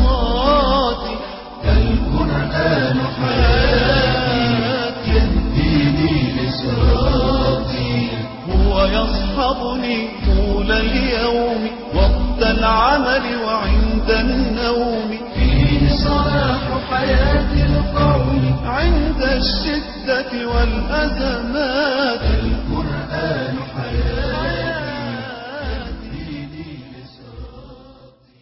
صراطي القرآن حياتي يهديني لصراطي هو يصحبني طول اليوم وقت العمل وعند النوم فيه صلاح حياة القوم عند الشدة والأزمات القرآن حياتي يهديني لصراطي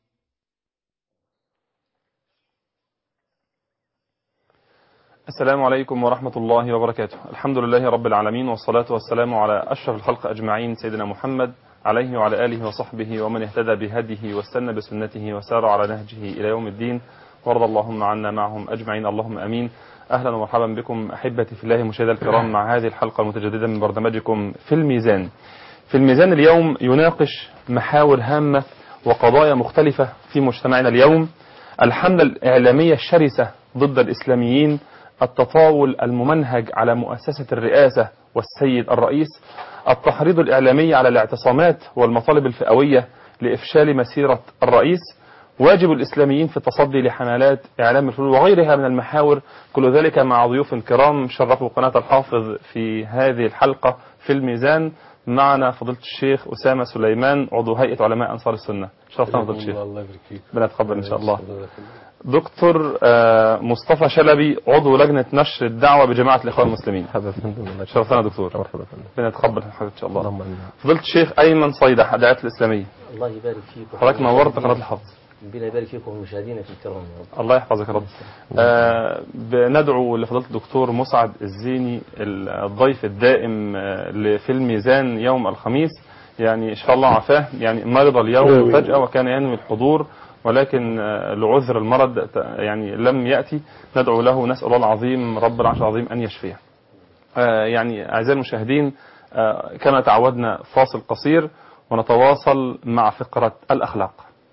السلام عليكم ورحمة الله وبركاته الحمد لله رب العالمين والصلاة والسلام على أشرف الخلق أجمعين سيدنا محمد عليه وعلى آله وصحبه ومن اهتدى بهديه واستنى بسنته وسار على نهجه إلى يوم الدين وارض اللهم عنا معهم أجمعين اللهم أمين أهلا ومرحبا بكم أحبتي في الله مشاهدة الكرام مع هذه الحلقة المتجددة من برنامجكم في الميزان في الميزان اليوم يناقش محاور هامة وقضايا مختلفة في مجتمعنا اليوم الحملة الإعلامية الشرسة ضد الإسلاميين التطاول الممنهج على مؤسسة الرئاسة والسيد الرئيس التحريض الإعلامي على الاعتصامات والمطالب الفئوية لإفشال مسيرة الرئيس واجب الإسلاميين في التصدي لحملات إعلام الفلول وغيرها من المحاور كل ذلك مع ضيوف كرام شرفوا قناة الحافظ في هذه الحلقة في الميزان معنا فضيلة الشيخ أسامة سليمان عضو هيئة علماء أنصار السنة شرفتنا فضيلة الشيخ الله يبارك فيك ربنا يتقبل إن شاء الله دكتور آه، مصطفى شلبي عضو لجنة نشر الدعوة بجماعة الإخوان المسلمين مرحبا فندم الله شرفتنا دكتور مرحبا فندم ربنا يتقبل حضرتك إن شاء الله اللهم امين فضيلة الشيخ أيمن صيدة داعية الإسلامية الله يبارك فيك حضرتك نورت قناة الحافظ ربنا يبارك فيكم ومشاهدينا الكرام يا رب الله يحفظك يا رب آه بندعو لفضيلة الدكتور مسعد الزيني الضيف الدائم آه، لفي الميزان يوم الخميس يعني إن شاء الله عافاه يعني مرض اليوم فجأة وكان ينوي الحضور ولكن آه، لعذر المرض ت- يعني لم يأتي ندعو له نسأل الله العظيم رب العرش العظيم أن يشفيه آه، يعني أعزائي المشاهدين آه، كما تعودنا فاصل قصير ونتواصل مع فقرة الأخلاق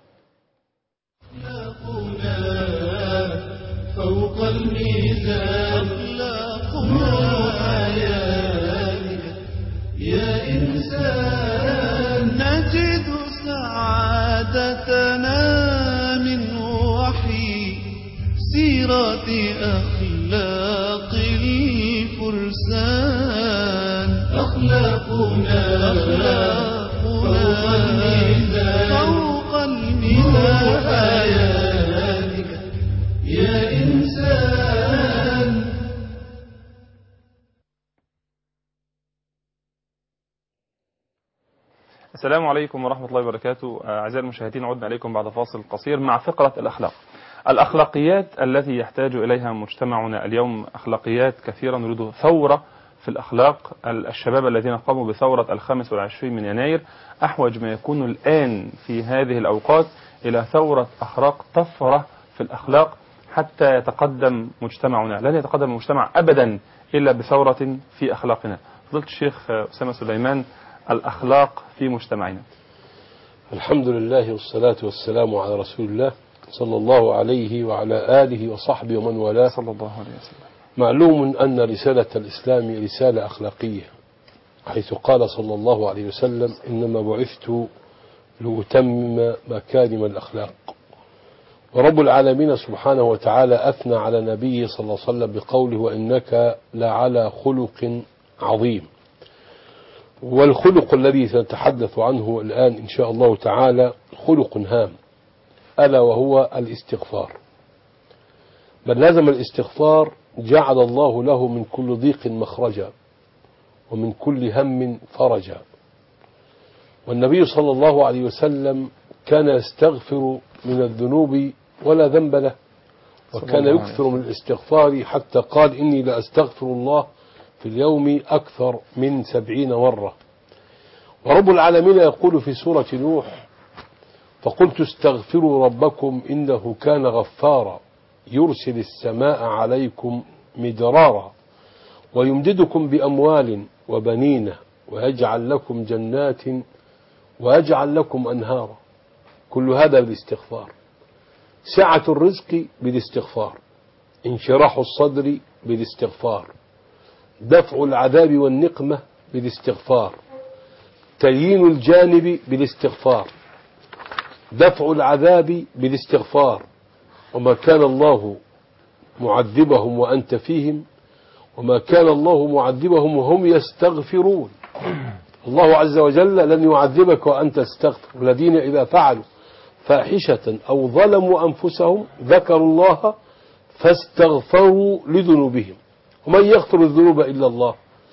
أخلاقنا فوق الميزان أخلاقنا حياتك يا إنسان نجد سعادتنا من وحي سيرة أخلاق الفرسان أخلاقنا أخلاقنا فوق الميزان فوق الميزان حياتك يا إنسان السلام عليكم ورحمة الله وبركاته آه، أعزائي المشاهدين عدنا إليكم بعد فاصل قصير مع فقرة الأخلاق الأخلاقيات التي يحتاج إليها مجتمعنا اليوم أخلاقيات كثيرة نريد ثورة في الأخلاق ال- الشباب الذين قاموا بثورة الخامس والعشرين من يناير أحوج ما يكون الآن في هذه الأوقات إلى ثورة أخلاق طفرة في الأخلاق حتى يتقدم مجتمعنا لن يتقدم المجتمع أبدا إلا بثورة في أخلاقنا فضلت الشيخ آه، أسامة سليمان الأخلاق في مجتمعنا الحمد لله والصلاة والسلام على رسول الله صلى الله عليه وعلى آله وصحبه ومن والاه صلى الله عليه وسلم معلوم أن رسالة الإسلام رسالة أخلاقية حيث قال صلى الله عليه وسلم إنما بعثت لأتمم مكارم الأخلاق ورب العالمين سبحانه وتعالى أثنى على نبيه صلى الله عليه وسلم بقوله وإنك لعلى خلق عظيم والخلق الذي سنتحدث عنه الآن إن شاء الله تعالى خلق هام ألا وهو الاستغفار من لازم الاستغفار جعل الله له من كل ضيق مخرجا ومن كل هم فرجا والنبي صلى الله عليه وسلم كان يستغفر من الذنوب ولا ذنب له وكان الله عليه يكثر من الاستغفار حتى قال إني لأستغفر الله في اليوم أكثر من سبعين مرة ورب العالمين يقول في سورة نوح فقلت استغفروا ربكم إنه كان غفارا يرسل السماء عليكم مدرارا ويمددكم بأموال وبنين ويجعل لكم جنات ويجعل لكم أنهارا كل هذا بالاستغفار سعة الرزق بالاستغفار انشراح الصدر بالاستغفار دفع العذاب والنقمة بالاستغفار تليين الجانب بالاستغفار دفع العذاب بالاستغفار وما كان الله معذبهم وأنت فيهم وما كان الله معذبهم وهم يستغفرون الله عز وجل لن يعذبك وأنت تستغفر الذين إذا فعلوا فاحشة أو ظلموا أنفسهم ذكروا الله فاستغفروا لذنوبهم ومن يغفر الذنوب إلا الله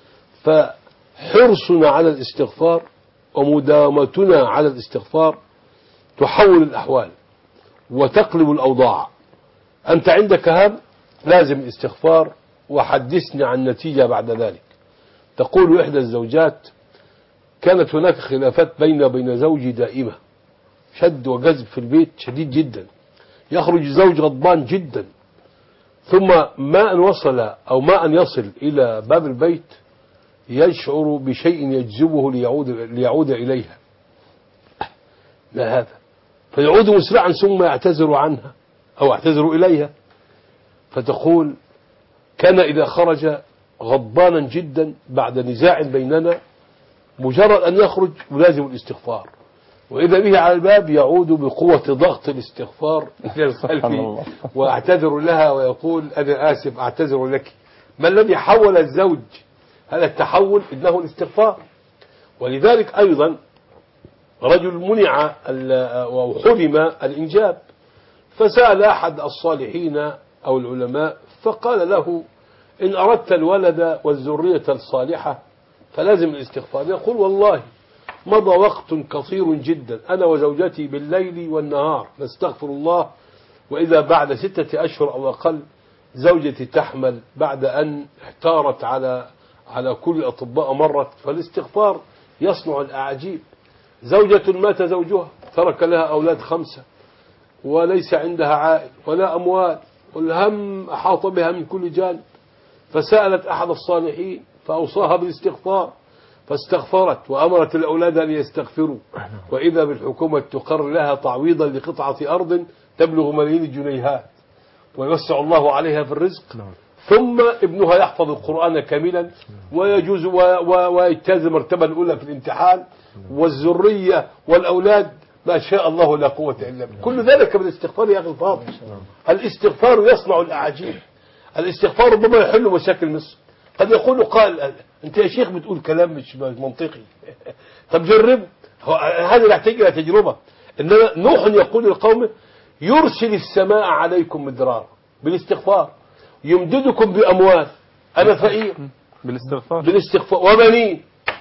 فحرصنا على الاستغفار ومداومتنا على الاستغفار تحول الأحوال وتقلب الأوضاع أنت عندك هم لازم الاستغفار وحدثني عن نتيجة بعد ذلك تقول إحدى الزوجات كانت هناك خلافات بيني وبين زوجي دائمة شد وجذب في البيت شديد جدا يخرج الزوج غضبان جدا ثم ما أن وصل أو ما أن يصل إلى باب البيت يشعر بشيء يجذبه ليعود, ليعود إليها ما هذا فيعود مسرعا ثم يعتذر عنها أو يعتذر إليها فتقول كان إذا خرج غضبانا جدا بعد نزاع بيننا مجرد أن يخرج ملازم الاستغفار وإذا به على الباب يعود بقوة ضغط الاستغفار إلى القلب وأعتذر لها ويقول أنا آسف أعتذر لك ما الذي حول الزوج هذا التحول إنه الاستغفار ولذلك أيضا رجل منع أو حرم الإنجاب فسأل أحد الصالحين أو العلماء فقال له إن أردت الولد والذرية الصالحة فلازم الاستغفار يقول والله مضى وقت قصير جدا أنا وزوجتي بالليل والنهار نستغفر الله وإذا بعد ستة أشهر أو أقل زوجتي تحمل بعد أن احتارت على على كل الأطباء مرت فالاستغفار يصنع الأعاجيب زوجة مات زوجها ترك لها أولاد خمسة وليس عندها عائل ولا أموال والهم أحاط بها من كل جانب فسألت أحد الصالحين فأوصاها بالاستغفار فاستغفرت وأمرت الأولاد أن يستغفروا وإذا بالحكومة تقر لها تعويضا لقطعة أرض تبلغ ملايين الجنيهات ويوسع الله عليها في الرزق ثم ابنها يحفظ القرآن كاملا ويجوز و- و- ويجتاز المرتبة الأولى في الامتحان والذرية والأولاد ما شاء الله لا قوة إلا بالله كل ذلك بالاستغفار يا أخي الفاضل الاستغفار يصنع الأعاجيب الاستغفار ربما يحل مشاكل مصر قد يقول قال انت يا شيخ بتقول كلام مش منطقي طب جربه هو- هذا يحتاج الى تجربه انما نوح يقول لقومه يرسل السماء عليكم مدرارا بالاستغفار يمددكم باموال انا فقير بالاستغفار بالاستغفار وبنين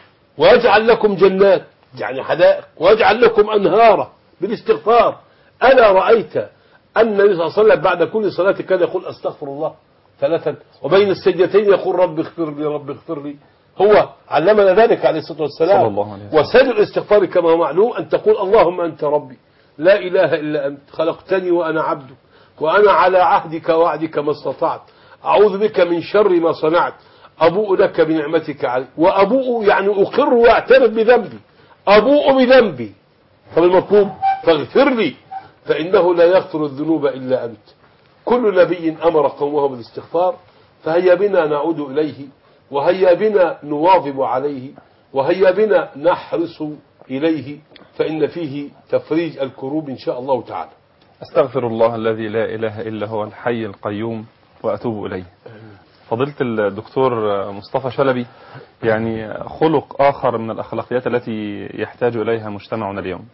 ويجعل لكم جنات يعني حدائق ويجعل لكم أنهارا بالاستغفار ألا رأيت أن النبي صلى الله عليه وسلم بعد كل صلاة كان يقول أستغفر الله ثلاثا وبين السجدتين يقول رب اغفر لي رب اغفر لي هو علمنا ذلك عليه الصلاة والسلام صلى الله عليه وسلم. وسر الاستغفار كما هو معلوم أن تقول اللهم أنت ربي لا إله إلا أنت خلقتني وأنا عبدك وأنا على عهدك ووعدك ما استطعت أعوذ بك من شر ما صنعت أبوء لك بنعمتك علي وأبوء يعني أقر وأعترف بذنبي أبوء بذنبي طب المطلوب فاغفر لي فإنه لا يغفر الذنوب إلا أنت كل نبي أمر قومه بالاستغفار فهيا بنا نعود إليه وهيا بنا نواظب عليه وهيا بنا نحرص إليه فإن فيه تفريج الكروب إن شاء الله تعالى أستغفر الله الذي لا إله إلا هو الحي القيوم وأتوب إليه فضيلة الدكتور مصطفى شلبي يعني خلق آخر من الأخلاقيات التي يحتاج إليها مجتمعنا اليوم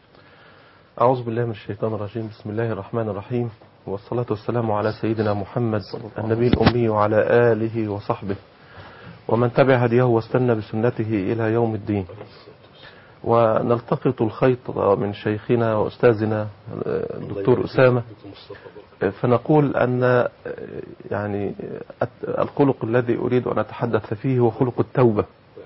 أعوذ بالله من الشيطان الرجيم بسم الله الرحمن الرحيم والصلاة والسلام على سيدنا محمد النبي الأمي وعلى آله وصحبه ومن تبع هديه واستنى بسنته إلى يوم الدين ونلتقط الخيط من شيخنا وأستاذنا الدكتور أسامة فنقول أن يعني الخلق الذي أريد أن أتحدث فيه هو خلق التوبة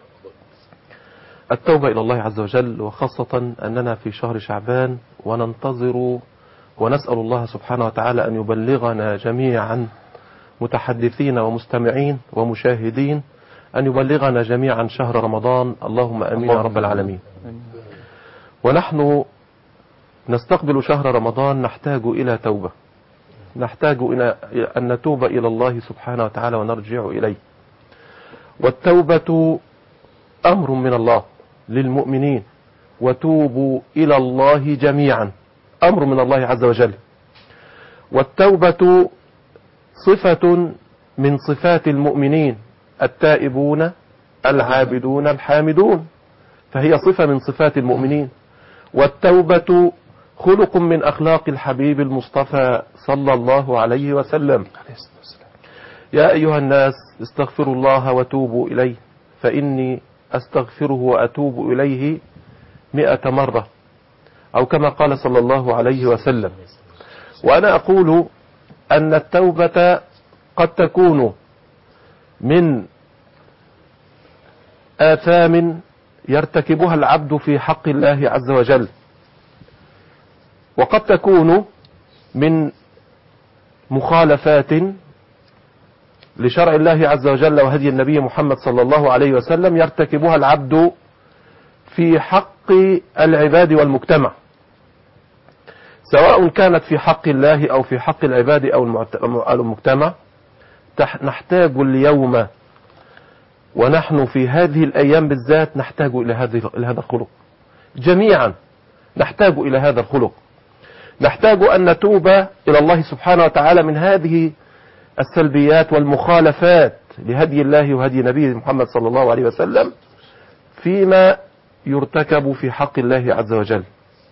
التوبة إلى الله عز وجل وخاصة أننا في شهر شعبان وننتظر ونسأل الله سبحانه وتعالى أن يبلغنا جميعا متحدثين ومستمعين ومشاهدين أن يبلغنا جميعا شهر رمضان اللهم أمين يا رب العالمين ونحن نستقبل شهر رمضان نحتاج إلى توبة نحتاج إلى أن نتوب إلى الله سبحانه وتعالى ونرجع إليه والتوبة أمر من الله للمؤمنين وتوبوا إلى الله جميعا أمر من الله عز وجل والتوبة صفة من صفات المؤمنين التائبون العابدون الحامدون فهي صفة من صفات المؤمنين والتوبة خلق من أخلاق الحبيب المصطفى صلى الله عليه وسلم يا أيها الناس استغفروا الله وتوبوا إليه فإني أستغفره وأتوب إليه مئة مرة أو كما قال صلى الله عليه وسلم وأنا أقول أن التوبة قد تكون من آثام يرتكبها العبد في حق الله عز وجل وقد تكون من مخالفات لشرع الله عز وجل وهدي النبي محمد صلى الله عليه وسلم يرتكبها العبد في حق العباد والمجتمع سواء كانت في حق الله أو في حق العباد أو المعت- أو المجتمع تح- نحتاج اليوم ونحن في هذه الأيام بالذات نحتاج إلى هذه إلى هذا الخلق جميعا نحتاج إلى هذا الخلق نحتاج أن نتوب إلى الله سبحانه وتعالى من هذه السلبيات والمخالفات لهدي الله وهدي نبيه محمد صلى الله عليه وسلم فيما يرتكب في حق الله عز وجل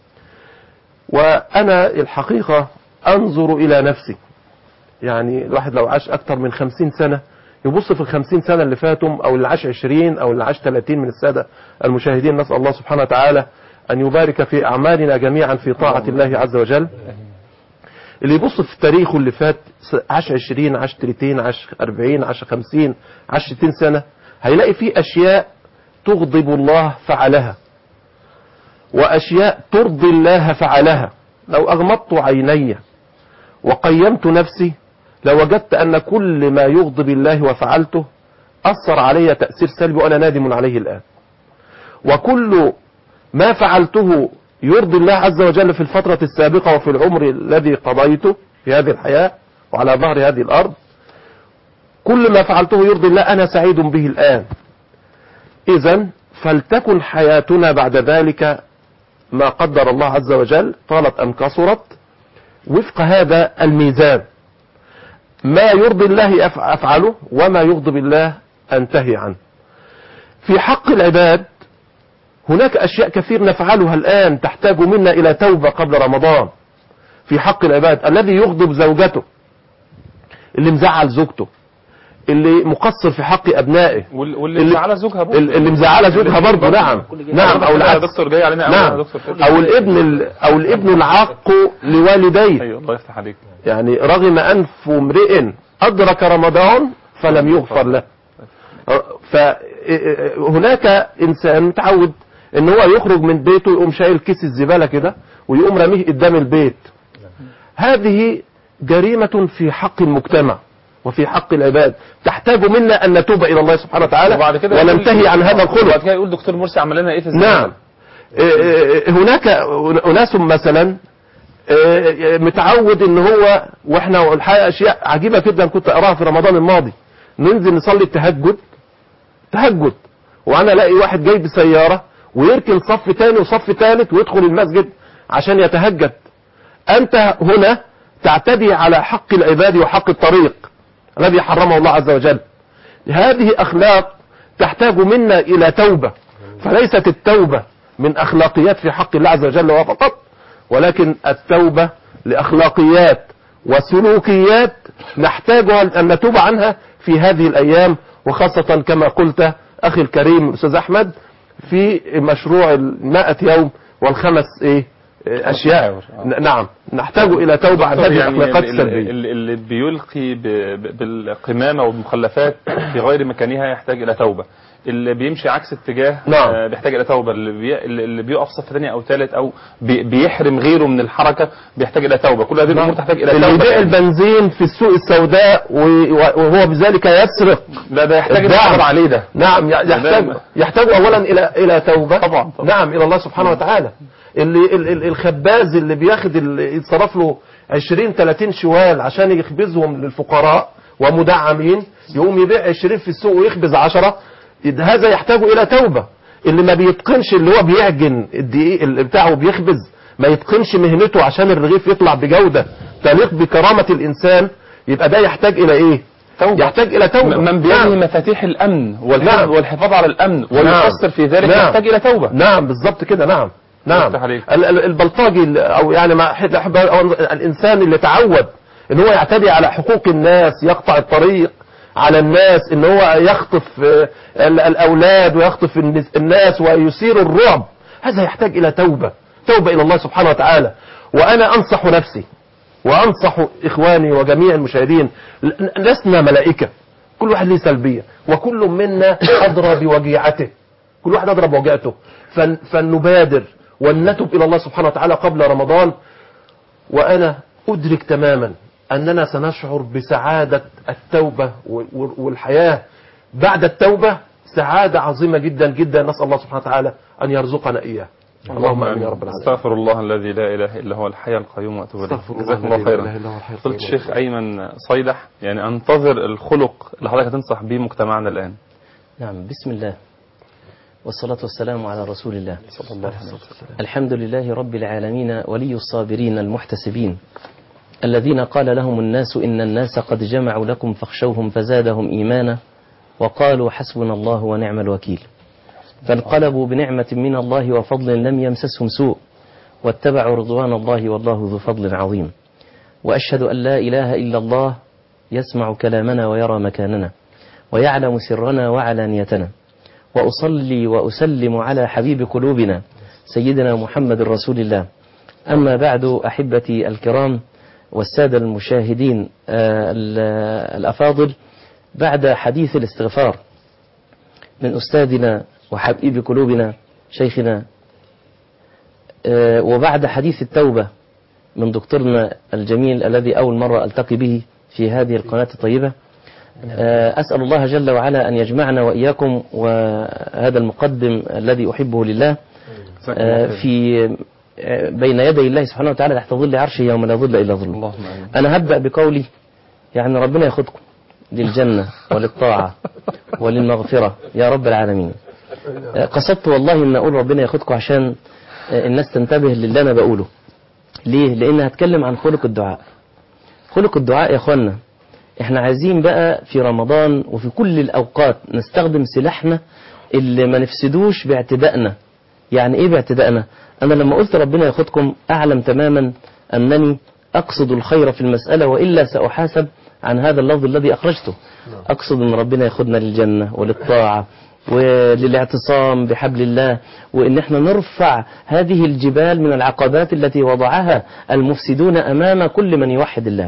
وأنا الحقيقة أنظر إلى نفسي يعني الواحد لو عاش أكثر من خمسين سنة يبص في الخمسين سنة اللي فاتهم أو اللي عاش عشرين أو اللي عاش ثلاثين من السادة المشاهدين نسأل الله سبحانه وتعالى أن يبارك في أعمالنا جميعا في طاعة الله عز وجل اللي يبص في تاريخه اللي فات عاش 20 عاش 30 عاش 40 عاش 50 عاش 60 سنة هيلاقي فيه أشياء تغضب الله فعلها وأشياء ترضي الله فعلها لو أغمضت عيني وقيمت نفسي لوجدت أن كل ما يغضب الله وفعلته أثر علي تأثير سلبي وأنا نادم عليه الآن وكل ما فعلته يرضي الله عز وجل في الفترة السابقة وفي العمر الذي قضيته في هذه الحياة وعلى ظهر هذه الأرض كل ما فعلته يرضي الله أنا سعيد به الآن إذا فلتكن حياتنا بعد ذلك ما قدر الله عز وجل طالت أم كثرت وفق هذا الميزان ما يرضي الله أف- أفعله وما يغضب الله أنتهي عنه في حق العباد هناك أشياء كثير نفعلها الآن تحتاج منا إلى توبة قبل رمضان في حق العباد الذي يغضب زوجته اللي مزعل زوجته اللي مقصر في حق أبنائه وال- واللي اللي- مزعله زوجها برضه اللي مزعله زوجها برضه نعم نعم أو يا العكس دكتور جاي علينا أوي نعم يا دكتور أو الابن ال- أو الابن العاق لوالديه ايوه الله يفتح عليك يعني رغم أنف امرئ أدرك رمضان فلم يغفر له فهناك إنسان متعود إن هو يخرج من بيته يقوم شايل كيس الزبالة كده ويقوم رميه قدام البيت هذه جريمة في حق المجتمع وفي حق العباد تحتاج منا أن نتوب إلى الله سبحانه وتعالى وبعد كده يقول- وننتهي عن هذا وبعد الخلق كده يقول دكتور مرسي عمل لنا ايه في الزمن نعم إيه إيه هناك أناس مثلا إيه متعود ان هو واحنا والحقيقه اشياء عجيبه جدا كنت اراها في رمضان الماضي ننزل نصلي التهجد تهجد وانا الاقي واحد جاي بسياره ويركن صف تاني وصف ثالث ويدخل المسجد عشان يتهجد انت هنا تعتدي على حق العباد وحق الطريق الذي حرمه الله عز وجل هذه اخلاق تحتاج منا الى توبه فليست التوبه من اخلاقيات في حق الله عز وجل فقط ولكن التوبه لاخلاقيات وسلوكيات نحتاج ان نتوب عنها في هذه الايام وخاصه كما قلت اخي الكريم الاستاذ احمد في مشروع المائة يوم والخمس ايه إيه، اشياء ن- نعم نحتاج الى توبه عن دكتور هذه يعني الاخلاقات ال- ال- السلبيه ال- اللي بيلقي ب- ب- بالقمامة والمخلفات في غير مكانها يحتاج إلى توبة اللي بيمشي عكس اتجاه نعم. آه، بيحتاج إلى توبة اللي, بي... اللي بيقف صف ثاني أو ثالث أو بي... بيحرم غيره من الحركة بيحتاج إلى توبة كل هذه الأمور تحتاج إلى اللي توبة يبيع البنزين في السوق السوداء و- وهو بذلك يسرق ده ده يحتاج الدعم. الصبر عليه ده نعم ي- يحتاج ده- يحتاج اولا الى الى توبه طبعا، طبعا. نعم الى الله سبحانه وتعالى اللي ال- ال- الخباز اللي بياخد ال- يتصرف له 20 30 شوال عشان يخبزهم للفقراء ومدعمين يقوم يبيع 20 في السوق ويخبز 10 هذا يحتاج الى توبه اللي ما بيتقنش اللي هو بيعجن الدقيق اللي بتاعه بيخبز ما يتقنش مهنته عشان الرغيف يطلع بجودة تليق بكرامة الإنسان يبقى ده يحتاج إلى إيه توبة. يحتاج إلى توبة من بيده نعم. مفاتيح الأمن والحفاظ, نعم. والحفاظ على الأمن والمقصر في ذلك نعم. يحتاج إلى توبة نعم بالظبط كده نعم نعم يفتح عليك. ال- ال- البلطجي ال- او يعني ما أحب أحب أو الانسان اللي تعود ان هو يعتدي على حقوق الناس يقطع الطريق على الناس ان هو يخطف آه، ال- الاولاد ويخطف النس- الناس ويثير الرعب هذا يحتاج الى توبة توبة الى الله سبحانه وتعالى وانا انصح نفسي وانصح اخواني وجميع المشاهدين ل- لسنا ملائكة كل واحد له سلبية وكل منا ادرى بوجيعته كل واحد أضرب وجهته فن فلنبادر ولنتب إلى الله سبحانه وتعالى قبل رمضان وأنا أدرك تماما أننا سنشعر بسعادة التوبة وال- وال- والحياة بعد التوبة سعادة عظيمة جدا جدا نسأل الله سبحانه وتعالى أن يرزقنا إياه اللهم آمين يا رب العالمين استغفر الله الذي لا إله إلا هو الحي القيوم وأتوب إليه استغفر الله جزاكم الله الذي لا إله خيرا إلا هو الحي قلت القيوم الشيخ أيمن صيدح يعني أنتظر الخلق اللي حضرتك هتنصح بيه مجتمعنا الآن نعم بسم الله والصلاة والسلام على رسول الله صلى الله عليه وسلم الحمد لله رب العالمين ولي الصابرين المحتسبين الذين قال لهم الناس إن الناس قد جمعوا لكم فاخشوهم فزادهم إيمانا وقالوا حسبنا الله ونعم الوكيل فانقلبوا بنعمة من الله وفضل لم يمسسهم سوء واتبعوا رضوان الله والله ذو فضل عظيم وأشهد أن لا إله إلا الله يسمع كلامنا ويرى مكاننا ويعلم سرنا وعلانيتنا وأصلي وأسلم على حبيب قلوبنا سيدنا محمد رسول الله أما بعد أحبتي الكرام والسادة المشاهدين آه، ال- الأفاضل بعد حديث الاستغفار من أستاذنا وحبيب قلوبنا شيخنا آه، وبعد حديث التوبة من دكتورنا الجميل الذي أول مرة ألتقي به في هذه القناة الطيبة آه، أسأل الله جل وعلا أن يجمعنا وإياكم وهذا المقدم الذي أحبه لله جزاكم آه، الله خيرا. في آه، بين يدي الله سبحانه وتعالى تحت ظل عرشه يوم لا ظل إلا ظله اللهم آمين أنا هبدأ بقولي يعني ربنا ياخدكم للجنة وللطاعة وللمغفرة يا رب العالمين آه، قصدت والله أن أقول ربنا ياخدكم عشان آه، الناس تنتبه للي أنا بقوله ليه؟ لأن هتكلم عن خلق الدعاء خلق الدعاء يا أخوانا احنا عايزين بقى في رمضان وفي كل الأوقات نستخدم سلاحنا اللي ما نفسدوش باعتدائنا يعني ايه باعتدائنا انا لما قلت ربنا ياخدكم اعلم تماما انني اقصد الخير في المسألة والا ساحاسب عن هذا اللفظ الذي اخرجته اقصد ان ربنا ياخدنا للجنة وللطاعة وللاعتصام بحبل الله وان احنا نرفع هذه الجبال من العقبات التي وضعها المفسدون امام كل من يوحد الله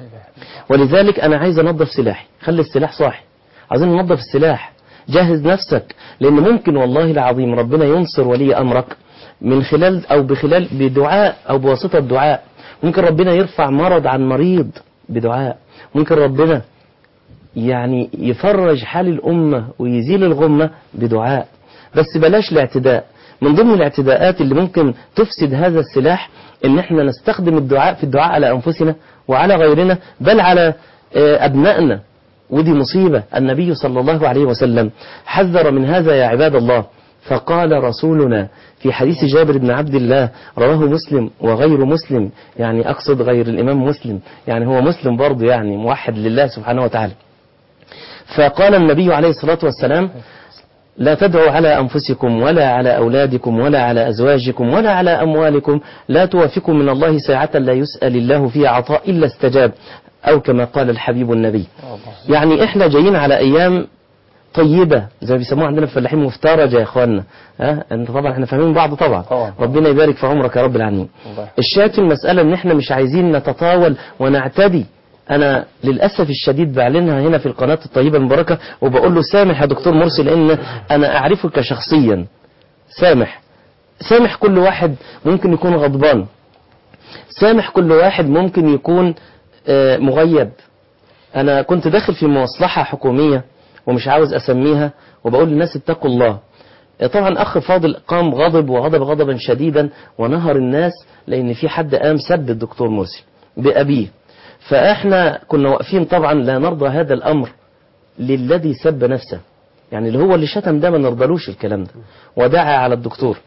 ولذلك انا عايز انظف سلاحي خلي السلاح صاحي عايزين ننظف السلاح جهز نفسك لان ممكن والله العظيم ربنا ينصر ولي امرك من خلال او بخلال بدعاء او بواسطه دعاء ممكن ربنا يرفع مرض عن مريض بدعاء ممكن ربنا يعني يفرج حال الامه ويزيل الغمه بدعاء بس بلاش الاعتداء من ضمن الاعتداءات اللي ممكن تفسد هذا السلاح ان احنا نستخدم الدعاء في الدعاء على انفسنا وعلى غيرنا بل على آه، ابنائنا ودي مصيبة النبي صلى الله عليه وسلم حذر من هذا يا عباد الله فقال رسولنا في حديث جابر بن عبد الله رواه مسلم وغير مسلم يعني أقصد غير الإمام مسلم يعني هو مسلم برضه يعني موحد لله سبحانه وتعالى فقال النبي عليه الصلاة والسلام لا تدعوا على أنفسكم ولا على أولادكم ولا على أزواجكم ولا على أموالكم لا توافقوا من الله ساعة لا يسأل الله فيها عطاء إلا استجاب أو كما قال الحبيب النبي يعني إحنا جايين على أيام طيبة زي ما بيسموها عندنا في الفلاحين مفترجة يا إخواننا ها أنت طبعا إحنا فاهمين بعض طبعا طبعا. ربنا يبارك في عمرك يا رب العالمين الله. الشاهد في المسألة إن إحنا مش عايزين نتطاول ونعتدي أنا للأسف الشديد بعلنها هنا في القناة الطيبة المباركة وبقول له سامح يا دكتور مرسي لأن أنا أعرفك شخصيا سامح سامح كل واحد ممكن يكون غضبان سامح كل واحد ممكن يكون آه، مغيب أنا كنت داخل في مصلحة حكومية ومش عاوز أسميها وبقول للناس اتقوا الله طبعا أخ فاضل قام غضب وغضب غضبا شديدا ونهر الناس لأن في حد قام سب الدكتور مرسي بأبيه فإحنا كنا واقفين طبعا لا نرضى هذا الأمر للذي سب نفسه يعني اللي هو اللي شتم ده ما نرضلوش الكلام ده ودعا على الدكتور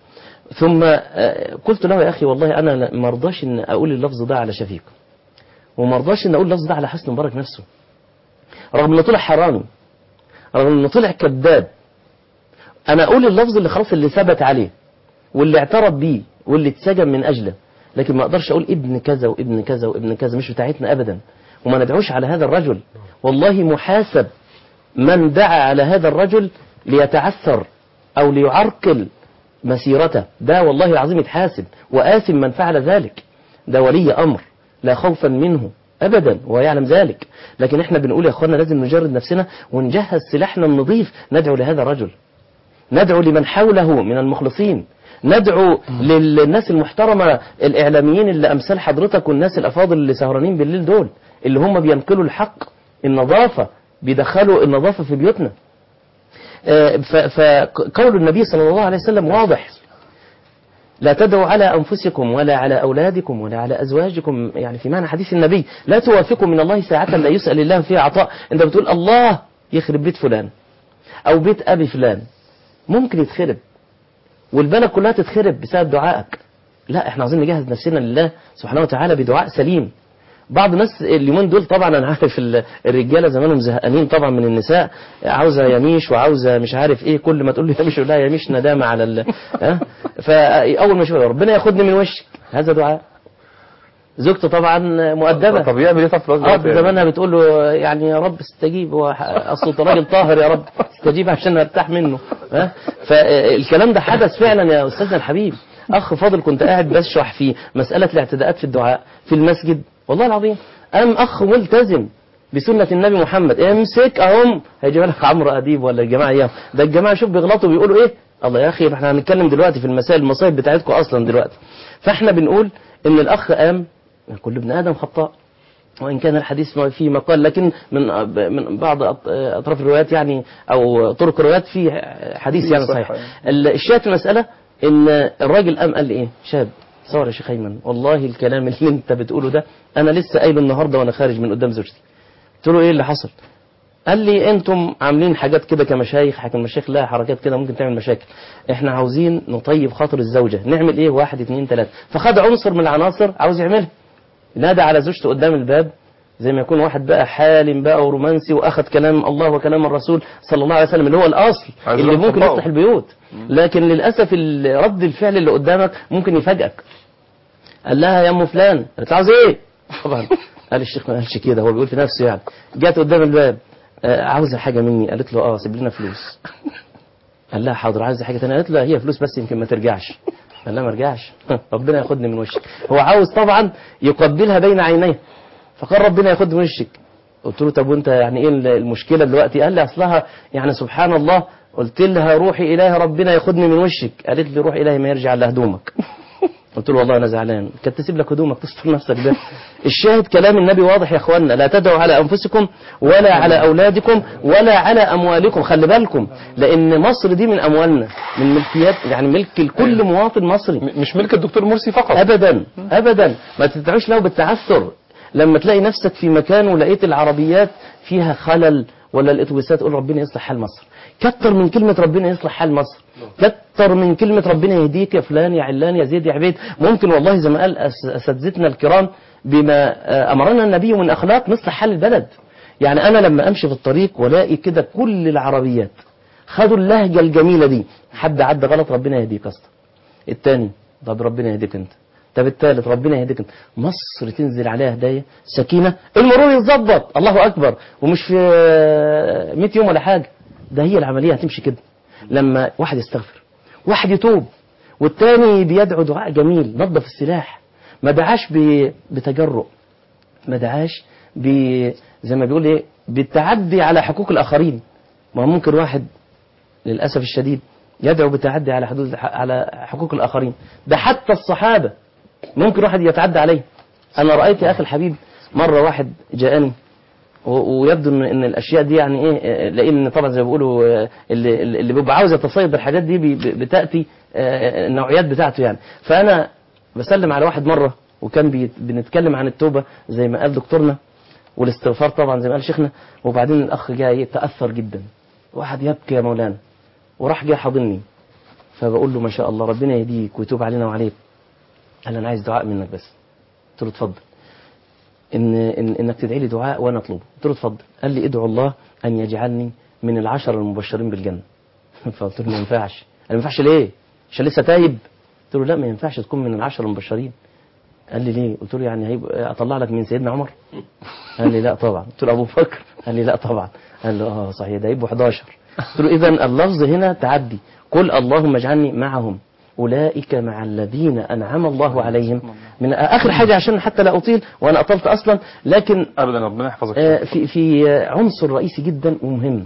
ثم آه، قلت له يا أخي والله أنا لا- ما ارضاش إن أقول اللفظ ده على شفيق وما ارضاش إن أقول اللفظ ده على حسن مبارك نفسه رغم إنه طلع حرامي رغم إنه طلع كذاب أنا أقول اللفظ اللي خلاص اللي ثبت عليه واللي اعترف بيه واللي اتسجن من أجله لكن ما أقدرش أقول ابن كذا وابن كذا وابن كذا مش بتاعتنا أبدا وما ندعوش على هذا الرجل والله محاسب من دعا على هذا الرجل ليتعثر أو ليعرقل مسيرته ده والله العظيم يتحاسب وآثم من فعل ذلك ده ولي أمر لا خوفا منه أبدا ويعلم ذلك لكن احنا بنقول يا أخوانا لازم نجرد نفسنا ونجهز سلاحنا النظيف ندعو لهذا الرجل ندعو لمن حوله من المخلصين ندعو للناس المحترمة الإعلاميين اللي أمثال حضرتك والناس الأفاضل اللي سهرانين بالليل دول اللي هم بينقلوا الحق النظافة بيدخلوا النظافة في بيوتنا آه، ف- فقول النبي صلى الله عليه وسلم واضح لا تدعوا على أنفسكم ولا على أولادكم ولا على أزواجكم يعني في معنى حديث النبي لا توافقوا من الله ساعة لا يسأل الله فيها عطاء أنت بتقول الله يخرب بيت فلان أو بيت أبي فلان ممكن يتخرب والبلد كلها تتخرب بسبب دعائك لا احنا عايزين نجهز نفسنا لله سبحانه وتعالى بدعاء سليم بعض الناس اليومين دول طبعا انا عارف ال- الرجاله زمانهم زهقانين طبعا من النساء عاوزه يميش وعاوزه مش عارف ايه كل ما تقول له يميش يقول لها يميش ندامه على ال ها فاول ما يشوف ربنا ياخدني من وشك هذا دعاء زوجته طبعا مؤدبه طب يعمل ايه طب في الوقت اه ده؟ في زمانها بتقول له يعني يا رب استجيب هو ح- اصل انت راجل طاهر يا رب استجيب عشان ارتاح منه ها فالكلام ده حدث فعلا يا استاذنا الحبيب اخ فاضل كنت قاعد بشرح في مساله الاعتداءات في الدعاء في المسجد والله العظيم قام اخ ملتزم بسنة النبي محمد امسك اهم هيجيب لك عمرو اديب ولا الجماعه اياهم ده الجماعه شوف بيغلطوا بيقولوا ايه الله يا اخي ما احنا هنتكلم دلوقتي في المسائل المصايب بتاعتكم اصلا دلوقتي فاحنا بنقول ان الاخ قام كل ابن ادم خطاء وإن كان الحديث فيه مقال لكن من من بعض أط- أطراف الروايات يعني أو طرق الروايات في حديث يعني صحيح. صحيح الشاهد في المسألة إن الراجل قام قال لي إيه شاب صور يا شيخ أيمن والله الكلام اللي أنت بتقوله ده أنا لسه قايله النهاردة وأنا خارج من قدام زوجتي قلت له إيه اللي حصل قال لي انتم عاملين حاجات كده كمشايخ حكم المشايخ لها حركات كده ممكن تعمل مشاكل احنا عاوزين نطيب خاطر الزوجة نعمل ايه واحد اتنين تلاتة فخد عنصر من العناصر عاوز يعملها نادى على زوجته قدام الباب زي ما يكون واحد بقى حالم بقى ورومانسي واخد كلام الله وكلام الرسول صلى الله عليه وسلم اللي هو الاصل عايز اللي يروح ممكن يطبقه. يفتح البيوت لكن للاسف ال- رد الفعل اللي قدامك ممكن يفاجئك قال لها يا ام فلان قالت له عاوز ايه طبعا قال الشيخ ما قالش كده هو بيقول في نفسه يعني جت قدام الباب آه، عاوزه حاجه مني قالت له اه سيب لنا فلوس قال لها حاضر عايزه حاجه ثانيه قالت له هي فلوس بس يمكن ما ترجعش قال لها ما ارجعش ربنا ياخدني من وشك هو عاوز طبعا يقبلها بين عينيه فقال ربنا ياخدني من وشك قلت له طب وانت يعني ايه المشكله دلوقتي قال لي اصلها يعني سبحان الله قلت لها روحي الهي ربنا ياخدني من وشك قالت لي روح الهي ما يرجع الا هدومك قلت له والله انا زعلان كانت تسيب لك هدومك تستر نفسك ده الشاهد كلام النبي واضح يا اخوانا لا تدعوا على انفسكم ولا على اولادكم ولا على اموالكم خلي بالكم لان مصر دي من اموالنا من ملكيات يعني ملك لكل مواطن مصري م- مش ملك الدكتور مرسي فقط ابدا ابدا ما تدعوش له بالتعثر لما تلاقي نفسك في مكان ولقيت العربيات فيها خلل ولا الاتوبيسات تقول ربنا يصلح حال مصر كتر من كلمة ربنا يصلح حال مصر كتر من كلمة ربنا يهديك يا فلان يا علان يا زيد يا عبيد ممكن والله زي ما قال أس- أساتذتنا الكرام بما آه، أمرنا النبي من أخلاق نصلح حال البلد يعني أنا لما أمشي في الطريق ولاقي كده كل العربيات خدوا اللهجة الجميلة دي حد عدى غلط ربنا يهديك أصلا التاني طب ربنا يهديك انت طب التالت ربنا يهديك انت مصر تنزل عليها هدايا سكينة المرور يتظبط الله أكبر ومش في آه، 100 يوم ولا حاجة ده هي العملية هتمشي كده لما واحد يستغفر واحد يتوب والتاني بيدعو دعاء جميل نظف السلاح ما دعاش ب- بتجرؤ ما دعاش ب زي ما بيقول ايه بالتعدي على حقوق الآخرين ما هو ممكن واحد للأسف الشديد يدعو بالتعدي على حدود على حقوق الآخرين ده حتى الصحابة ممكن واحد يتعدى عليه أنا رأيت يا أخي الحبيب مرة واحد جاءني و- ويبدو ان إن الاشياء دي يعني ايه آه، لان طبعا زي ما بيقولوا آه، اللي اللي بيبقى عاوز يتصيد بالحاجات دي بي- بي- بتاتي آه، النوعيات بتاعته يعني فانا بسلم على واحد مره وكان بي- بنتكلم عن التوبه زي ما قال دكتورنا والاستغفار طبعا زي ما قال شيخنا وبعدين الاخ جاي تاثر جدا واحد يبكي يا مولانا وراح جاي حاضني فبقول له ما شاء الله ربنا يهديك ويتوب علينا وعليك قال انا عايز دعاء منك بس قلت له اتفضل ان, إن انك تدعي لي دعاء وانا اطلبه قلت له اتفضل قال لي ادعو الله ان يجعلني من العشر المبشرين بالجنه فقلت له ما ينفعش قال ما ينفعش ليه عشان لسه تايب قلت له لا ما ينفعش تكون من العشر المبشرين قال لي ليه قلت له يعني هيبقى اطلع لك من سيدنا عمر قال لي لا طبعا قلت له ابو بكر قال لي لا طبعا قال له اه صحيح ده يبقوا 11 قلت له اذا اللفظ هنا تعدي قل اللهم اجعلني معهم اولئك مع الذين انعم الله عليهم من اخر حاجه عشان حتى لا اطيل وانا اطلت اصلا لكن ابدا ربنا يحفظك آه، في في آه، عنصر رئيسي جدا ومهم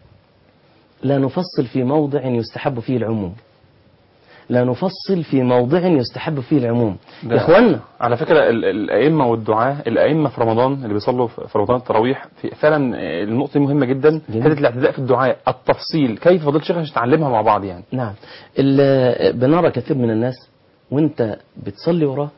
لا نفصل في موضع يستحب فيه العموم لا نفصل في موضع يستحب فيه العموم ده- يا اخوانا على فكرة ال- الأئمة والدعاة الأئمة في رمضان اللي بيصلوا في في رمضان التراويح في فعلا آه، النقطة دي مهمة جدا جميل. حتة الاعتداء في الدعاء التفصيل كيف فضيلة الشيخ عشان نتعلمها مع بعض يعني نعم ال- بنرى كثير من الناس وانت بتصلي وراه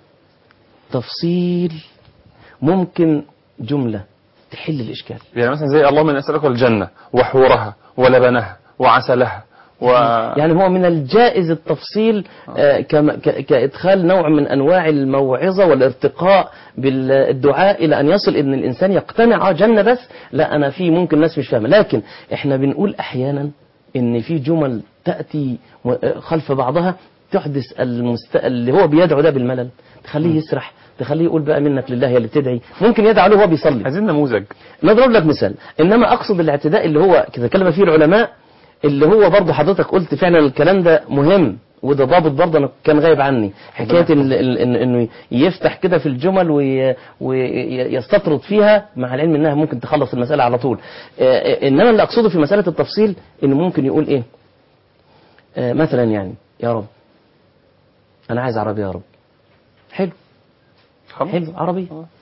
تفصيل ممكن جملة تحل الإشكال يعني مثلا زي اللهم إني أسألك الجنة وحورها ولبنها وعسلها و يعني هو من الجائز التفصيل آه، كما- ك- كإدخال نوع من أنواع الموعظة والارتقاء بالدعاء إلى أن يصل إن الإنسان يقتنع آه جنة بس لا أنا في ممكن ناس مش فاهمة لكن إحنا بنقول أحيانا إن في جمل تأتي م- آه، خلف بعضها تحدث المست... اللي هو بيدعو ده بالملل تخليه يسرح تخليه يقول بقى منك لله يا اللي بتدعي ممكن يدعو له وهو بيصلي عايزين نموذج نضرب لك مثال انما اقصد الاعتداء اللي هو كده كلم فيه العلماء اللي هو برضه حضرتك قلت فعلا الكلام ده مهم وده ضابط برضه انا كان غايب عني حكايه ال- ال- إن- انه يفتح كده في الجمل وي- ويستطرد فيها مع العلم انها ممكن تخلص المساله على طول آه، آه، انما اللي اقصده في مساله التفصيل انه ممكن يقول ايه آه، مثلا يعني يا رب انا عايز عربيه يا رب حلو خلاص حلو عربية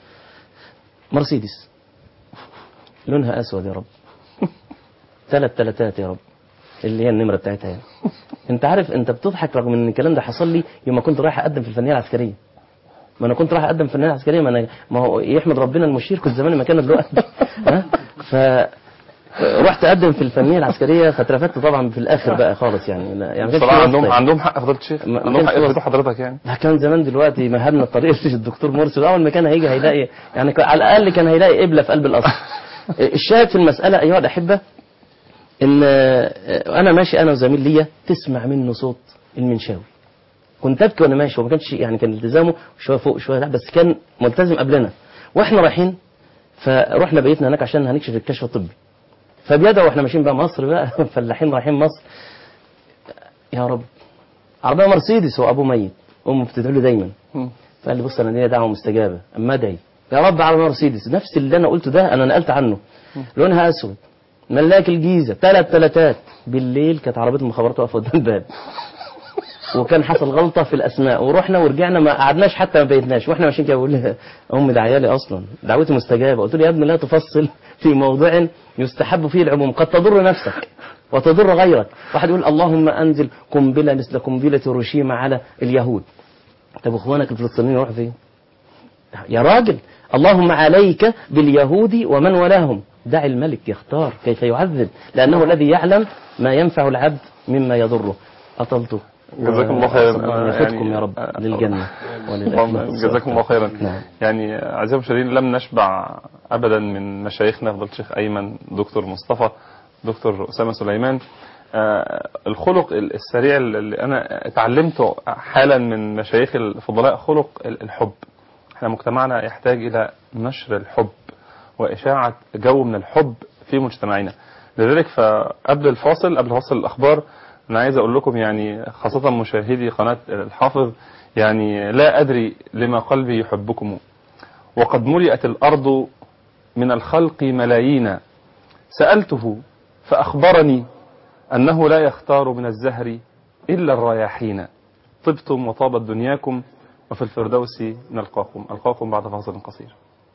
مرسيدس لونها أسود يا رب ثلاث تلاتات يا رب اللي هي النمرة بتاعتها يعني. انت عارف انت بتضحك رغم ان الكلام ده حصل لي يوم ما كنت رايح اقدم في الفنيه العسكريه ما انا كنت رايح اقدم في الفنيه العسكريه ما انا ما هو يحمد ربنا المشير كنت زماني مكانه دلوقتي ها ف رحت اقدم في الفنيه العسكريه فاترفدت طبعا في الاخر بقى خالص يعني لا- يعني ما كانش في بصراحة عندهم واسطة. عندهم حق فضيلة الشيخ ما- ما عندهم كانش حق في يفضلوا حضرتك يعني ده كان زمان دلوقتي مهدنا الطريق للدكتور مرسي اول ما كان هيجي هيلاقي يعني ك- على الاقل كان هيلاقي قبله في قلب القصر الشاهد في المساله ايها الاحبه ان آه، انا ماشي انا وزميل ليا تسمع منه صوت المنشاوي كنت ابكي وانا ماشي وما كانش يعني كان التزامه شويه فوق شويه تحت بس كان ملتزم قبلنا واحنا رايحين فرحنا بيتنا هناك عشان هنكشف الكشف الطبي فبيدعوا واحنا ماشيين بقى مصر بقى فلاحين رايحين مصر يا رب عربيه مرسيدس وابوه ميت امه بتدعي له دايما مم. فقال لي بص انا ليا دعوه مستجابه اما ادعي يا رب على مرسيدس نفس اللي انا قلته ده انا نقلت عنه لونها اسود ملاك الجيزه ثلاث ثلاثات بالليل كانت عربيه المخابرات واقفه قدام الباب وكان حصل غلطه في الاسماء ورحنا ورجعنا ما قعدناش حتى ما بيتناش واحنا ماشيين كده بقول لها امي ده عيالي اصلا دعوتي مستجابه قلت له يا ابني لا تفصل في موضع يستحب فيه العموم قد تضر نفسك وتضر غيرك واحد يقول اللهم انزل قنبله مثل قنبله هيروشيما على اليهود طب اخوانك الفلسطينيين يروحوا فين يا راجل اللهم عليك باليهود ومن ولاهم دع الملك يختار كيف يعذب لأنه الذي يعلم ما ينفع العبد مما يضره أطلت جزاكم الله خيرا. الله ياخذكم يعني- يا رب آه، للجنة اللهم وللإخلاص جزاكم الله خيرا نعم. يعني اعزائي المشاهدين لم نشبع ابدا من مشايخنا فضيله الشيخ ايمن دكتور مصطفى دكتور اسامه سليمان آه الخلق السريع اللي انا اتعلمته حالا من مشايخ الفضلاء خلق الحب احنا مجتمعنا يحتاج الى نشر الحب واشاعه جو من الحب في مجتمعنا لذلك فقبل الفاصل قبل فاصل الاخبار انا عايز اقول لكم يعني خاصه مشاهدي قناه الحافظ يعني لا ادري لما قلبي يحبكم وقد ملئت الارض من الخلق ملايين سالته فاخبرني انه لا يختار من الزهر الا الرياحين طبتم وطابت دنياكم وفي الفردوس نلقاكم القاكم بعد فاصل قصير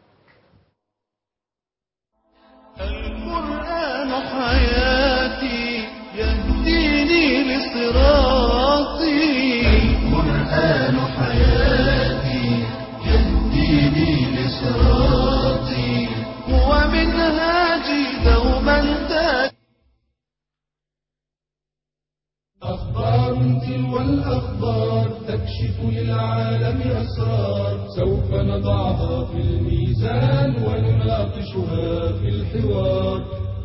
القرآن حياتي يهديني لصراطي القرآن حياتي يهديني لصراطي هو منهاجي دوما تاتي أخبار تلو الأخبار تكشف للعالم أسرار سوف نضعها في الميزان ونناقشها في الحوار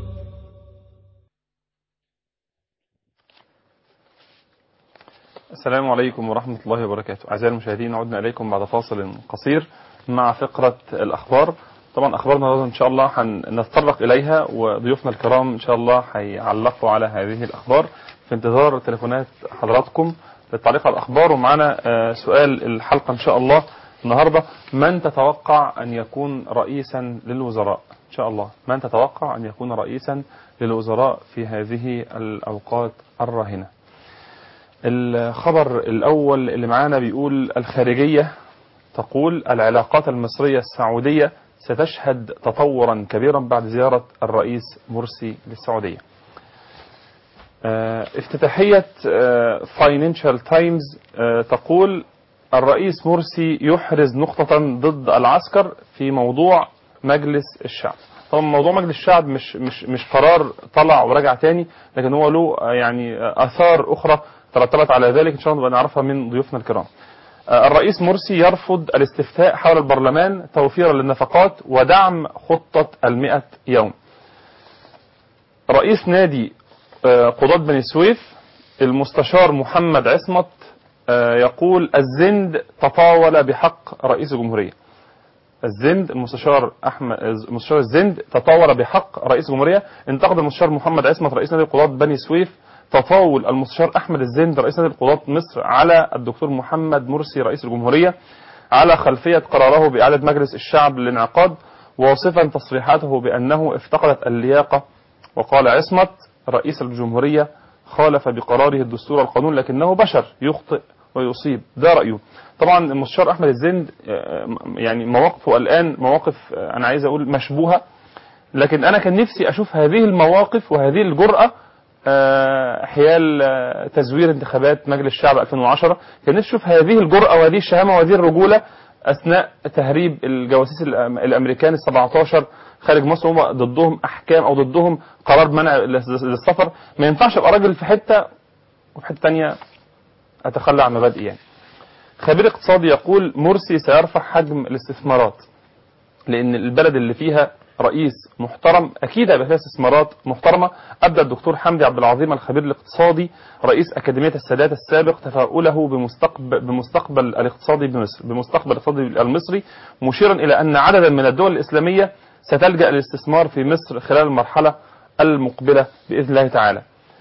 السلام عليكم ورحمة الله وبركاته أعزائي المشاهدين عدنا إليكم بعد فاصل قصير مع فقرة الأخبار طبعا أخبارنا النهارده إن شاء الله هنتطرق إليها وضيوفنا الكرام إن شاء الله هيعلقوا على هذه الأخبار في انتظار تليفونات حضراتكم للتعليق على الأخبار ومعنا آه، سؤال الحلقة إن شاء الله النهاردة من تتوقع أن يكون رئيسا للوزراء إن شاء الله من تتوقع أن يكون رئيسا للوزراء في هذه الأوقات الراهنة الخبر الأول اللي معانا بيقول الخارجية تقول العلاقات المصرية السعودية ستشهد تطورا كبيرا بعد زيارة الرئيس مرسي للسعودية آه، افتتاحية فاينانشال تايمز تقول الرئيس مرسي يحرز نقطة ضد العسكر في موضوع مجلس الشعب طبعا موضوع مجلس الشعب مش مش مش قرار طلع ورجع تاني لكن هو له آه، يعني آه، اثار اخرى ترتبت على ذلك ان شاء الله نبقى نعرفها من ضيوفنا الكرام آه، الرئيس مرسي يرفض الاستفتاء حول البرلمان توفيرا للنفقات ودعم خطة المئة يوم رئيس نادي آه، قضاة بني سويف المستشار محمد عصمت آه، يقول الزند تطاول بحق رئيس الجمهورية الزند المستشار احمد المستشار الزند تطاول بحق رئيس الجمهوريه انتقد المستشار محمد عصمت رئيس نادي القضاة بني سويف تطاول المستشار احمد الزند رئيس نادي القضاة مصر على الدكتور محمد مرسي رئيس الجمهوريه على خلفيه قراره باعاده مجلس الشعب للانعقاد واصفا تصريحاته بانه افتقدت اللياقه وقال عصمت رئيس الجمهوريه خالف بقراره الدستور والقانون لكنه بشر يخطئ ويصيب ده رأيه طبعا المستشار أحمد الزند آه، يعني مواقفه الآن مواقف آه، أنا عايز أقول مشبوهة لكن أنا كان نفسي أشوف هذه المواقف وهذه الجرأة آه، حيال آه، تزوير انتخابات مجلس الشعب 2010 كان نفسي أشوف هذه الجرأة وهذه الشهامة وهذه الرجولة أثناء تهريب الجواسيس الأم- الأمريكان ال 17 خارج مصر هم ضدهم أحكام أو ضدهم قرار منع للسفر ما ينفعش أبقى راجل في حتة وفي حتة تانية أتخلى عن مبادئي يعني خبير اقتصادي يقول مرسي سيرفع حجم الاستثمارات لأن البلد اللي فيها رئيس محترم أكيد هيبقى فيها استثمارات محترمة أبدأ الدكتور حمدي عبد العظيم الخبير الاقتصادي رئيس أكاديمية السادات السابق تفاؤله بمستقبل, بمستقبل الاقتصادي بمصر بمستقبل الاقتصادي المصري مشيرا إلى أن عددا من الدول الإسلامية ستلجأ للاستثمار في مصر خلال المرحلة المقبلة بإذن الله تعالى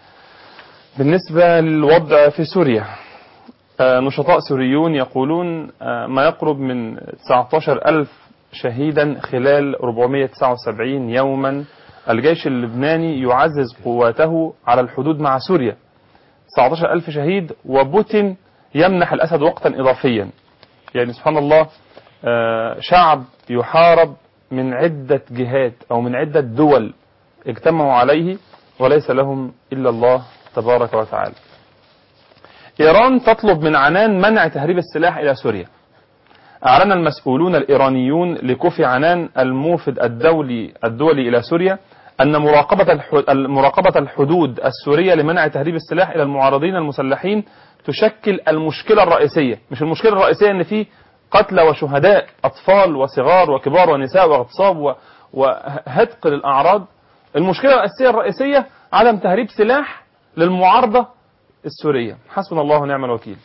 بالنسبة للوضع في سوريا آه، نشطاء سوريون يقولون آه، ما يقرب من 19 ألف شهيدا خلال 479 يوما الجيش اللبناني يعزز قواته على الحدود مع سوريا 19 ألف شهيد وبوتين يمنح الأسد وقتا إضافيا يعني سبحان الله آه، شعب يحارب من عدة جهات أو من عدة دول اجتمعوا عليه وليس لهم إلا الله تبارك وتعالى إيران تطلب من عنان منع تهريب السلاح إلى سوريا أعلن المسؤولون الإيرانيون لكوفي عنان الموفد الدولي الدولي إلى سوريا أن مراقبة الح- مراقبة الحدود السورية لمنع تهريب السلاح إلى المعارضين المسلحين تشكل المشكلة الرئيسية مش المشكلة الرئيسية أن في قتلى وشهداء أطفال وصغار وكبار ونساء واغتصاب و- وهتك للأعراض المشكلة الأساسية الرئيسية عدم تهريب سلاح للمعارضة السورية حسبنا الله ونعم الوكيل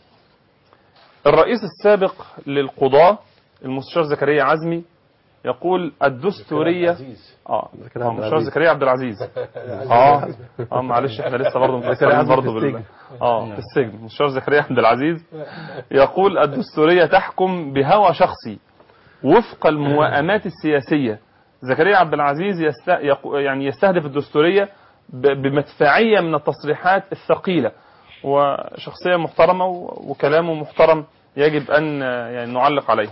الرئيس السابق للقضاة المستشار زكريا عزمي يقول الدستورية عزيز. اه زكريا آه، عبد مستشار العزيز. زكريا عبد العزيز اه اه معلش احنا لسه برضه متأثرين عزيز برضه في بال السجن. اه في السجن مستشار زكريا عبد العزيز يقول الدستورية تحكم بهوى شخصي وفق الموائمات السياسية زكريا عبد العزيز يست... يق... يعني يستهدف الدستورية ب... بمدفعية من التصريحات الثقيلة وشخصية محترمة و... وكلامه محترم يجب أن آه، يعني نعلق عليه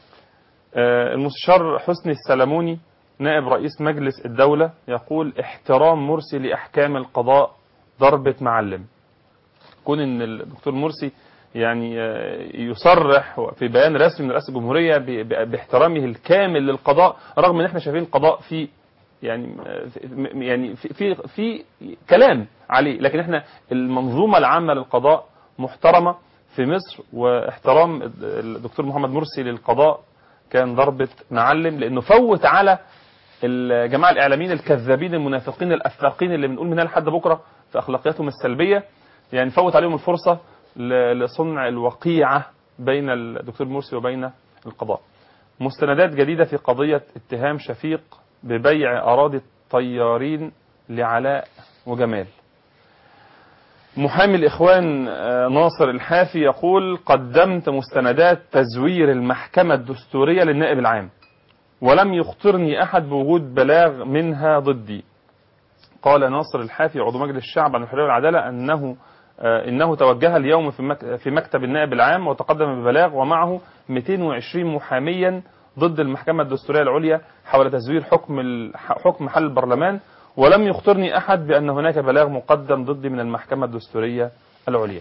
آه، المستشار حسني السلموني نائب رئيس مجلس الدولة يقول احترام مرسي لأحكام القضاء ضربة معلم كون ان الدكتور مرسي يعني آه، يصرح في بيان رسمي من رئاسة الجمهورية ب- ب- باحترامه الكامل للقضاء رغم ان احنا شايفين القضاء فيه يعني م- يعني في في, في كلام عليه لكن احنا المنظومه العامه للقضاء محترمه في مصر واحترام الدكتور محمد مرسي للقضاء كان ضربه معلم لانه فوت على الجماعه الاعلاميين الكذابين المنافقين الافاقين اللي بنقول منها لحد بكره في اخلاقياتهم السلبيه يعني فوت عليهم الفرصه ل- لصنع الوقيعه بين الدكتور مرسي وبين القضاء. مستندات جديده في قضيه اتهام شفيق ببيع اراضي الطيارين لعلاء وجمال. محامي الإخوان آه، ناصر الحافي يقول قدمت مستندات تزوير المحكمة الدستورية للنائب العام ولم يخطرني أحد بوجود بلاغ منها ضدي قال ناصر الحافي عضو مجلس الشعب عن الحرية والعدالة أنه آه، إنه توجه اليوم في مك- في مكتب النائب العام وتقدم ببلاغ ومعه 220 محاميا ضد المحكمة الدستورية العليا حول تزوير حكم ال- حكم حل البرلمان ولم يخطرني أحد بأن هناك بلاغ مقدم ضدي من المحكمة الدستورية العليا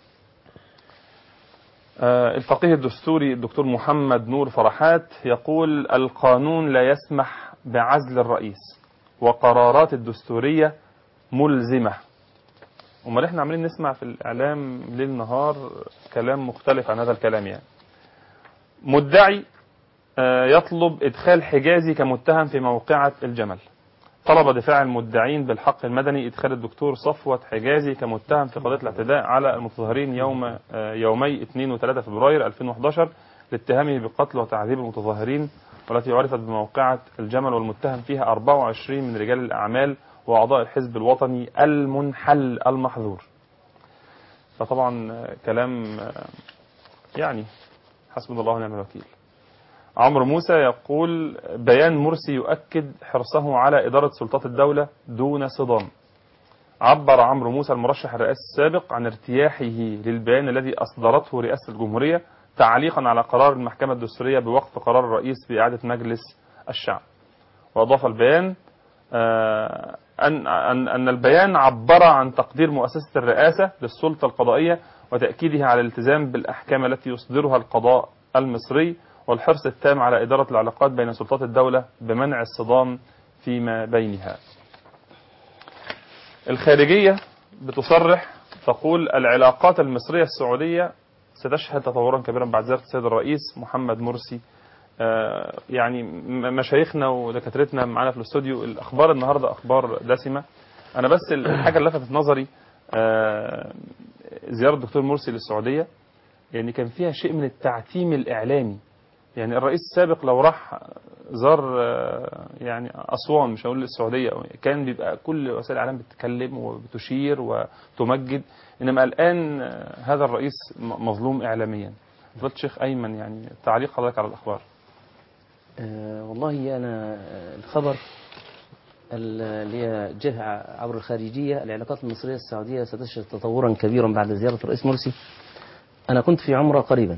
آه، الفقيه الدستوري الدكتور محمد نور فرحات يقول القانون لا يسمح بعزل الرئيس وقرارات الدستورية ملزمة امال احنا عمالين نسمع في الاعلام ليل نهار كلام مختلف عن هذا الكلام يعني مدعي آه، يطلب ادخال حجازي كمتهم في موقعة الجمل طلب دفاع المدعين بالحق المدني ادخال الدكتور صفوت حجازي كمتهم في قضيه الاعتداء على المتظاهرين يوم آه، يومي 2 و3 فبراير 2011 لاتهامه بقتل وتعذيب المتظاهرين والتي عرفت بموقعة الجمل والمتهم فيها 24 من رجال الأعمال وأعضاء الحزب الوطني المنحل المحظور فطبعا آه، كلام آه، يعني حسبنا الله ونعم الوكيل عمرو موسى يقول بيان مرسي يؤكد حرصه على إدارة سلطات الدولة دون صدام عبر عمرو موسى المرشح الرئاسي السابق عن ارتياحه للبيان الذي أصدرته رئاسة الجمهورية تعليقا على قرار المحكمة الدستورية بوقف قرار الرئيس بإعادة مجلس الشعب وأضاف البيان آه، أن, أن, أن البيان عبر عن تقدير مؤسسة الرئاسة للسلطة القضائية وتأكيدها على الالتزام بالأحكام التي يصدرها القضاء المصري والحرص التام على إدارة العلاقات بين سلطات الدولة بمنع الصدام فيما بينها الخارجية بتصرح تقول العلاقات المصرية السعودية ستشهد تطورا كبيرا بعد زيارة السيد الرئيس محمد مرسي آه، يعني م- مشايخنا ودكاترتنا معانا في الاستوديو الأخبار النهاردة أخبار دسمة أنا بس الحاجة اللي لفتت نظري آه، زيارة الدكتور مرسي للسعودية يعني كان فيها شيء من التعتيم الإعلامي يعني الرئيس السابق لو راح زار آه، يعني أسوان مش هقول السعودية كان بيبقى كل وسائل الإعلام بتتكلم وبتشير وتمجد إنما الآن آه، هذا الرئيس م- مظلوم إعلاميا فضلت شيخ أيمن يعني تعليق حضرتك على الأخبار آه، والله أنا آه، الخبر ال- اللي هي جه ع- عبر الخارجية العلاقات المصرية السعودية ستشهد تطورا كبيرا بعد زيارة الرئيس مرسي أنا كنت في عمرة قريبا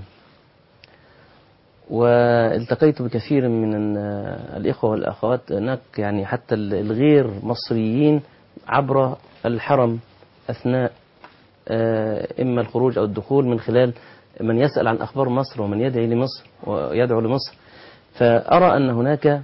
والتقيت بكثير من ال- الإخوة والأخوات هناك يعني حتى ال- الغير مصريين عبر الحرم أثناء آه، إما الخروج أو الدخول من خلال من يسأل عن أخبار مصر ومن يدعي لمصر ويدعو لمصر فأرى أن هناك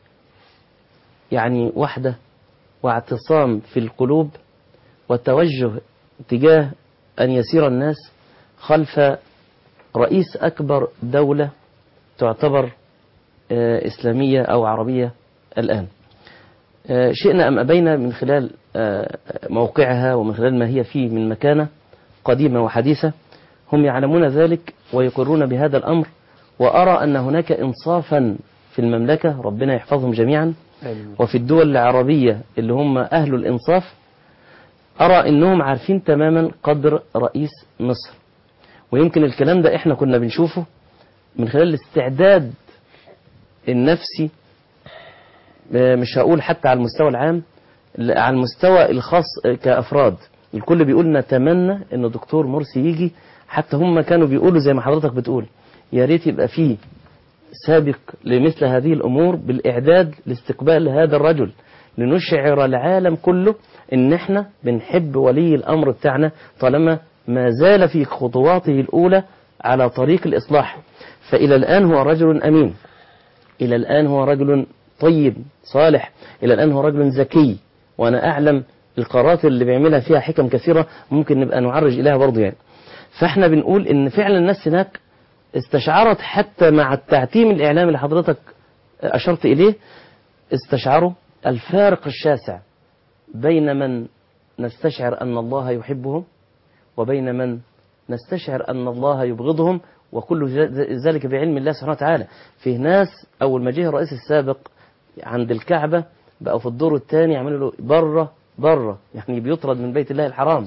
يعني وحدة واعتصام في القلوب والتوجه تجاه أن يسير الناس خلف رئيس أكبر دولة تعتبر آه، إسلامية أو عربية الآن آه، شئنا أم أبينا من خلال آه، موقعها ومن خلال ما هي فيه من مكانة قديمة وحديثة هم يعلمون ذلك ويقرون بهذا الأمر وأرى أن هناك إنصافا في المملكة ربنا يحفظهم جميعا وفي الدول العربية اللي هم أهل الإنصاف أرى أنهم عارفين تماما قدر رئيس مصر ويمكن الكلام ده إحنا كنا بنشوفه من خلال الاستعداد النفسي آه، مش هقول حتى على المستوى العام لا، على المستوى الخاص آه، كأفراد الكل بيقول نتمنى ان دكتور مرسي يجي حتى هم كانوا بيقولوا زي ما حضرتك بتقول يا ريت يبقى فيه سابق لمثل هذه الأمور بالإعداد لاستقبال هذا الرجل لنشعر العالم كله إن إحنا بنحب ولي الأمر بتاعنا طالما ما زال في خطواته الأولى على طريق الإصلاح فإلى الآن هو رجل أمين إلى الآن هو رجل طيب صالح إلى الآن هو رجل ذكي وأنا أعلم القرارات اللي بيعملها فيها حكم كثيرة ممكن نبقى نعرج إليها برضه يعني فاحنا بنقول إن فعلا الناس هناك استشعرت حتى مع التعتيم الإعلامي اللي حضرتك أشرت إليه استشعروا الفارق الشاسع بين من نستشعر أن الله يحبهم وبين من نستشعر أن الله يبغضهم وكل ذلك بعلم الله سبحانه وتعالى فيه ناس أول ما جه الرئيس السابق عند الكعبة بقوا في الدور الثاني يعملوا له بره بره يعني بيطرد من بيت الله الحرام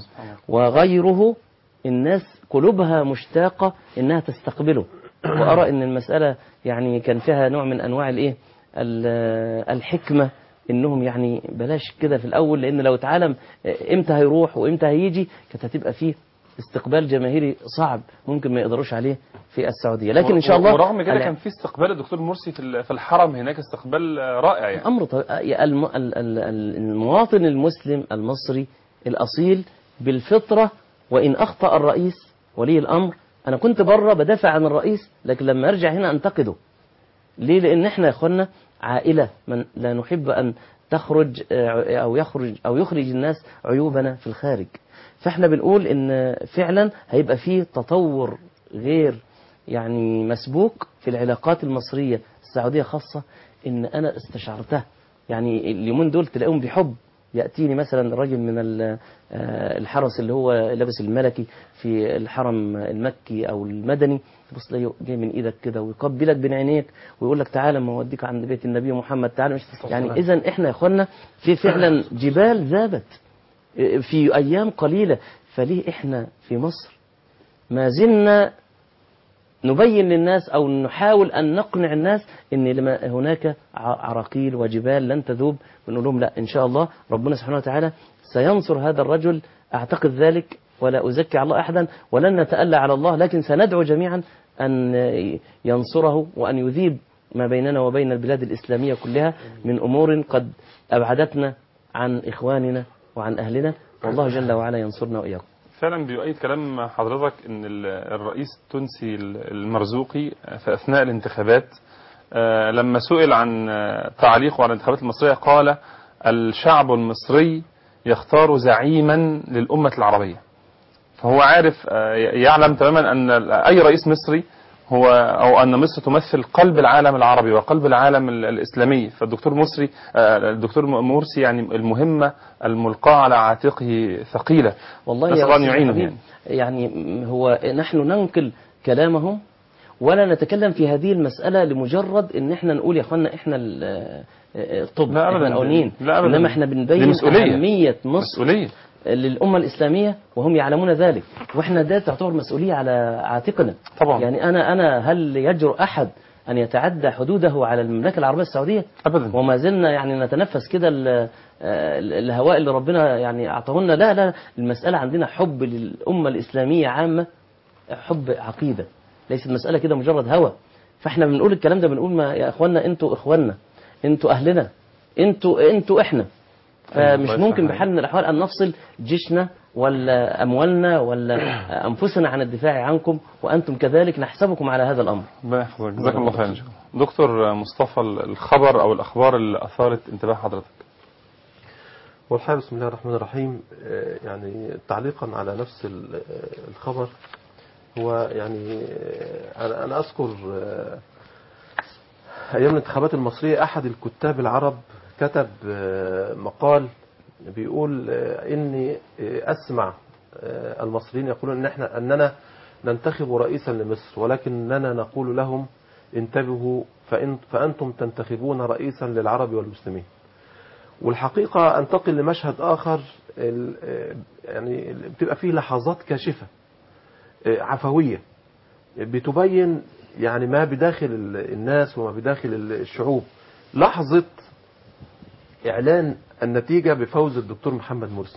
وغيره الناس قلوبها مشتاقة إنها تستقبله وأرى إن المسألة يعني كان فيها نوع من أنواع الإيه ال- الحكمة إنهم يعني بلاش كده في الأول لأن لو اتعلم إمتى هيروح وإمتى هيجي كانت هتبقى فيه استقبال جماهيري صعب ممكن ما يقدروش عليه في السعودية لكن إن شاء الله ورغم كده الع- كان في استقبال الدكتور مرسي في ال- في الحرم هناك استقبال آه، رائع يعني أمر طبيعي. الم- ال- ال- ال- المواطن المسلم المصري الأصيل بالفطرة وإن أخطأ الرئيس ولي الأمر أنا كنت بره بدافع عن الرئيس لكن لما أرجع هنا أنتقده ليه لأن إحنا يا إخوانا عائلة من لا نحب أن تخرج آه، أو يخرج أو يخرج الناس عيوبنا في الخارج فإحنا بنقول إن فعلا هيبقى فيه تطور غير يعني مسبوق في العلاقات المصرية السعودية خاصة إن أنا استشعرته يعني اليومين دول تلاقيهم بحب يأتيني مثلا رجل من ال- آه، الحرس اللي هو لابس الملكي في الحرم المكي أو المدني تبص تلاقيه جاي من إيدك كده ويقبلك بين عينيك ويقول لك تعالى ما أوديك عند بيت النبي محمد تعالى مش يعني إذا إحنا يا إخوانا في فعلا جبال ذابت آه، في أيام قليلة فليه إحنا في مصر ما زلنا نبين للناس أو نحاول أن نقنع الناس أن لما هناك ع- عراقيل وجبال لن تذوب بنقول لهم لا إن شاء الله ربنا سبحانه وتعالى سينصر هذا الرجل أعتقد ذلك ولا أزكي على الله أحدا ولن نتألى على الله لكن سندعو جميعا أن ينصره وأن يذيب ما بيننا وبين البلاد الإسلامية كلها من أمور قد أبعدتنا عن إخواننا وعن أهلنا والله جل وعلا ينصرنا وإياكم فعلا بيؤيد كلام حضرتك ان ال- الرئيس التونسي المرزوقي في اثناء الانتخابات آه، لما سئل عن آه، تعليقه على الانتخابات المصريه قال الشعب المصري يختار زعيما للامه العربيه فهو عارف آه، يعلم تماما ان ال- اي رئيس مصري هو او ان مصر تمثل قلب العالم العربي وقلب العالم ال- الاسلامي فالدكتور مصري آه، الدكتور مرسي يعني المهمه الملقاه على عاتقه ثقيله والله نسأل يا الله أن أستاذ يعينه حبيب، يعني. يعني هو نحن ننقل كلامهم ولا نتكلم في هذه المسألة لمجرد ان احنا نقول يا اخوانا احنا ال- الطب لا أبداً. احنا الاولين لا أبداً. انما احنا دي بنبين مسؤولية. اهمية مصر مسؤوليه للأمة الإسلامية وهم يعلمون ذلك واحنا ده تعتبر مسؤولية على عاتقنا طبعا. يعني أنا أنا هل يجرؤ أحد أن يتعدى حدوده على المملكة العربية السعودية ابدا وما زلنا يعني نتنفس كده ال- آه، الهواء اللي ربنا يعني أعطاه لنا لا لا المسألة عندنا حب للأمة الإسلامية عامة حب عقيدة ليست مسألة كده مجرد هوى فاحنا بنقول الكلام ده بنقول ما يا اخوانا انتوا اخواننا انتوا اهلنا انتوا انتوا احنا فمش الله ممكن يسلمك. بحال من الاحوال ان نفصل جيشنا ولا اموالنا ولا انفسنا عن الدفاع عنكم وانتم كذلك نحسبكم على هذا الامر ربنا يحفظك جزاك الله خيرا دكتور مصطفى الخبر او الاخبار اللي اثارت انتباه حضرتك والحقيقة بسم الله الرحمن الرحيم آه، يعني تعليقا على نفس ال- آه، الخبر هو يعني آه، أنا أنا أذكر آه، أيام الانتخابات المصرية أحد الكتاب العرب كتب آه، مقال بيقول آه، إني آه، أسمع آه، المصريين يقولون إن إحنا أننا ننتخب رئيسا لمصر ولكننا نقول لهم انتبهوا فإن فأنتم تنتخبون رئيسا للعرب والمسلمين والحقيقة أنتقل لمشهد آخر ال- آه، يعني ال- بتبقى فيه لحظات كاشفة آه، عفوية بتبين يعني ما بداخل ال- الناس وما بداخل ال- الشعوب لحظة إعلان النتيجة بفوز الدكتور محمد مرسي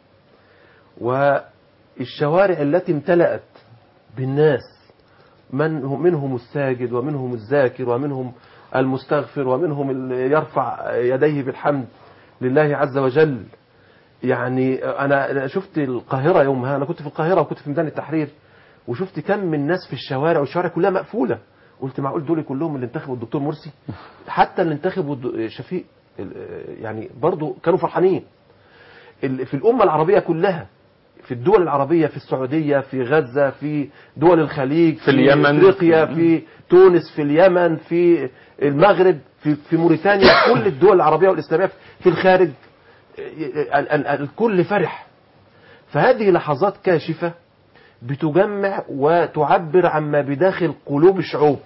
والشوارع التي امتلأت بالناس من هم منهم الساجد ومنهم الذاكر ومنهم المستغفر ومنهم اللي يرفع يديه بالحمد لله عز وجل يعني انا أنا شفت القاهره يومها انا كنت في القاهره وكنت في ميدان التحرير وشفت كم من الناس في الشوارع والشوارع كلها مقفوله قلت معقول دول كلهم اللي انتخبوا الدكتور مرسي حتى اللي انتخبوا الد- شفيق ال- يعني برضو كانوا فرحانين ال- في الأمة العربية كلها في الدول العربية في السعودية في غزة في دول الخليج في اليمن. افريقيا في تونس في اليمن في المغرب في في موريتانيا كل الدول العربية والإسلامية في الخارج ال- ال- الكل فرح فهذه لحظات كاشفة بتجمع وتعبر عما بداخل قلوب الشعوب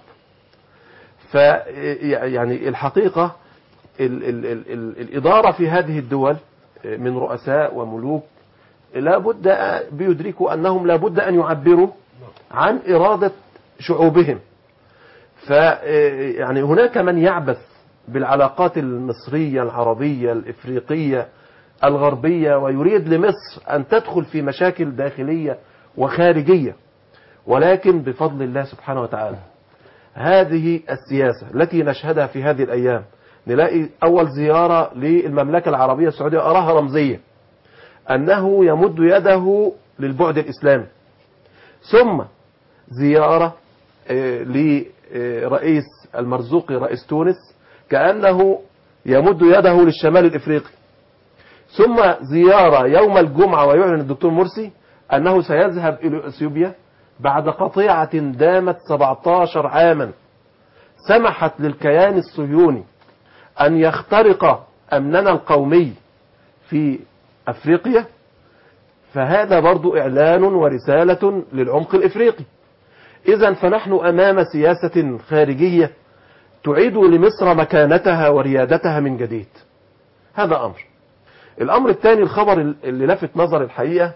ف يعني الحقيقة ال ال ال ال الإدارة في هذه الدول من رؤساء وملوك لابد بيدركوا أنهم لابد أن يعبروا عن إرادة شعوبهم ف يعني هناك من يعبث بالعلاقات المصرية العربية الإفريقية الغربية ويريد لمصر أن تدخل في مشاكل داخلية وخارجية ولكن بفضل الله سبحانه وتعالى هذه السياسة التي نشهدها في هذه الأيام نلاقي أول زيارة للمملكة العربية السعودية أراها رمزية أنه يمد يده للبعد الإسلامي ثم زيارة آه، لرئيس المرزوقي رئيس تونس كأنه يمد يده للشمال الإفريقي ثم زيارة يوم الجمعة ويعلن الدكتور مرسي أنه سيذهب إلى أثيوبيا بعد قطيعة دامت 17 عاما سمحت للكيان الصهيوني أن يخترق أمننا القومي في أفريقيا فهذا برضو إعلان ورسالة للعمق الإفريقي إذا فنحن أمام سياسة خارجية تعيد لمصر مكانتها وريادتها من جديد هذا أمر الأمر الثاني الخبر اللي لفت نظر الحقيقة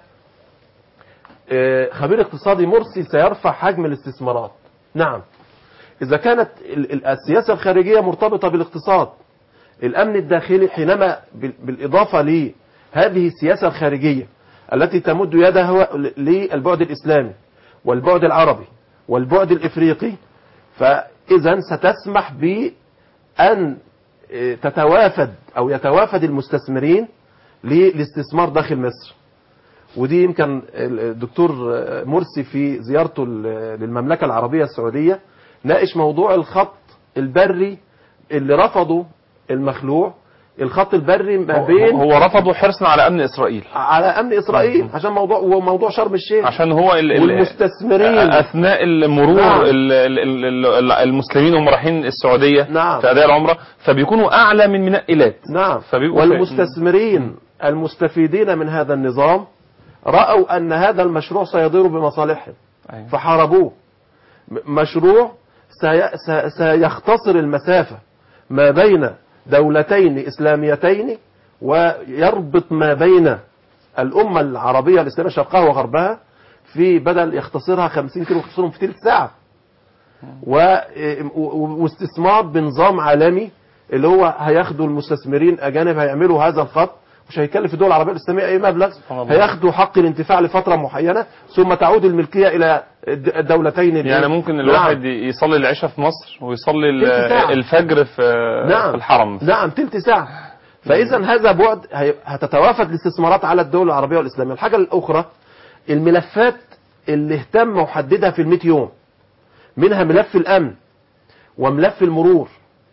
آه، خبير اقتصادي مرسي سيرفع حجم الاستثمارات نعم إذا كانت ال- ال- السياسة الخارجية مرتبطة بالاقتصاد الأمن الداخلي حينما بال- بالإضافة لهذه السياسة الخارجية التي تمد يدها ل- للبعد الإسلامي والبعد العربي والبعد الإفريقي فإذا ستسمح بأن آه، تتوافد أو يتوافد المستثمرين للاستثمار داخل مصر ودي يمكن الدكتور مرسي في زيارته للمملكة العربية السعودية ناقش موضوع الخط البري اللي رفضه المخلوع الخط البري ما بين هو رفضه حرصا على امن اسرائيل على امن اسرائيل عشان موضوع وموضوع شرم الشيخ عشان هو ال- ال- والمستثمرين اثناء المرور نعم. ال- ال- ال- ال- المسلمين وهم رايحين السعوديه نعم. في اداء العمره فبيكونوا اعلى من منقلات نعم فبيبقوا والمستثمرين المستفيدين من هذا النظام رأوا أن هذا المشروع سيضر بمصالحهم أيوة. فحاربوه م- مشروع سي... سي... سيختصر المسافة ما بين دولتين إسلاميتين ويربط ما بين الأمة العربية الإسلامية شرقها وغربها في بدل يختصرها 50 كيلو يختصرهم في ثلث ساعة و... و- واستثمار بنظام عالمي اللي هو هياخدوا المستثمرين أجانب هيعملوا هذا الخط مش هيكلف الدول العربية الإسلامية أي مبلغ سبحان الله. هياخدوا حق الانتفاع لفترة معينة ثم تعود الملكية إلى الد- الدولتين ال- يعني ممكن نعم. الواحد يصلي العشاء في مصر ويصلي ال- تلت ساعة. الفجر في نعم في الحرم نعم تلت ساعة فإذا هذا بعد هي- هتتوافد الاستثمارات على الدول العربية والإسلامية الحاجة الأخرى الملفات اللي اهتم وحددها في المئة يوم منها ملف الأمن وملف المرور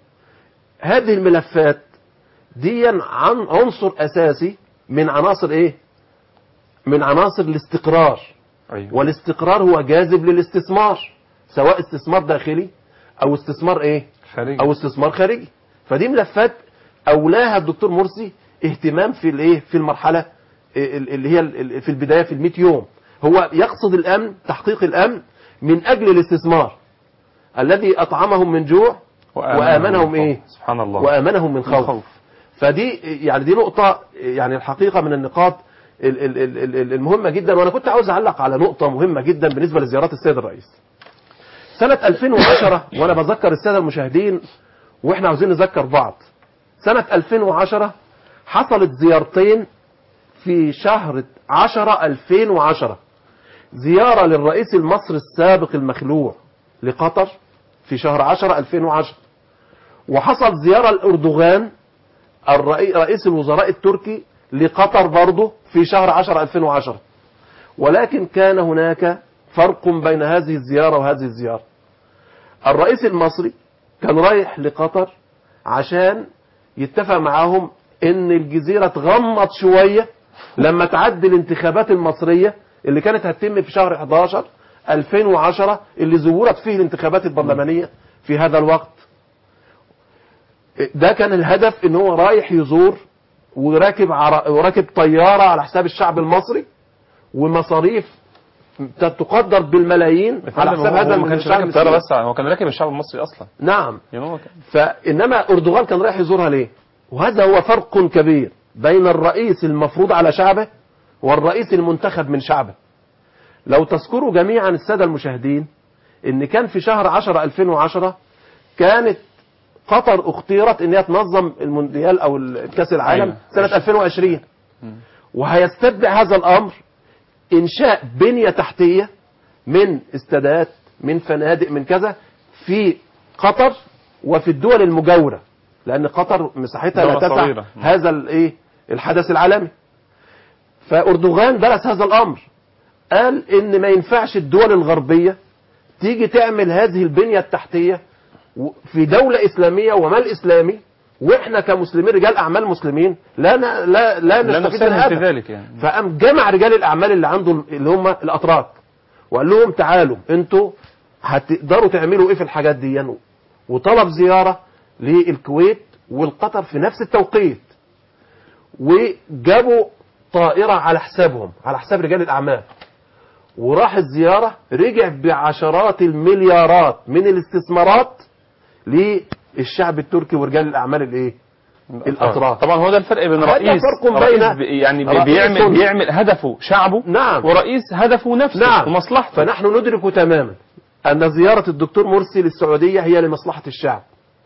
هذه الملفات دي عن عنصر أساسي من عناصر إيه من عناصر الاستقرار أيوة. والاستقرار هو جاذب للاستثمار سواء استثمار داخلي أو استثمار إيه خارجي او استثمار خارجي فدي ملفات اولاها الدكتور مرسي اهتمام في الايه في المرحله ال- اللي هي ال- في البدايه في ال يوم هو يقصد الامن تحقيق الامن من اجل الاستثمار الذي اطعمهم من جوع وامنهم من ايه خوف. سبحان الله وامنهم من خوف خوف. فدي يعني دي نقطه يعني الحقيقه من النقاط ال- ال- ال- ال- المهمه جدا وانا كنت عاوز اعلق على نقطه مهمه جدا بالنسبه لزيارات السيد الرئيس سنة 2010 وانا بذكر السادة المشاهدين واحنا عاوزين نذكر بعض سنة 2010 حصلت زيارتين في شهر 10 2010 زيارة للرئيس المصري السابق المخلوع لقطر في شهر 10 2010 وحصل زيارة لأردوغان الرئي- رئيس الوزراء التركي لقطر برضه في شهر 10 2010 ولكن كان هناك فرق بين هذه الزيارة وهذه الزيارة الرئيس المصري كان رايح لقطر عشان يتفق معاهم ان الجزيرة تغمض شوية لما تعدي الانتخابات المصرية اللي كانت هتتم في شهر 11 2010 اللي زورت فيه الانتخابات البرلمانية في هذا الوقت ده كان الهدف ان هو رايح يزور وراكب عر... وراكب طيارة على حساب الشعب المصري ومصاريف تقدر بالملايين على حساب هذا ما كانش الشعب راكب طياره المصري. بس هو كان راكب الشعب المصري اصلا نعم يعني هو كان فإنما أردوغان كان رايح يزورها ليه وهذا هو فرق كبير بين الرئيس المفروض على شعبه والرئيس المنتخب من شعبه لو تذكروا جميعا السادة المشاهدين ان كان في شهر 10 2010 كانت قطر اختيرت ان هي تنظم المونديال او الكاس العالم أيوة. سنة 2020 وهيستتبع هذا الامر انشاء بنية تحتية من استادات من فنادق من كذا في قطر وفي الدول المجاورة لان قطر مساحتها لا دولة تسع صغيرة. هذا الايه الحدث العالمي فاردوغان درس هذا الامر قال ان ما ينفعش الدول الغربية تيجي تعمل هذه البنية التحتية و- في دولة اسلامية ومال اسلامي واحنا كمسلمين رجال اعمال مسلمين لا ن- لا لا لا نستفيد من نفسهم في هذا ذلك يعني فقام جمع رجال الاعمال اللي عنده اللي هم الاتراك وقال لهم تعالوا انتوا هتقدروا تعملوا ايه في الحاجات دي وطلب زياره للكويت والقطر في نفس التوقيت وجابوا طائره على حسابهم على حساب رجال الاعمال وراح الزياره رجع بعشرات المليارات من الاستثمارات للشعب التركي ورجال الاعمال الايه الاتراك طبعا هو ده الفرق بين هذا رئيس فرق بين رئيس بي- يعني بي- رئيس- بيعمل بيعمل هدفه شعبه نعم ورئيس هدفه نفسه نعم ومصلحته فنحن ندرك تماما أن زيارة الدكتور مرسي للسعودية هي لمصلحة الشعب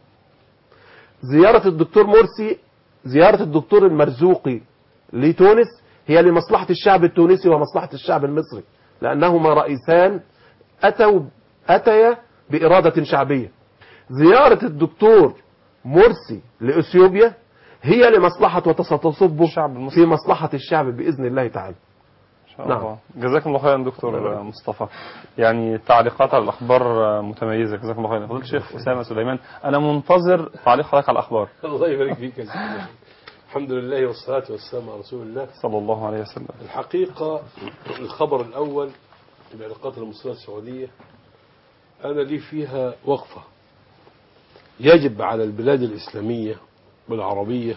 زيارة الدكتور مرسي زيارة الدكتور المرزوقي لتونس هي لمصلحة الشعب التونسي ومصلحة الشعب المصري لأنهما رئيسان أتوا أتيا بإرادة شعبية زيارة الدكتور مرسي لأثيوبيا هي لمصلحة وتصب الشعب المصري. في مصلحة الشعب بإذن الله تعالى إن شاء نعم. الله جزاكم الله خيرا دكتور مصطفى يعني تعليقات على الاخبار متميزه جزاكم الله خيرا فضيله الشيخ اسامه سليمان انا منتظر تعليق حضرتك على الاخبار الله يبارك فيك يا سيدي. الحمد لله والصلاة والسلام على رسول الله صلى الله عليه وسلم الحقيقة الخبر الأول العلاقات المصرية السعودية أنا لي فيها وقفة يجب على البلاد الإسلامية والعربية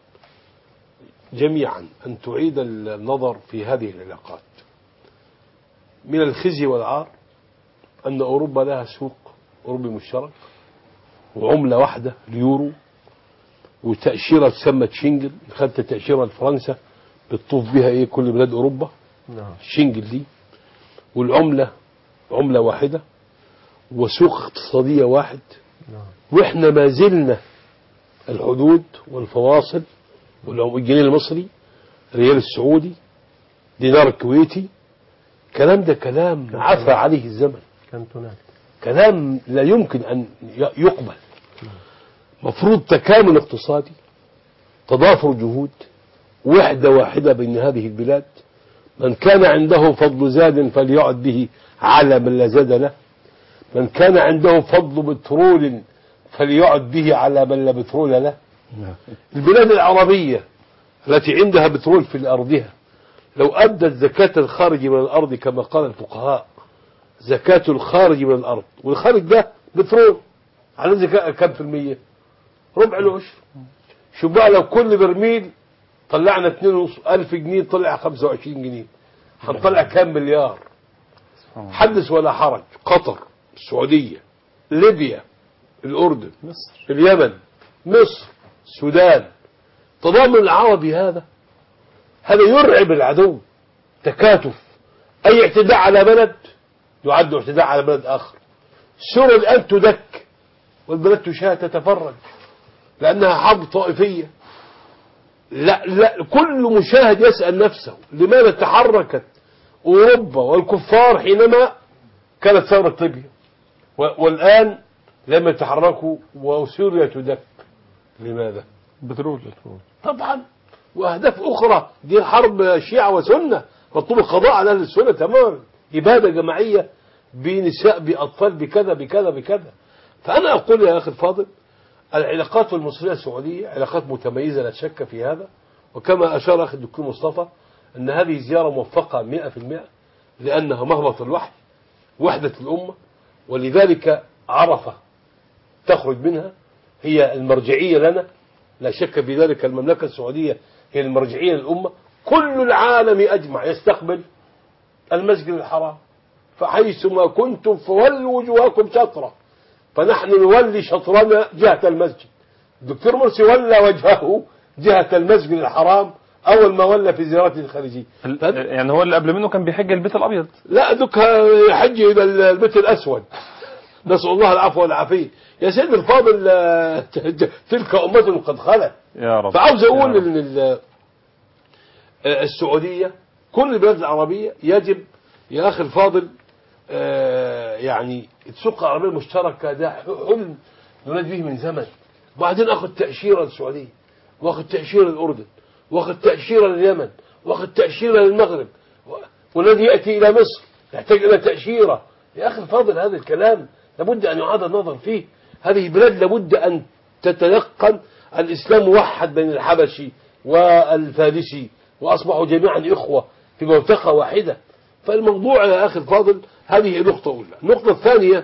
جميعا أن تعيد النظر في هذه العلاقات من الخزي والعار أن أوروبا لها سوق أوروبي مشترك وعملة واحدة اليورو وتأشيرة تسمى شنجل خدت تأشيرة لفرنسا بتطوف بها ايه كل بلاد اوروبا نعم شنجل دي والعملة عملة واحدة وسوق اقتصادية واحد واحنا ما زلنا الحدود والفواصل والجنيه المصري الريال السعودي دينار الكويتي كلام ده كلام عفى عليه الزمن كانتونات كلام لا يمكن أن ي- يقبل مفروض تكامل اقتصادي تضافر جهود وحدة واحدة بين هذه البلاد من كان عنده فضل زاد فليعد به على من لا زاد له من كان عنده فضل بترول فليعد به على من لا بترول له البلاد العربية التي عندها بترول في أرضها لو أدت زكاة الخارج من الأرض كما قال الفقهاء زكاة الخارج من الأرض والخارج ده بترول على زكاة كم في المية ربع العشر شوف بقى لو كل برميل طلعنا 2 ألف جنيه طلع 25 جنيه هنطلع كام مليار حدث ولا حرج قطر السعودية ليبيا الأردن مصر اليمن مصر السودان تضامن العربي هذا هذا يرعب العدو تكاتف أي اعتداء على بلد يعد اعتداء على بلد آخر سوريا الآن تدك والبلد تشاهد تتفرج لأنها حرب طائفية لا لا كل مشاهد يسأل نفسه لماذا تحركت أوروبا والكفار حينما كانت ثورة ليبيا و- والآن لم يتحركوا وسوريا تدك لماذا؟ بترول طبعا واهداف اخرى دي حرب شيعة وسنة مطلوب القضاء على اهل السنة تماما ابادة جماعية بنساء باطفال بكذا بكذا بكذا فأنا أقول يا أخي الفاضل العلاقات المصرية السعودية علاقات متميزة لا شك في هذا وكما أشار أخي الدكتور مصطفى أن هذه زيارة موفقة 100% لأنها مهبط الوحي وحدة الأمة ولذلك عرفة تخرج منها هي المرجعية لنا لا شك في ذلك المملكة السعودية هي المرجعية للأمة كل العالم أجمع يستقبل المسجد الحرام فحيثما كنتم فولوا وجوهكم شطرة فنحن نولي شطرنا جهة المسجد الدكتور مرسي ولى وجهه جهة المسجد الحرام أول ما ولى في زيارته الخارجية ال- فهذا- يعني هو اللي قبل منه كان بيحج البيت الابيض لا دوك يحج الى البيت الاسود نسال الله العفو والعافيه يا سيدي الفاضل آه، تلك امه قد خلت يا رب فعاوز يا اقول رب. ان ال- آه، السعوديه كل البلاد العربيه يجب يا اخي الفاضل آه، يعني السوق العربيه المشتركه ده حلم نريد به من زمن وبعدين اخذ تاشيره للسعوديه واخذ تاشيره للاردن واخذ تاشيره لليمن واخذ تاشيره للمغرب و- والذي ياتي الى مصر يحتاج الى تاشيره يا اخي الفاضل هذا الكلام لابد ان يعاد النظر فيه هذه بلاد لابد ان تتيقن الاسلام موحد بين الحبشي والفارسي واصبحوا جميعا اخوه في منطقه واحده فالموضوع يا اخي الفاضل هذه نقطه اولى النقطه الثانيه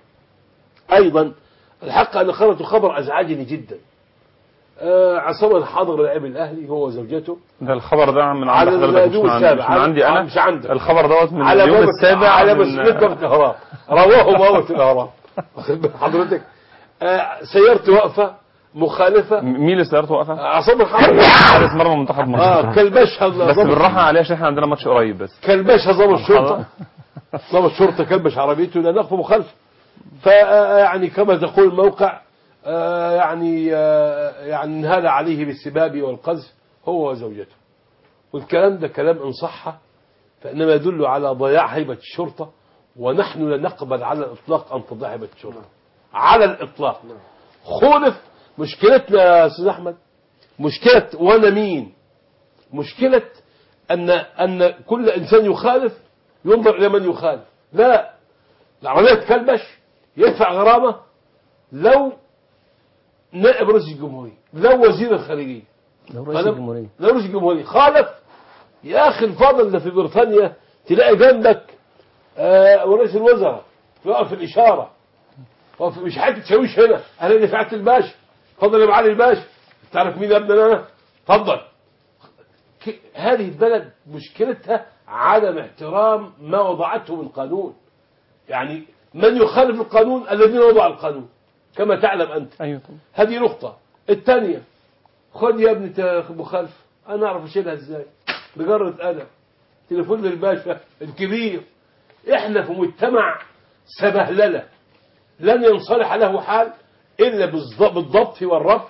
ايضا الحق ان قرات خبر ازعجني جدا آه، عصام الحاضر لاعب الاهلي هو وزوجته ده الخبر ده من على عند حضرتك مش اليوم من عندي مش السابع من عندي انا مش عندك الخبر دوت من على اليوم باب السابع على من- مسؤولية باب الأهرام رواه موت الأهرام واخد بال حضرتك آه، سيارتي واقفة مخالفة م- مين اللي سيارته واقفه؟ عصام الحضر حارس مرمى منتخب مصر اه كلبشها بس بالراحه عليه عشان احنا عندنا ماتش قريب بس كلبشها ضابط الشرطة ضابط الشرطة كلبش عربيته لأن أخفى مخالفة فيعني كما تقول الموقع آه، يعني آه، يعني انهال عليه بالسباب والقذف هو وزوجته والكلام ده كلام إن صح فإنما يدل على ضياع هيبة الشرطة ونحن لا نقبل على الإطلاق أن تضيع هيبة الشرطة على الإطلاق خولف مشكلتنا يا أستاذ أحمد مشكلة وأنا مين مشكلة أن أن كل إنسان يخالف ينظر إلى من يخالف لا العملية تكلبش يدفع غرامة لو نائب رئيس الجمهورية لو وزير الخارجية لو رئيس أنا- الجمهورية لو رئيس الجمهورية خالف يا أخي الفاضل ده في بريطانيا تلاقي جنبك آه ورئيس الوزراء يقف في الإشارة وقف مش حاجة تسويش هنا أنا اللي فعلت الباشا اتفضل يا معالي الباشا تعرف مين يا ابني أنا اتفضل ك- هذه البلد مشكلتها عدم احترام ما وضعته من قانون يعني من يخالف القانون الذين وضعوا القانون كما تعلم أنت ايوه طبعا هذه نقطة الثانية خد يا ابني تا- مخالفة أنا أعرف أشيلها إزاي بجرد أنا تليفون للباشا الكبير إحنا في مجتمع سبهللة لن ينصلح له حال إلا بالض- بالضبط والربط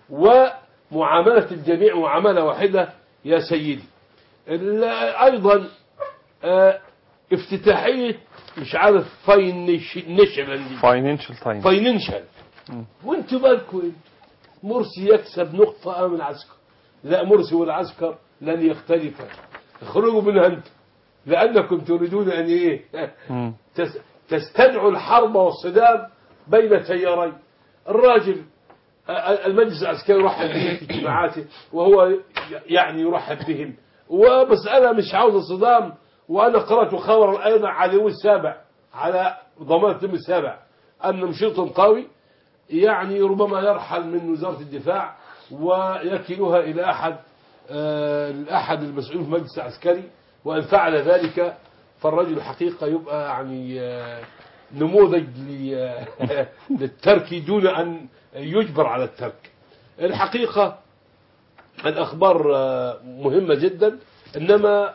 ومعاملة الجميع معاملة واحدة يا سيدي ال- أيضا آه، افتتاحية مش عارف فاينيشن فاينانشال تايم فاينانشال وانتوا بالكم إيه؟ مرسي يكسب نقطة أمام العسكر لا مرسي والعسكر لن يختلفا اخرجوا منها انت لأنكم تريدون أن إيه تس- تستدعوا الحرب والصدام بين تيارين الراجل ا- ا- المجلس العسكري يرحب بهم في اجتماعاته وهو ي- يعني يرحب بهم ومسألة مش عاوزة صدام وأنا قرأت خبرا أيضا على اليوم السابع على ضمان اليوم السابع أن مشيط قوي يعني ربما يرحل من وزارة الدفاع ويكلها إلى أحد آه، أحد المسؤولين في المجلس العسكري وإن فعل ذلك فالرجل حقيقة يبقى يعني آه، نموذج ل- للترك دون أن يجبر على الترك الحقيقة الأخبار آه، مهمة جدا إنما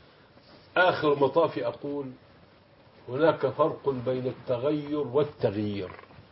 آخر مطاف أقول هناك فرق بين التغير والتغيير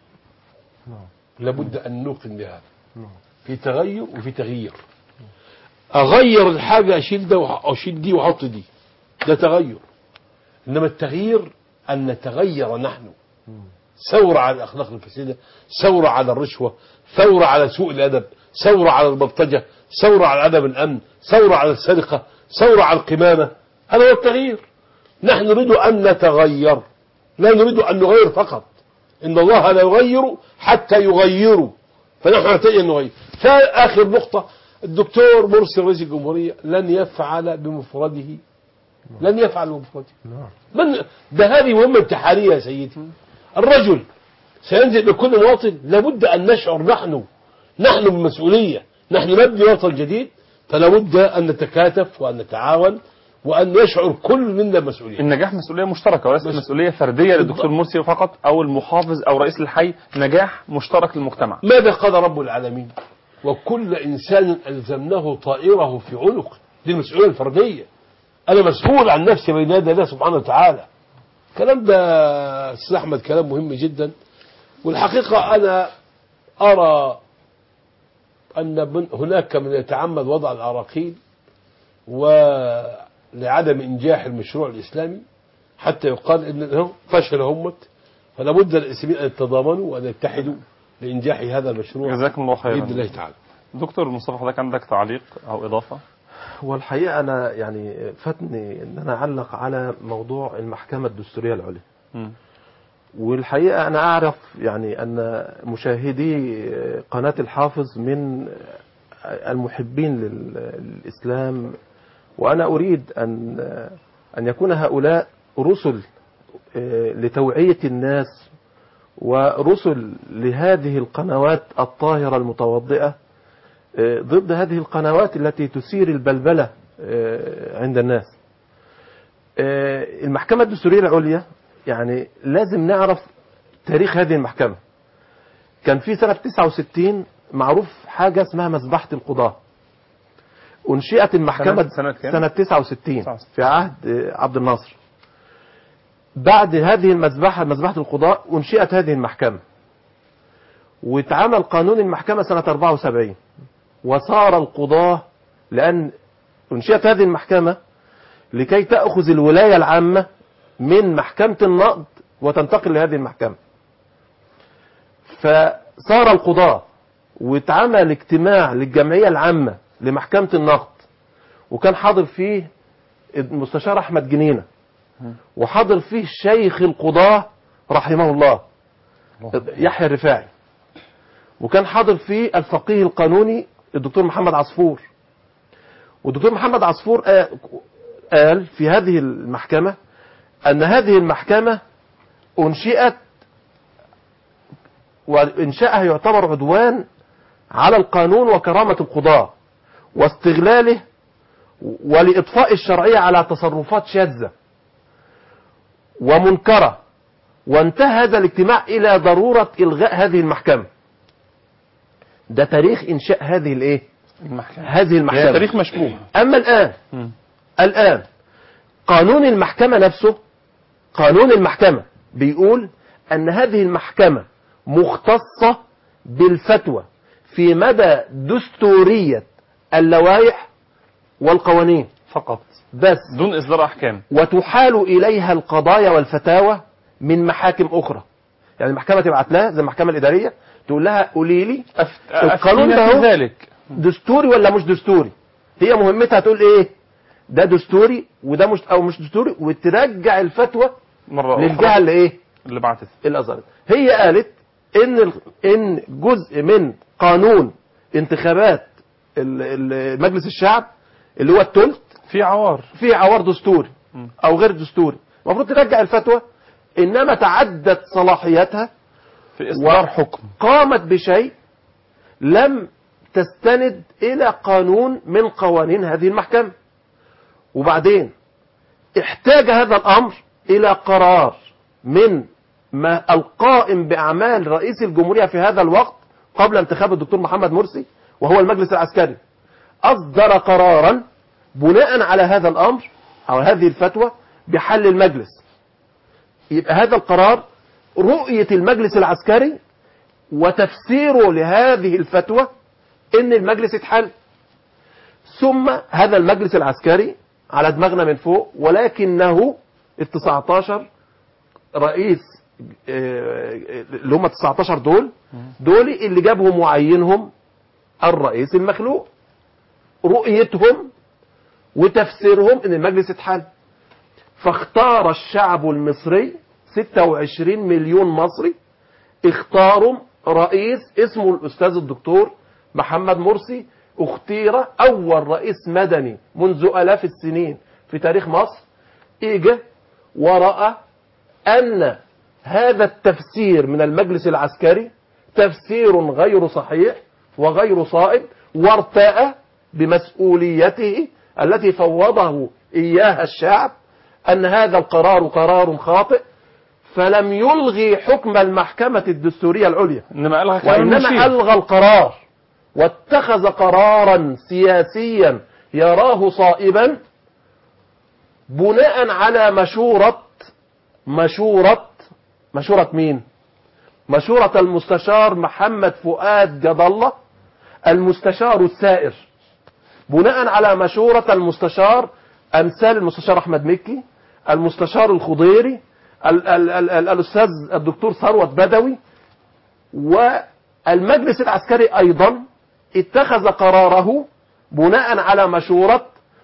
لابد أن نوقن بهذا في تغير وفي تغيير أغير الحاجة أشيل ده وأح- أشيل دي وأحط دي ده تغير إنما التغيير أن نتغير نحن ثورة على الأخلاق الفاسدة ثورة على الرشوة ثورة على سوء الأدب ثورة على البلطجة ثورة على عدم الأمن ثورة على السرقة ثورة على القمامة هذا هو التغيير نحن نريد أن نتغير لا نريد أن نغير فقط إن الله لا يغير حتى يغيروا فنحن نحتاج أن نغير فآخر نقطة الدكتور مرسي رئيس الجمهورية لن يفعل بمفرده لن يفعل بمفرده من ده هذه مهمة امتحانية يا سيدي الرجل سينزل لكل مواطن لابد أن نشعر نحن نحن بالمسؤولية نحن نبني وطن جديد فلا بد أن نتكاتف وأن نتعاون وأن يشعر كل منا المسؤولية النجاح مسؤولية مشتركة وليست مسؤولية فردية للدكتور مرسي فقط أو المحافظ أو رئيس الحي نجاح مشترك للمجتمع ماذا قال رب العالمين وكل إنسان ألزمناه طائره في عنقه دي المسؤولية الفردية أنا مسؤول عن نفسي بين يدي الله سبحانه وتعالى الكلام ده أستاذ أحمد كلام مهم جدا والحقيقة أنا أرى أن من هناك من يتعمد وضع العراقيل ولعدم إنجاح المشروع الإسلامي حتى يقال إنه فشل همت فلا بد للإسلاميين أن يتضامنوا وأن يتحدوا لإنجاح هذا المشروع جزاكم الله خيرا بإذن الله تعالى دكتور مصطفى حضرتك عندك تعليق أو إضافة والحقيقة أنا يعني فاتني أن أنا أعلق على موضوع المحكمة الدستورية العليا مم. والحقيقة أنا أعرف يعني أن مشاهدي قناة الحافظ من المحبين لل- للإسلام وأنا أريد أن أن يكون هؤلاء رسل آه، لتوعية الناس ورسل لهذه القنوات الطاهرة المتوضئة آه، ضد هذه القنوات التي تثير البلبلة آه، عند الناس آه، المحكمة الدستورية العليا يعني لازم نعرف تاريخ هذه المحكمة كان في سنة 69 معروف حاجة اسمها مذبحة القضاة أنشئت المحكمة سنة- سنة كام؟ سنة 69 69. في عهد آه، عبد الناصر بعد هذه المذبحة مذبحة القضاء أنشئت هذه المحكمة واتعمل قانون المحكمة سنة 74 وصار القضاة لأن أنشئت هذه المحكمة لكي تأخذ الولاية العامة من محكمة النقد وتنتقل لهذه المحكمة فصار القضاة واتعمل اجتماع للجمعية العامة لمحكمة النقد وكان حاضر فيه المستشار أحمد جنينة وحاضر فيه شيخ القضاة رحمه الله يحيى الرفاعي وكان حاضر فيه الفقيه القانوني الدكتور محمد عصفور والدكتور محمد عصفور قا- قال في هذه المحكمة أن هذه المحكمة أنشئت وإنشائها يعتبر عدوان على القانون وكرامة القضاة واستغلاله ولإطفاء الشرعية على تصرفات شاذة ومنكرة وانتهى هذا الاجتماع إلى ضرورة إلغاء هذه المحكمة ده تاريخ إنشاء هذه الإيه؟ المحكمة هذه هي المحكمة تاريخ مشبوه أما الآن مم. الآن قانون المحكمة نفسه قانون المحكمة بيقول أن هذه المحكمة مختصة بالفتوى في مدى دستورية اللوائح والقوانين فقط بس دون إصدار أحكام وتحال إليها القضايا والفتاوى من محاكم أخرى يعني المحكمة تبعت لها زي المحكمة الإدارية تقول لها قولي لي أفت... القانون ده أفتينا هو- في ذلك دستوري ولا مش دستوري هي مهمتها تقول ايه ده دستوري وده مش او مش دستوري وترجع الفتوى مرة للجهه أخرى اللي ايه اللي بعتت الازهر هي قالت ان ال- ان جزء من قانون انتخابات ال- ال- مجلس الشعب اللي هو الثلث في عوار فيه عوار دستوري او غير دستوري المفروض ترجع الفتوى انما تعدت صلاحياتها في إصدار حكم قامت بشيء لم تستند إلى قانون من قوانين هذه المحكمة وبعدين احتاج هذا الأمر إلى قرار من ما القائم بأعمال رئيس الجمهورية في هذا الوقت قبل انتخاب الدكتور محمد مرسي وهو المجلس العسكري أصدر قرارا بناء على هذا الأمر أو هذه الفتوى بحل المجلس يبقى هذا القرار رؤية المجلس العسكري وتفسيره لهذه الفتوى ان المجلس اتحل ثم هذا المجلس العسكري على دماغنا من فوق ولكنه ال 19 رئيس آه، اللي هم 19 دول دول اللي جابهم وعينهم الرئيس المخلوق رؤيتهم وتفسيرهم ان المجلس اتحل فاختار الشعب المصري 26 مليون مصري اختاروا رئيس اسمه الأستاذ الدكتور محمد مرسي اختير أول رئيس مدني منذ آلاف السنين في تاريخ مصر إجا ورأى أن هذا التفسير من المجلس العسكري تفسير غير صحيح وغير صائب وارتاء بمسؤوليته التي فوضه إياها الشعب أن هذا القرار قرار خاطئ فلم يلغي حكم المحكمة الدستورية العليا انما الغى كلام وإنما المشير ألغى القرار واتخذ قرارا سياسيا يراه صائبا بناء على مشورة مشورة مشورة مين مشورة المستشار محمد فؤاد جد الله المستشار السائر بناء على مشورة المستشار أمثال المستشار أحمد مكي المستشار الخضيري ال ال ال ال الأستاذ الدكتور ثروت بدوي والمجلس العسكري أيضا اتخذ قراره بناء على مشورة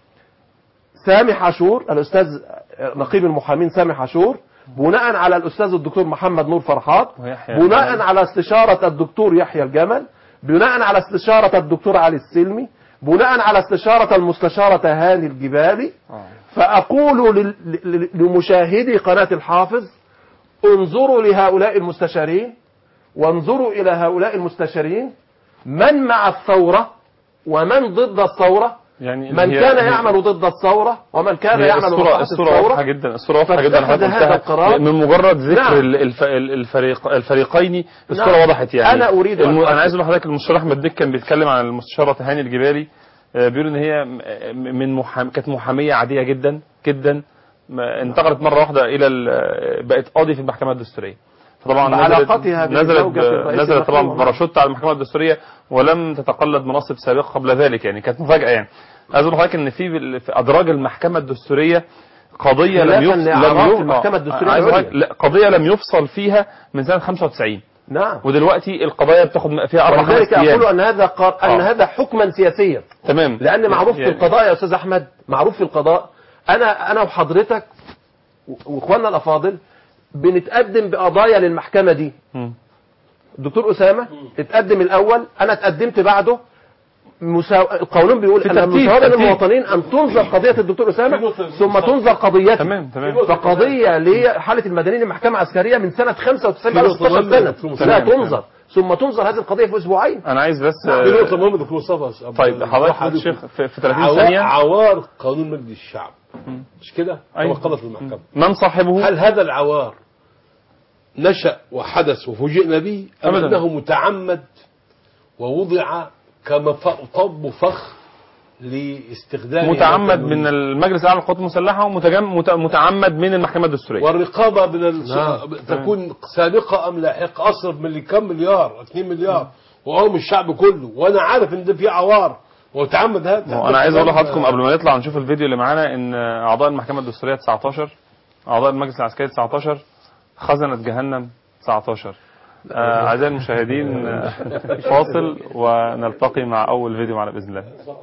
سامح عاشور الأستاذ نقيب المحامين سامح عاشور بناء على الأستاذ الدكتور محمد نور فرحات ويحيى بناء الجمل. على استشارة الدكتور يحيى الجمل بناء على استشارة الدكتور علي السلمي بناء على استشارة المستشارة هاني الجبالي آه. فأقول لل- ل- لمشاهدي قناة الحافظ انظروا لهؤلاء المستشارين وانظروا إلى هؤلاء المستشارين من مع الثورة ومن ضد الثورة يعني من هي- كان هي- يعمل ضد الثورة ومن كان هي يعمل الصورة مصلحة الصورة واضحة الثورة جدا الصورة واضحة جدا فاتخذ حضرتك هذا قلتها. القرار. من مجرد ذكر نعم. ال- الف- ال- الفريق الفريقين الصورة نعم. وضحت يعني أنا أريد أن الم... أؤكد. أنا عايز أقول لحضرتك المستشار أحمد ديك كان بيتكلم عن المستشارة هاني الجبالي آه، بيقول إن هي م- من محام... كانت محامية عادية جدا جدا ما- انتقلت مرة واحدة إلى ال... بقت قاضي في المحكمة الدستورية فطبعا نزلت بعلاقتها نزلت بزوجة الرئيس نزلت طبعا المرحوم. بباراشوت على المحكمة الدستورية ولم تتقلد مناصب سابقة قبل ذلك يعني كانت مفاجأة يعني عايز اقول لحضرتك ان في بال- في ادراج المحكمة الدستورية قضية لم خلافاً يفصل لأعراف لم ي- المحكمة آه، الدستورية عايز أقول لحضرتك- العليا. لا قضية لم يفصل فيها من سنة 95 نعم ودلوقتي القضايا بتاخد فيها اربع خمس ولذلك ايام أقول أن هذا قر... أن آه. هذا حكما سياسيا تمام لأن معروف في يعني- القضاء يا أستاذ أحمد معروف في القضاء أنا أنا وحضرتك و- وإخواننا الأفاضل بنتقدم بقضايا للمحكمة دي مم. الدكتور أسامة اتقدم الأول أنا اتقدمت بعده مساو... القانون بيقول في أن ترتيب- المساواة بين ترتيب. المواطنين أن تنظر قضية الدكتور أسامة ثم تنظر قضيتي تمام تمام فقضية لحالة المدنيين المحكمة عسكرية من سنة 95 في بقى نقطة 16 مهمة سنة دكتور لا مصطفى. تنظر ثم تنظر هذه القضية في أسبوعين انا عايز بس في آه، نقطة مهمة دكتور مصطفى طيب حضرتك واحد حضرتك يكون- شيخ في في 30 عوا- ثانية عوار قانون مجلس الشعب مش كده؟ كما أيوة. قضت المحكمة من صاحبه هل هذا العوار نشأ وحدث وفوجئنا به أم أبداً. أنه متعمد ووضع كمطب فخ لاستخدام متعمد هذا من النموذج. المجلس الاعلى للقوات المسلحه ومتعمد من المحكمه الدستوريه والرقابة من الس... نعم. تكون سابقة أم لاحقة أصرف من كم مليار 2 مليار وقوم الشعب كله وأنا عارف إن ده في عوار وتعمد هذا وانا عايز اقول لحضراتكم قبل ما نطلع نشوف الفيديو اللي معانا ان اعضاء المحكمه الدستوريه 19 اعضاء المجلس العسكري 19 خزنه جهنم 19 آه، اعزائي المشاهدين آه، فاصل ونلتقي مع اول فيديو معنا باذن الله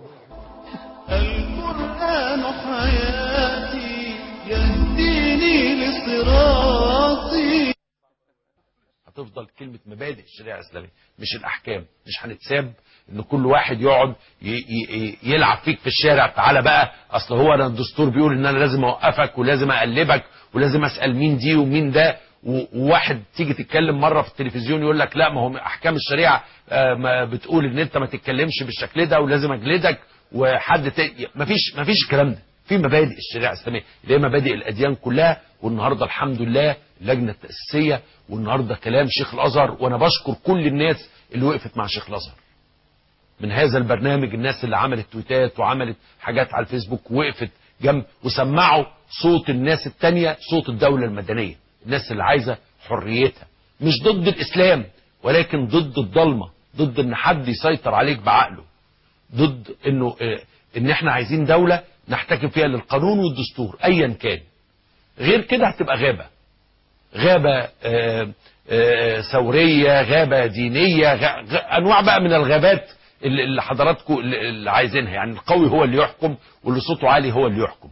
القرآن حياتي يهديني لصراطي هتفضل كلمة مبادئ الشريعة الإسلامية مش الأحكام مش هنتساب إن كل واحد يقعد ي- ي- يلعب فيك في الشارع تعالى بقى أصل هو أنا الدستور بيقول إن أنا لازم أوقفك ولازم أقلبك ولازم أسأل مين دي ومين ده و- وواحد تيجي تتكلم مرة في التلفزيون يقول لك لا ما هو أحكام الشريعة آه، ما بتقول إن أنت ما تتكلمش بالشكل ده ولازم أجلدك وحد تاني مفيش مفيش الكلام ده في مبادئ الشريعه الاسلاميه اللي هي مبادئ الاديان كلها والنهارده الحمد لله اللجنه التاسيسيه والنهارده كلام شيخ الازهر وانا بشكر كل الناس اللي وقفت مع شيخ الازهر من هذا البرنامج الناس اللي عملت تويتات وعملت حاجات على الفيسبوك وقفت جنب وسمعوا صوت الناس التانية صوت الدولة المدنية الناس اللي عايزة حريتها مش ضد الإسلام ولكن ضد الضلمة ضد ان حد يسيطر عليك بعقله ضد انه آه، ان احنا عايزين دولة نحتكم فيها للقانون والدستور ايا كان غير كده هتبقى غابة غابة آه، آه، ثورية غابة دينية غ... غ... انواع بقى من الغابات اللي اللي حضراتكم اللي اللي عايزينها يعني القوي هو اللي يحكم واللي صوته عالي هو اللي يحكم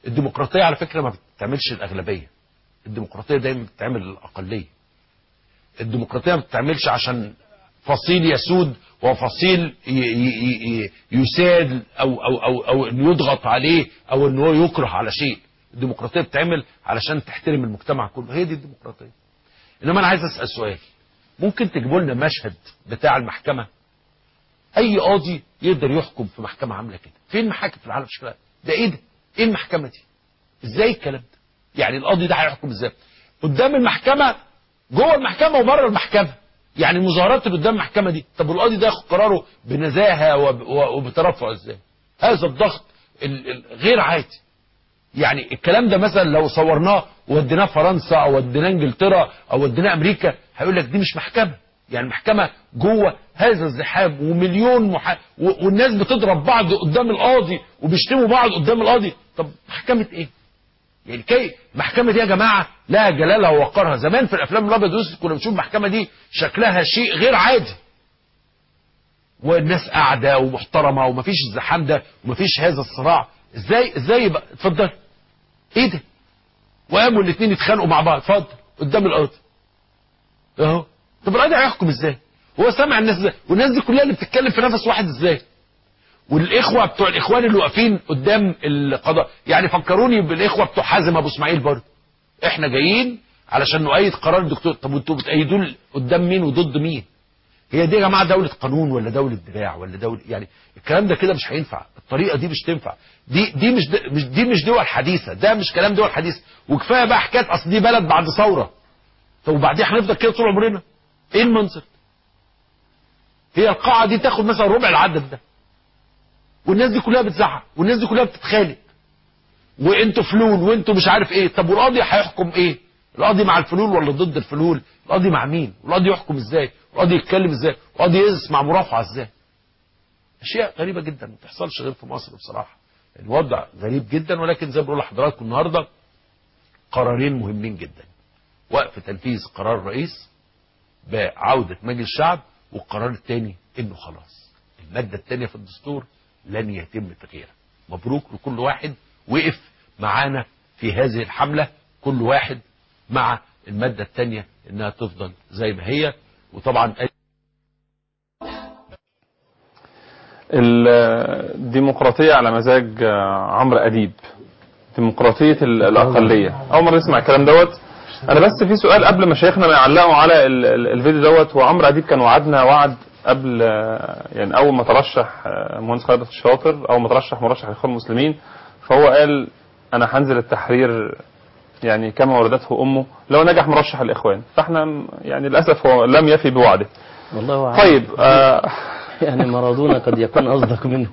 الديمقراطية على فكرة ما بتعملش الأغلبية الديمقراطية دايما بتعمل الأقلية الديمقراطيه ما بتتعملش عشان فصيل يسود وفصيل ي- ي- ي- يساد او او او او انه يضغط عليه او انه هو يكره على شيء الديمقراطيه بتتعمل علشان تحترم المجتمع كله هي دي الديمقراطيه انما انا عايز اسال سؤال ممكن تجيبوا لنا مشهد بتاع المحكمه اي قاضي يقدر يحكم في محكمه عامله كده فين محاكم في العالم شكلها ده ايه ده ايه المحكمه دي ازاي الكلام ده يعني القاضي ده هيحكم ازاي قدام المحكمه جوه المحكمه وبره المحكمه يعني المظاهرات اللي قدام المحكمه دي طب والقاضي ده ياخد قراره بنزاهه وب- و- وبترفع ازاي هذا الضغط ال- ال- غير عادي يعني الكلام ده مثلا لو صورناه ووديناه فرنسا او وديناه انجلترا او وديناه امريكا هيقول لك دي مش محكمه يعني محكمه جوه هذا الزحام ومليون محا... و- والناس بتضرب بعض قدام القاضي وبيشتموا بعض قدام القاضي طب محكمه ايه يعني كي المحكمه دي يا جماعه لها جلالها ووقارها زمان في الافلام الابيض والاسود كنا بنشوف المحكمه دي شكلها شيء غير عادي والناس قاعده ومحترمه ومفيش الزحام ده ومفيش هذا الصراع ازاي ازاي يبقى اتفضل ايه ده وقاموا الاثنين يتخانقوا مع بعض اتفضل قدام القاضي اهو طب القاضي هيحكم ازاي هو سامع الناس ازاي والناس دي كلها اللي بتتكلم في نفس واحد ازاي والاخوه بتوع الاخوان اللي واقفين قدام القضاء يعني فكروني بالاخوه بتوع حازم ابو اسماعيل برضه احنا جايين علشان نؤيد قرار الدكتور طب وانتوا بتأيدوه قدام مين وضد مين هي دي يا جماعه دوله قانون ولا دوله دراع ولا دوله يعني الكلام ده كده مش هينفع الطريقه دي مش تنفع دي دي مش د- مش دي مش دول حديثه ده مش كلام دول حديثه وكفايه بقى حكايه اصل دي بلد بعد ثوره طب وبعدين هنفضل كده طول عمرنا ايه المنظر هي القاعه دي تاخد مثلا ربع العدد ده والناس دي كلها بتزعق والناس دي كلها بتتخانق وانتوا فلول وانتوا مش عارف ايه طب والقاضي هيحكم ايه القاضي مع الفلول ولا ضد الفلول القاضي مع مين والقاضي يحكم ازاي القاضي يتكلم ازاي القاضي يسمع مرافعه ازاي اشياء غريبه جدا ما بتحصلش غير في مصر بصراحه الوضع غريب جدا ولكن زي ما بقول لحضراتكم النهارده قرارين مهمين جدا وقف تنفيذ قرار الرئيس بعودة مجلس الشعب والقرار الثاني انه خلاص المادة الثانية في الدستور لن يتم تغييرها مبروك لكل واحد وقف معانا في هذه الحملة كل واحد مع المادة الثانية انها تفضل زي ما هي وطبعا الديمقراطية على مزاج آه، عمرو أديب ديمقراطية ال- الأقلية أول مرة نسمع الكلام دوت أنا بس في سؤال قبل ما شيخنا ما يعلقوا على ال- ال- الفيديو دوت وعمرو أديب كان وعدنا وعد قبل آه، يعني أول ما ترشح آه، مهندس خالد الشاطر أول ما ترشح مرشح لإخوان المسلمين فهو قال أنا هنزل التحرير يعني كما وردته أمه لو نجح مرشح الإخوان فإحنا م- يعني للأسف هو لم يفي بوعده والله أعلم طيب آه يعني مارادونا قد يكون أصدق منه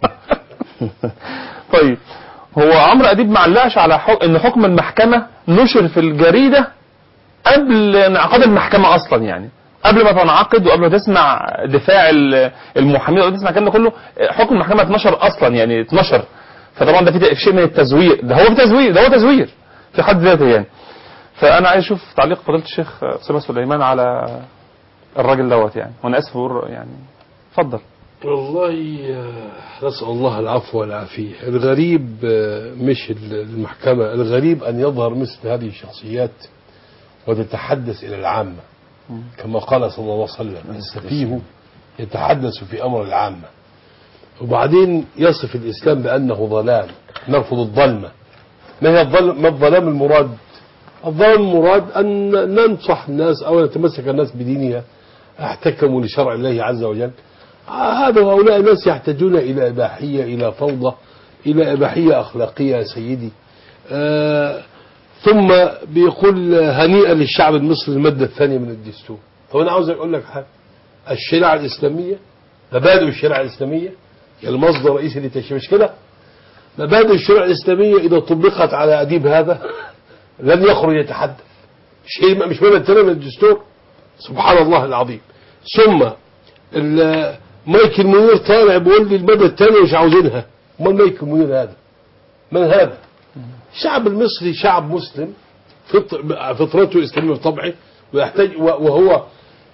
طيب هو عمرو اديب ما علقش على حق ان حكم المحكمه نشر في الجريده قبل انعقاد المحكمه اصلا يعني قبل ما تنعقد وقبل ما تسمع دفاع ال- المحامين وقبل ما تسمع الكلام ده كله حكم المحكمه اتنشر اصلا يعني اتنشر فطبعا ده في شيء من التزوير ده هو في تزوير ده هو تزوير في حد ذاته يعني فانا عايز اشوف تعليق فضيله الشيخ اسامه سليمان على الراجل دوت يعني وانا اسف بقول يعني اتفضل والله آه، نسأل الله العفو والعافية الغريب آه، مش المحكمة الغريب أن يظهر مثل هذه الشخصيات وتتحدث إلى العامة كما قال صلى الله عليه وسلم السفيه يتحدث في أمر العامة وبعدين يصف الإسلام بأنه ضلال نرفض الظلمة ما هي الظلم ما الظلام المراد الظلام المراد أن ننصح الناس أو يتمسك الناس بدينها احتكموا لشرع الله عز وجل هذا هؤلاء الناس يحتاجون إلى إباحية إلى فوضى إلى إباحية أخلاقية يا سيدي آه ثم بيقول هنيئا للشعب المصري المادة الثانية من الدستور طب أنا عاوز أقول لك حاجة الشريعة الإسلامية مبادئ الشريعة الإسلامية المصدر الرئيسي للتشريع مش كده مبادئ الشريعة الإسلامية إذا طبقت على أديب هذا لن يخرج يتحدث شيء مش مبادئ الثانية من الدستور سبحان الله العظيم ثم ال- مايكل منير طالع بيقول لي المادة الثانية مش عاوزينها امال مايكل منير هذا من هذا الشعب المصري شعب مسلم فط- فطرته إسلامية بطبعه ويحتاج و- وهو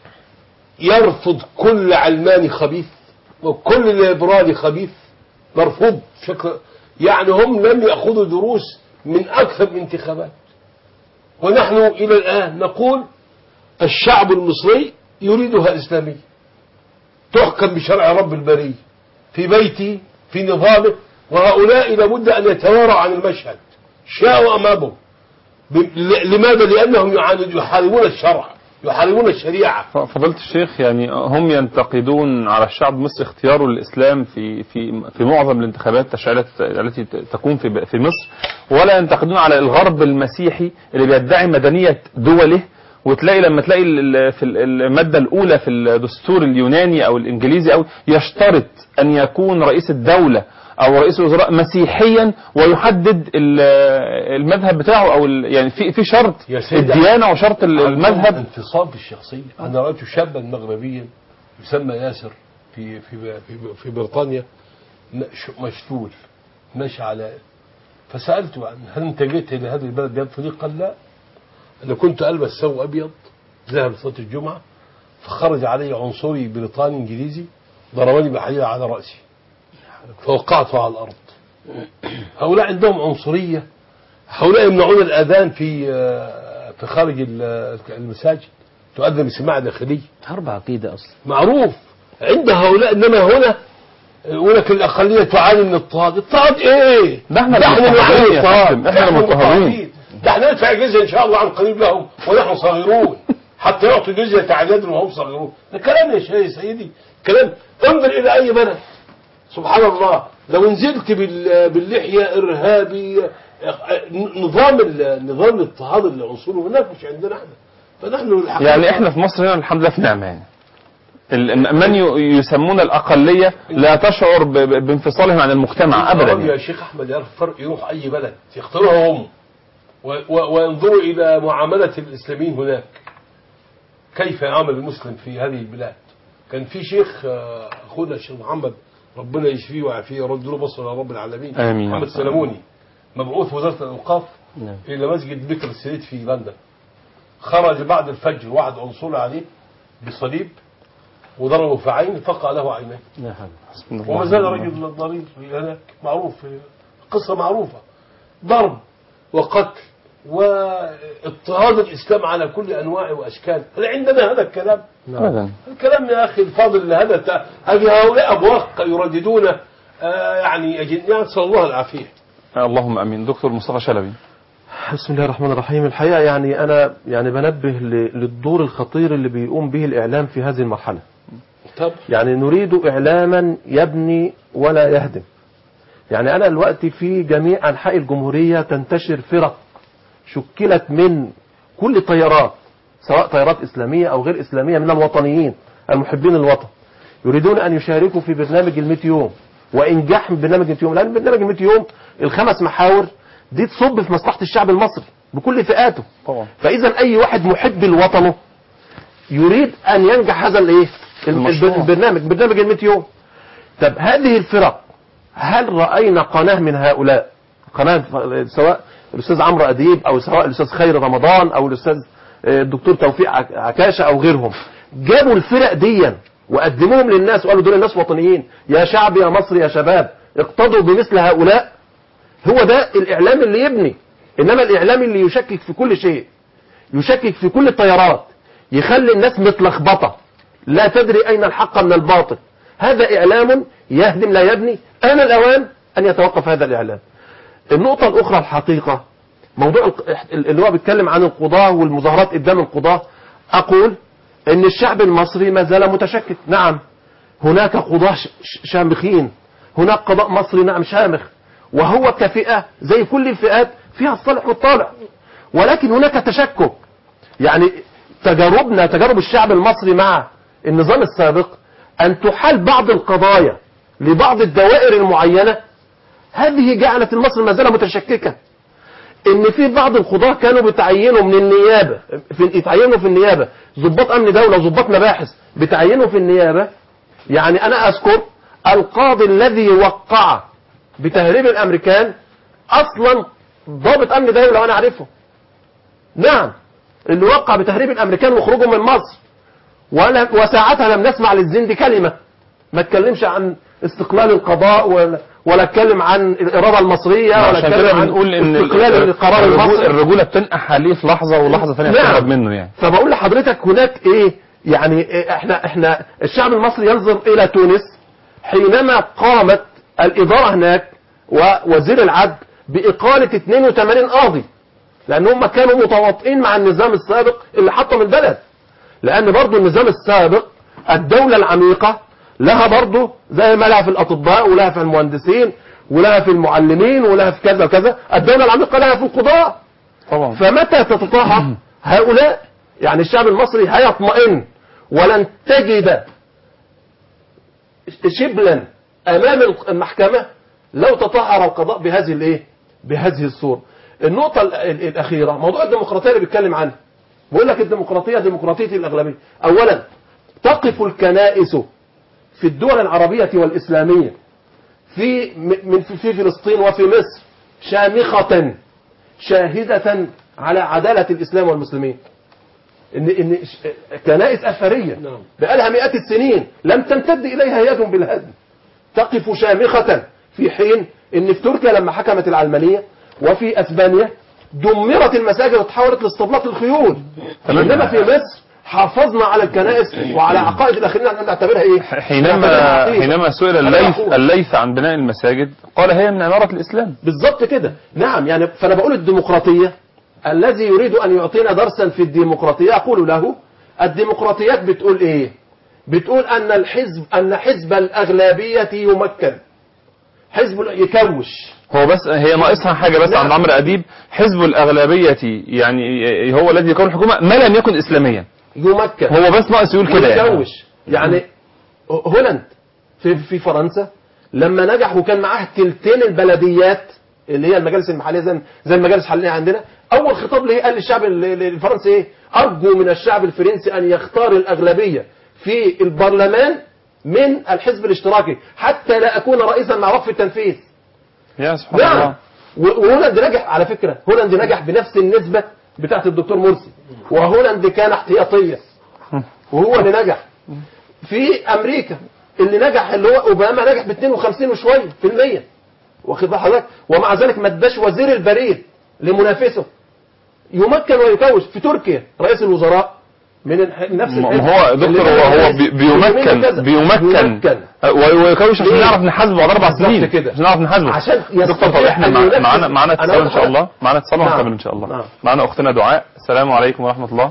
يرفض كل علماني خبيث وكل ليبرالي خبيث مرفوض بشكل يعني هم لم يأخذوا دروس من أكثر من انتخابات ونحن إلى الآن نقول الشعب المصري يريدها إسلامية تحكم بشرع رب البرية في بيته في نظامه وهؤلاء لابد أن يتواروا عن المشهد شاءوا أمامه ب- ل- لماذا؟ لأنهم يعاند- يحاربون الشرع يحاربون الشريعة ف- فضيلة الشيخ يعني هم ينتقدون على الشعب المصري اختياره للإسلام في في في معظم الانتخابات التشريعية التي ت- تكون في في مصر ولا ينتقدون على الغرب المسيحي اللي بيدعي مدنية دوله وتلاقي لما تلاقي ال- ال- في ال- المادة الأولى في الدستور اليوناني أو الإنجليزي أو يشترط أن يكون رئيس الدولة أو رئيس الوزراء مسيحيا ويحدد ال- المذهب بتاعه أو ال- يعني في في شرط يا سيدي، الديانة وشرط ال- عندهم المذهب انتصاب الشخصية أنا رأيت شابا مغربيا يسمى ياسر في في في, في بريطانيا م- ش- مشلول ماشي على فسألته عن هل أنت جيت إلى هذه البلد بيد فريق قال لا أنا كنت ألبس ثوب أبيض ذهب لصلاة الجمعة فخرج علي عنصري بريطاني إنجليزي ضربني بحديدة على رأسي فوقعته على الأرض هؤلاء عندهم عنصرية هؤلاء يمنعون الأذان في آه، في خارج ال- المساجد تؤذن بسماع داخلي حرب عقيدة أصلا معروف عند هؤلاء إنما هنا يقول لك الأقلية تعاني من اضطهاد اضطهاد إيه؟ ده احنا نحن المضطهدين نعاني يا اضطهاد فندم، احنا نحن المضطهدين. المضطهدين. ده احنا ندفع جزية إن شاء الله عن قريب لهم ونحن صغيرون حتى يعطوا جزية تعداد وهم صغيرون ده كلام يا شيخ سيدي كلام انظر إلى أي بلد سبحان الله لو نزلت بال- باللحية إرهابي نظام ال- نظام الاضطهاد العنصري هناك مش عندنا احنا فنحن الحقيقة يعني احنا في مصر هنا الحمد لله في نعمة يعني ال- من ي- يسمون الأقلية لا تشعر ب- ب- بانفصالهم عن المجتمع أبدا العرب يا يعني. شيخ احمد يعرف فرق يروح اي بلد يختاروها هم و- و- وينظروا الى معامله الاسلاميين هناك كيف يعامل المسلم في هذه البلاد كان في شيخ آه، اخونا الشيخ محمد ربنا يشفيه ويعافيه يرد له بصر يا رب العالمين آمين. محمد سلموني مبعوث وزاره الاوقاف نعم. الى مسجد بكر السيد في لندن خرج بعد الفجر واحد عنصري عليه بصليب وضربه في عين فقع له عينيه لا حول حسبنا الله وما زال ونعم رجل ضرير هناك معروف قصة معروفة ضرب وقتل واضطهاد الإسلام على كل أنواعه وأشكاله هل عندنا هذا الكلام أبدا الكلام يا أخي الفاضل هذا ت- هذه هؤلاء أبواق يرددون آه، يعني أجن- يعني نسأل الله العافية اللهم أمين دكتور مصطفى شلبي بسم الله الرحمن الرحيم الحقيقة يعني أنا يعني بنبه ل- للدور الخطير اللي بيقوم به الإعلام في هذه المرحلة طب يعني نريد إعلاما يبني ولا يهدم يعني أنا دلوقتي في جميع أنحاء الجمهورية تنتشر فرق شكلت من كل طيارات سواء طيارات إسلامية أو غير إسلامية من الوطنيين المحبين الوطن يريدون أن يشاركوا في برنامج المئة يوم وإنجاح من برنامج المئة يوم لأن برنامج المئة يوم الخمس محاور دي تصب في مصلحة الشعب المصري بكل فئاته طبعا فإذا أي واحد محب لوطنه يريد أن ينجح هذا الإيه المشروع. البرنامج برنامج المئة يوم طب هذه الفرق هل رأينا قناة من هؤلاء قناة سواء الأستاذ عمرو أديب أو سواء الأستاذ خير رمضان أو الأستاذ آه، الدكتور توفيق عك- عكاشة أو غيرهم جابوا الفرق ديا وقدموهم للناس وقالوا دول الناس وطنيين يا شعب يا مصر يا شباب اقتضوا بمثل هؤلاء هو ده الإعلام اللي يبني إنما الإعلام اللي يشكك في كل شيء يشكك في كل التيارات يخلي الناس متلخبطة لا تدري أين الحق من الباطل هذا إعلام يهدم لا يبني آن الأوان أن يتوقف هذا الإعلام النقطة الأخرى الحقيقة موضوع الق- اللي هو بيتكلم عن القضاة والمظاهرات قدام القضاة أقول أن الشعب المصري ما زال متشكك نعم هناك قضاة ش- ش- شامخين هناك قضاء مصري نعم شامخ وهو كفئة زي كل الفئات فيها الصالح والطالع ولكن هناك تشكك يعني تجاربنا تجارب الشعب المصري مع النظام السابق أن تحال بعض القضايا لبعض الدوائر المعينة هذه جعلت المصري ما زال متشككا ان في بعض القضاة كانوا بتعينوا من النيابة في يتعينوا في النيابة ضباط امن دولة وضباط مباحث بتعينوا في النيابة يعني انا اذكر القاضي الذي وقع بتهريب الامريكان اصلا ضابط امن دولة وانا اعرفه نعم اللي وقع بتهريب الامريكان وخروجهم من مصر ولا وساعتها لم نسمع للزند كلمة ما اتكلمش عن استقلال القضاء ولا, ولا اتكلم عن الاراده المصريه ولا عشان اتكلم كده عن بنقول ان استقلال ال- القرار الرجولة- المصري الرجوله بتنقح عليه في لحظه ولحظه ثانيه نعم. بتهرب منه يعني فبقول لحضرتك هناك ايه يعني إيه احنا احنا الشعب المصري ينظر الى تونس حينما قامت الاداره هناك ووزير العدل باقاله 82 قاضي لان هم كانوا متواطئين مع النظام السابق اللي حطم البلد لان برضو النظام السابق الدوله العميقه لها برضو زي ما لها في الاطباء ولها في المهندسين ولها في المعلمين ولها في كذا وكذا الدوله العميقه لها في القضاء طبعا فمتى تتطهر هؤلاء يعني الشعب المصري هيطمئن ولن تجد شبلا امام المحكمه لو تطهر القضاء بهذه الايه بهذه الصوره النقطه ال- ال- الاخيره موضوع الديمقراطيه اللي بيتكلم عنها بقول لك الديمقراطيه ديمقراطيه الاغلبيه اولا تقف الكنائس في الدول العربيه والاسلاميه في م- من في في فلسطين وفي مصر شامخه شاهدة على عدالة الإسلام والمسلمين إن إن ش- كنائس أثرية نعم. بقالها مئات السنين لم تمتد إليها يد بالهدم تقف شامخة في حين إن في تركيا لما حكمت العلمانية وفي أسبانيا دمرت المساجد وتحولت لاستبلاط الخيول تمام. إنما في مصر حافظنا على الكنائس وعلى عقائد الآخرين أن نعتبرها إيه؟ حينما نعتبرها عقيدة. حينما سئل هذا الليث يقول. الليث عن بناء المساجد قال هي من عماره الاسلام بالظبط كده نعم يعني فانا بقول الديمقراطيه الذي يريد ان يعطينا درسا في الديمقراطيه اقول له الديمقراطيات بتقول ايه بتقول ان الحزب ان حزب الاغلبيه يمكن حزب ال- يكوش هو بس هي ناقصها حاجه بس نعم. عند عمرو اديب حزب الاغلبيه يعني هو الذي يكون الحكومه ما لم يكن اسلاميا يمكن هو بس ناقص يقول كده يعني ويكوش يعني هولند في في فرنسا لما نجح وكان معاه تلتين البلديات اللي هي المجالس المحليه زي زي المجالس الحاليه عندنا اول خطاب ليه قال للشعب ال- ال- الفرنسي ايه ارجو من الشعب الفرنسي ان يختار الاغلبيه في البرلمان من الحزب الاشتراكي حتى لا اكون رئيسا مع وقف التنفيذ يا سبحان نعم الله و- وهولند نجح على فكره هولند نجح بنفس النسبه بتاعت الدكتور مرسي وهولند كان احتياطيه وهو اللي نجح في امريكا اللي نجح اللي هو اوباما نجح ب 52 وشويه في المية واخد بال حضرتك ومع ذلك ما اداش وزير البريد لمنافسه يمكن ويكوش في تركيا رئيس الوزراء من الح- نفس ما الحزب هو اللي دكتور نجح هو هو رئيس بي- بيمكن كذا. بيمكن بيمكن أه، وي- ويكوش عشان ليه؟ نعرف نحاسبه بعد اربع بالظبط سنين كده. عشان نعرف نحاسبه عشان دكتور طب يستطيع احنا أن مع- ينفذ. معانا معانا أنا اتصال ان شاء أقول الله معانا اتصال نعم. وهنكمل ان شاء الله نعم. معانا اختنا دعاء السلام عليكم ورحمه الله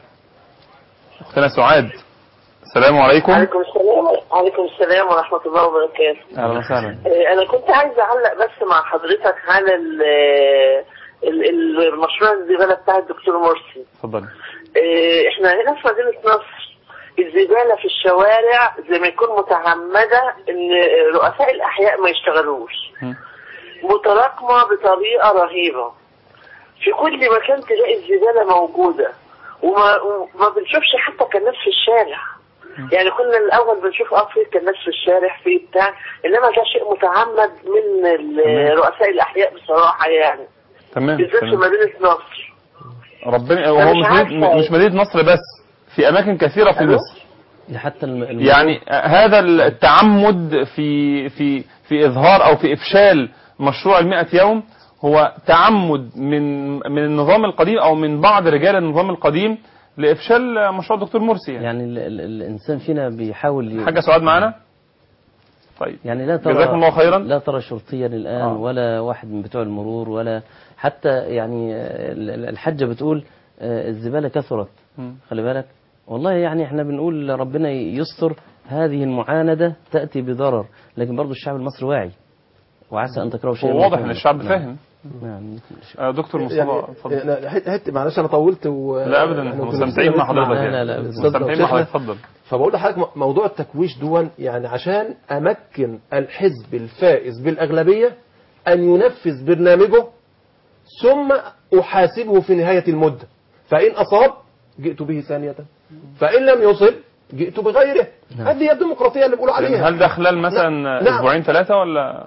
اختنا سعاد السلام عليكم عليكم السلام عليكم السلام ورحمة الله وبركاته اهلا وسهلا آه، أنا كنت عايزة أعلق بس مع حضرتك على ال- ال- ال- المشروع الزبالة بتاع الدكتور مرسي اتفضلي آه، احنا هنا في مدينة نصر الزبالة في الشوارع زي ما يكون متعمدة ان رؤساء الأحياء ما يشتغلوش مم. متراكمة بطريقة رهيبة في كل مكان تلاقي الزبالة موجودة وما, وما بنشوفش حتى كناس في الشارع يعني كنا الأول بنشوف اه في كناس في الشارع في بتاع إنما ده شيء متعمد من ال- رؤساء الأحياء بصراحة يعني تمام بالذات في تمام. مدينة نصر ربنا أنا وهو مش مش عارفة. مدينة مش مدينة نصر بس في اماكن كثيرة في ألو؟ مصر حتى الم... الم- يعني هذا التعمد في في في اظهار او في افشال مشروع المئة يوم هو تعمد من من النظام القديم او من بعض رجال النظام القديم لافشال مشروع الدكتور مرسي يعني, يعني ال... ال... الانسان فينا بيحاول ي... حاجة سعاد معانا طيب يعني لا ترى جزاكم الله خيرا. لا ترى شرطيا الآن آه. ولا واحد من بتوع المرور ولا حتى يعني آه، ال- ال- الحجة بتقول آه، الزبالة كثرت مم. خلي بالك والله يعني احنا بنقول ربنا يستر هذه المعاندة تأتي بضرر لكن برضو الشعب المصري واعي وعسى أن تكرهوا شيئا هو واضح ويكون- ان الشعب نعم. فاهم نعم آه، دكتور مصطفى يعني اتفضل يعني حت- حت معلش انا طولت و لا ابدا إحنا كنا مستمتعين مع بنسمع- حضرتك لا، يعني لا، لا، أبداً. مستمتعين مع حضرتك اتفضل فبقول لحضرتك م- موضوع التكويش دون يعني عشان امكن الحزب الفائز بالاغلبيه ان ينفذ برنامجه ثم احاسبه في نهايه المده فان اصاب جئت به ثانيه فان لم يصب جئت بغيره نعم. هذه هي الديمقراطيه اللي بيقولوا عليها هل ده خلال مثلا نعم. اسبوعين ثلاثة ولا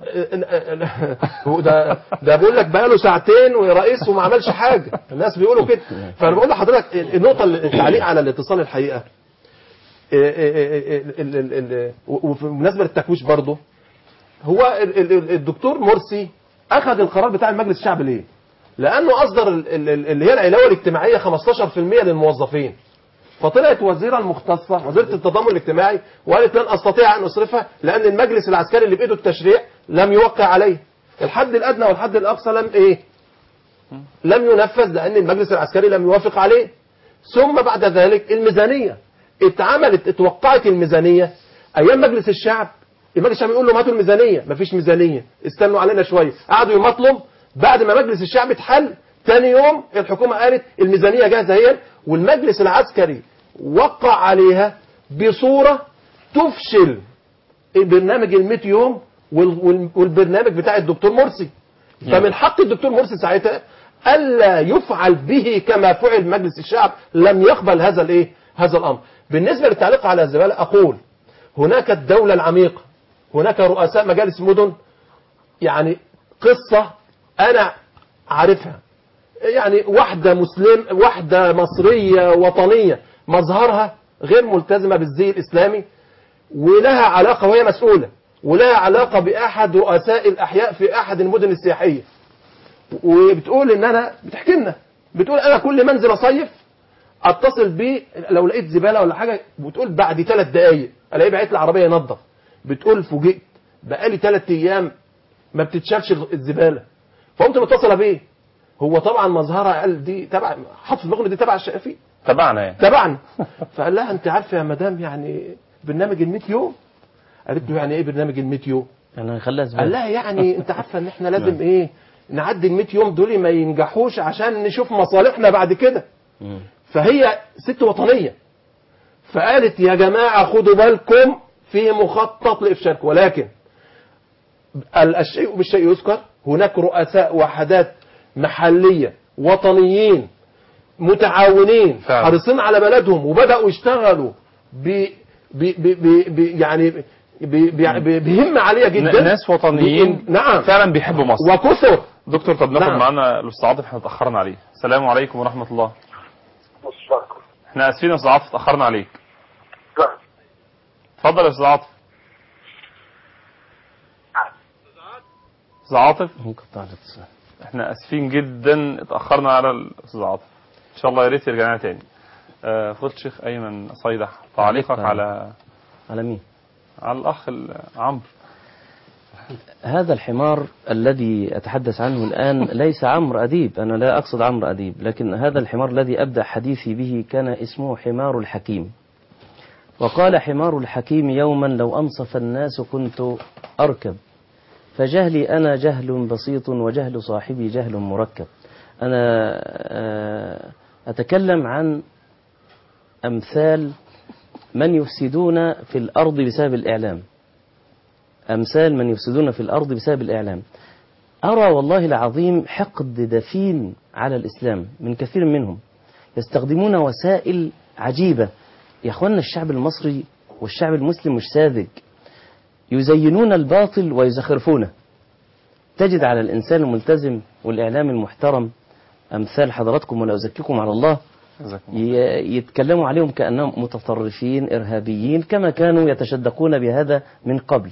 هو ده ده بيقول لك بقاله ساعتين ورئيس وما عملش حاجه الناس بيقولوا كده فانا بقول لحضرتك النقطه اللي- التعليق على الاتصال الحقيقه ال- ال- ال- ال- وبالنسبه للتكويش برضه هو ال- ال- ال- الدكتور مرسي اخذ القرار بتاع المجلس الشعبي ليه لانه اصدر ال- ال- ال- اللي هي العلاوه الاجتماعيه 15% للموظفين فطلعت وزيره المختصه وزيره التضامن الاجتماعي وقالت لن استطيع ان اصرفها لان المجلس العسكري اللي بايده التشريع لم يوقع عليه الحد الادنى والحد الاقصى لم ايه لم ينفذ لان المجلس العسكري لم يوافق عليه ثم بعد ذلك الميزانيه اتعملت اتوقعت الميزانيه ايام مجلس الشعب المجلس الشعب يقول لهم هاتوا الميزانيه مفيش ميزانيه استنوا علينا شويه قعدوا يمطلوا بعد ما مجلس الشعب اتحل تاني يوم الحكومه قالت الميزانيه جاهزه هي والمجلس العسكري وقع عليها بصوره تفشل برنامج ال 100 يوم وال- وال- والبرنامج بتاع الدكتور مرسي فمن حق الدكتور مرسي ساعتها الا يفعل به كما فعل مجلس الشعب لم يقبل هذا الايه هذا الامر بالنسبه للتعليق على الزباله اقول هناك الدوله العميقه هناك رؤساء مجالس مدن يعني قصه انا عارفها يعني واحده مسلم واحده مصريه وطنيه مظهرها غير ملتزمه بالزي الاسلامي ولها علاقه وهي مسؤوله ولها علاقه باحد رؤساء الاحياء في احد المدن السياحيه وبتقول ان انا بتحكي لنا بتقول انا كل ما انزل اصيف اتصل بيه لو لقيت زباله ولا حاجه بتقول بعد ثلاث دقائق الاقيه بعت لي عربيه ينظف بتقول فوجئت بقالي ثلاث ايام ما بتتشالش الزباله فقمت متصله بيه هو طبعا مظهرها قال دي تبع حط في دماغه إن دي تبع الشقافين تبعنا يعني تبعنا فقال لها انت عارفه يا مدام يعني برنامج ال 100 يوم قالت له يعني ايه برنامج ال 100 يوم انا هخليها قال زباله لها يعني انت عارفه ان احنا لازم ايه نعدي ال 100 يوم دول ما ينجحوش عشان نشوف مصالحنا بعد كده مم. فهي ست وطنيه فقالت يا جماعه خدوا بالكم في مخطط لافشالكم ولكن ال- الشيء بالشيء يذكر هناك رؤساء وحدات محليه وطنيين متعاونين فعلا. حريصين على بلدهم وبداوا يشتغلوا ب ب ب ب ب يعني ب ب ب بهمه عاليه جدا ن- ناس وطنيين بإن- نعم فعلا بيحبوا مصر وكثر دكتور طب ناخد نعم. معانا الاستاذ عاطف احنا اتاخرنا عليه السلام عليكم ورحمه الله احنا اسفين يا استاذ عاطف اتاخرنا عليك اتفضل يا استاذ عاطف استاذ عاطف ممكن قطع الاتصال احنا اسفين جدا اتاخرنا على الاستاذ عاطف ان شاء الله يا ريت يرجع لنا تاني آه، فضل الشيخ ايمن صيدح تعليقك تعليق على على مين على الاخ ال- عمرو هذا الحمار الذي أتحدث عنه الآن ليس عمرو أديب أنا لا أقصد عمرو أديب لكن هذا الحمار الذي أبدأ حديثي به كان اسمه حمار الحكيم وقال حمار الحكيم يوما لو أنصف الناس كنت أركب فجهلي أنا جهل بسيط وجهل صاحبي جهل مركب أنا آه، أتكلم عن أمثال من يفسدون في الأرض بسبب الإعلام أمثال من يفسدون في الأرض بسبب الإعلام أرى والله العظيم حقد دفين على الإسلام من كثير منهم يستخدمون وسائل عجيبة يا أخوانا الشعب المصري والشعب المسلم مش ساذج يزينون الباطل ويزخرفونه تجد على الإنسان الملتزم والإعلام المحترم أمثال حضراتكم ولا أزكيكم على الله جزاكم الله. ي- يتكلموا عليهم كأنهم متطرفين إرهابيين كما كانوا يتشدقون بهذا من قبل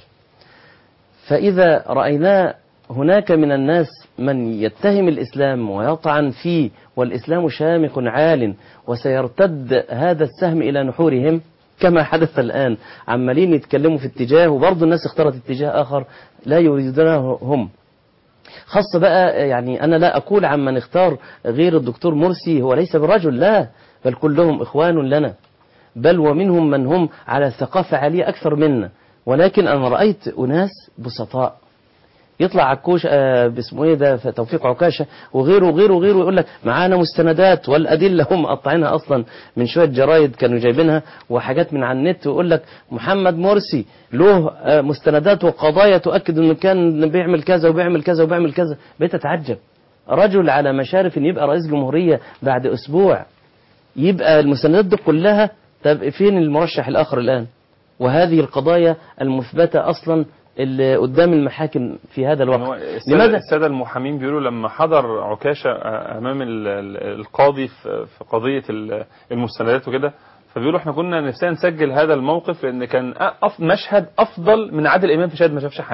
فإذا رأينا هناك من الناس من يتهم الإسلام ويطعن فيه والإسلام شامخ عال وسيرتد هذا السهم إلى نحورهم كما حدث الآن عمالين يتكلموا في اتجاه وبرضه الناس اختارت اتجاه آخر لا يريدونه هم خاصة بقى يعني أنا لا أقول عمن اختار غير الدكتور مرسي هو ليس بالرجل لا بل كلهم إخوان لنا بل ومنهم من هم على ثقافة عالية أكثر منا ولكن أنا رأيت أناس بسطاء يطلع عكوش آه باسمه ايه ده توفيق عكاشه وغيره وغيره وغيره يقول لك معانا مستندات والادله هم مقطعينها اصلا من شويه جرايد كانوا جايبينها وحاجات من على النت ويقول لك محمد مرسي له آه مستندات وقضايا تؤكد انه كان بيعمل كذا وبيعمل كذا وبيعمل كذا بقيت اتعجب رجل على مشارف ان يبقى رئيس جمهوريه بعد اسبوع يبقى المستندات دي كلها طب فين المرشح الاخر الان وهذه القضايا المثبته اصلا اللي قدام المحاكم في هذا هو الوقت السادة, لماذا السادة المحامين بيقولوا لما حضر عكاشة أمام ال- ال- القاضي في في قضية ال- المستندات وكده فبيقولوا احنا كنا نفسنا نسجل هذا الموقف لأن كان أف- مشهد أفضل من عادل إمام في شاهد ما شافش حاجة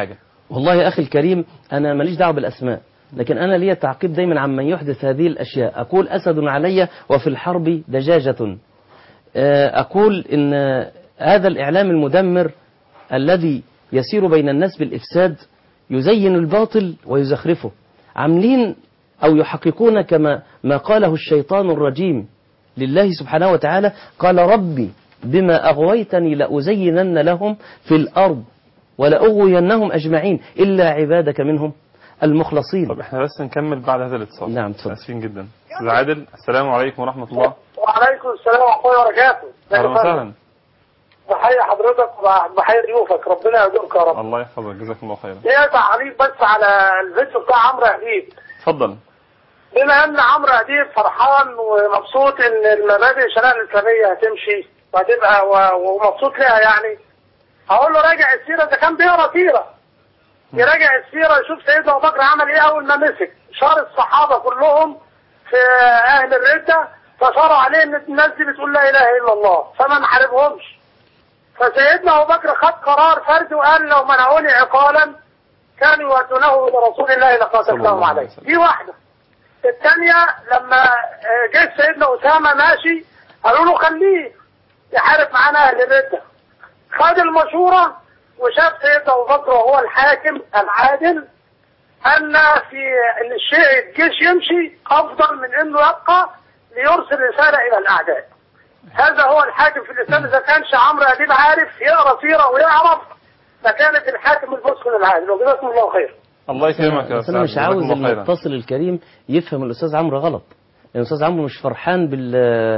والله يا أخي الكريم أنا ماليش دعوة بالأسماء لكن أنا لي تعقيب دايما عمن يحدث هذه الأشياء أقول أسد علي وفي الحرب دجاجة آه، أقول إن هذا الإعلام المدمر الذي يسير بين الناس بالإفساد يزين الباطل ويزخرفه عاملين أو يحققون كما ما قاله الشيطان الرجيم لله سبحانه وتعالى قال ربي بما أغويتني لأزينن لهم في الأرض ولأغوينهم أجمعين إلا عبادك منهم المخلصين طب احنا بس نكمل بعد هذا الاتصال نعم، اتفضل. اسفين جدا استاذ عادل السلام عليكم ورحمه الله وعليكم السلام ورحمة الله وبركاته. اهلا وسهلا بحيي حضرتك وبحيي ضيوفك ربنا يرزقك يا رب. الله يحفظك جزاكم الله خيرا ليه تعليق بس على الفيديو بتاع عمرو اديب. اتفضل بما ان عمرو اديب فرحان ومبسوط ان المبادئ الشريعه الاسلاميه هتمشي وهتبقى و- ومبسوط لها يعني هقول له راجع السيره ده كان بيقرا سيره يراجع السيره يشوف سيدنا ابو بكر عمل ايه اول ما مسك شار الصحابه كلهم في اهل الرده فشاروا عليه ان الناس دي بتقول لا اله الا الله فما نحاربهمش فسيدنا ابو بكر خد قرار فردي وقال لو منعوني عقالا كانوا يودونه الى رسول الله صلى لقاتلتهم الله عليه عليه وسلم. دي واحده الثانيه لما آه، جه سيدنا اسامه ماشي قالوا له خليه يحارب معانا اهل الرده خد المشوره وشاف سيدنا ابو بكر وهو الحاكم العادل ان في ان الشيء الجيش يمشي افضل من انه يبقى ليرسل رساله الى الاعداء هذا هو الحاكم في الاسلام اذا كانش عمرو اديب عارف يقرا سيره ويعرف فكانت الحاكم المسلم العادل وجزاكم الله خير الله يكرمك يا بس انا استاذ مش عاوز جزاكم الله خيرا المتصل الكريم يفهم الاستاذ عمرو غلط لان الاستاذ عمرو مش فرحان بال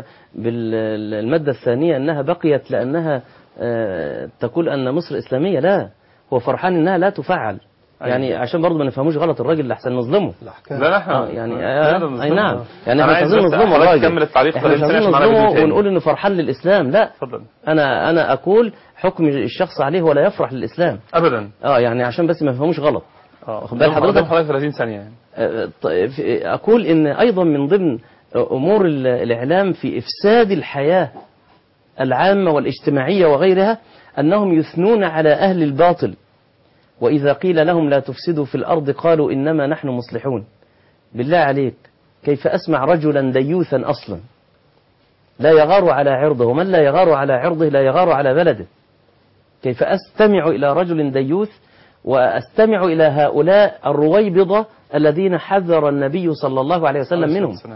بالماده الثانيه انها بقيت لانها آه، تقول ان مصر اسلاميه لا هو فرحان انها لا تفعل يعني عشان برضه ما نفهموش غلط الراجل لحسن نظلمه الأحكام لا لا احنا اه يعني لا، لا، آه اي نعم يعني أنا احنا مش عايز عايزين بس نظلمه حضرتك الراجل تكمل التعليق احنا مش فلان عايزين سريع معانا نظلمه فيديو تاني. ونقول انه فرحان للاسلام لا اتفضل انا انا اقول حكم الشخص عليه ولا يفرح للاسلام ابدا اه يعني عشان بس ما يفهموش غلط اه واخد بال حضرتك؟ قدام حضرتك 30 ثانيه يعني آه، طيب، في- أقول إن أيضا من ضمن أمور ال- الإعلام في إفساد الحياة العامة والاجتماعية وغيرها أنهم يثنون على أهل الباطل وإذا قيل لهم لا تفسدوا في الأرض قالوا إنما نحن مصلحون بالله عليك كيف أسمع رجلا ديوثا أصلا لا يغار على عرضه ومن لا يغار على عرضه لا يغار على بلده كيف أستمع إلى رجل ديوث وأستمع إلى هؤلاء الرويبضة الذين حذر النبي صلى الله عليه وسلم منهم السلام.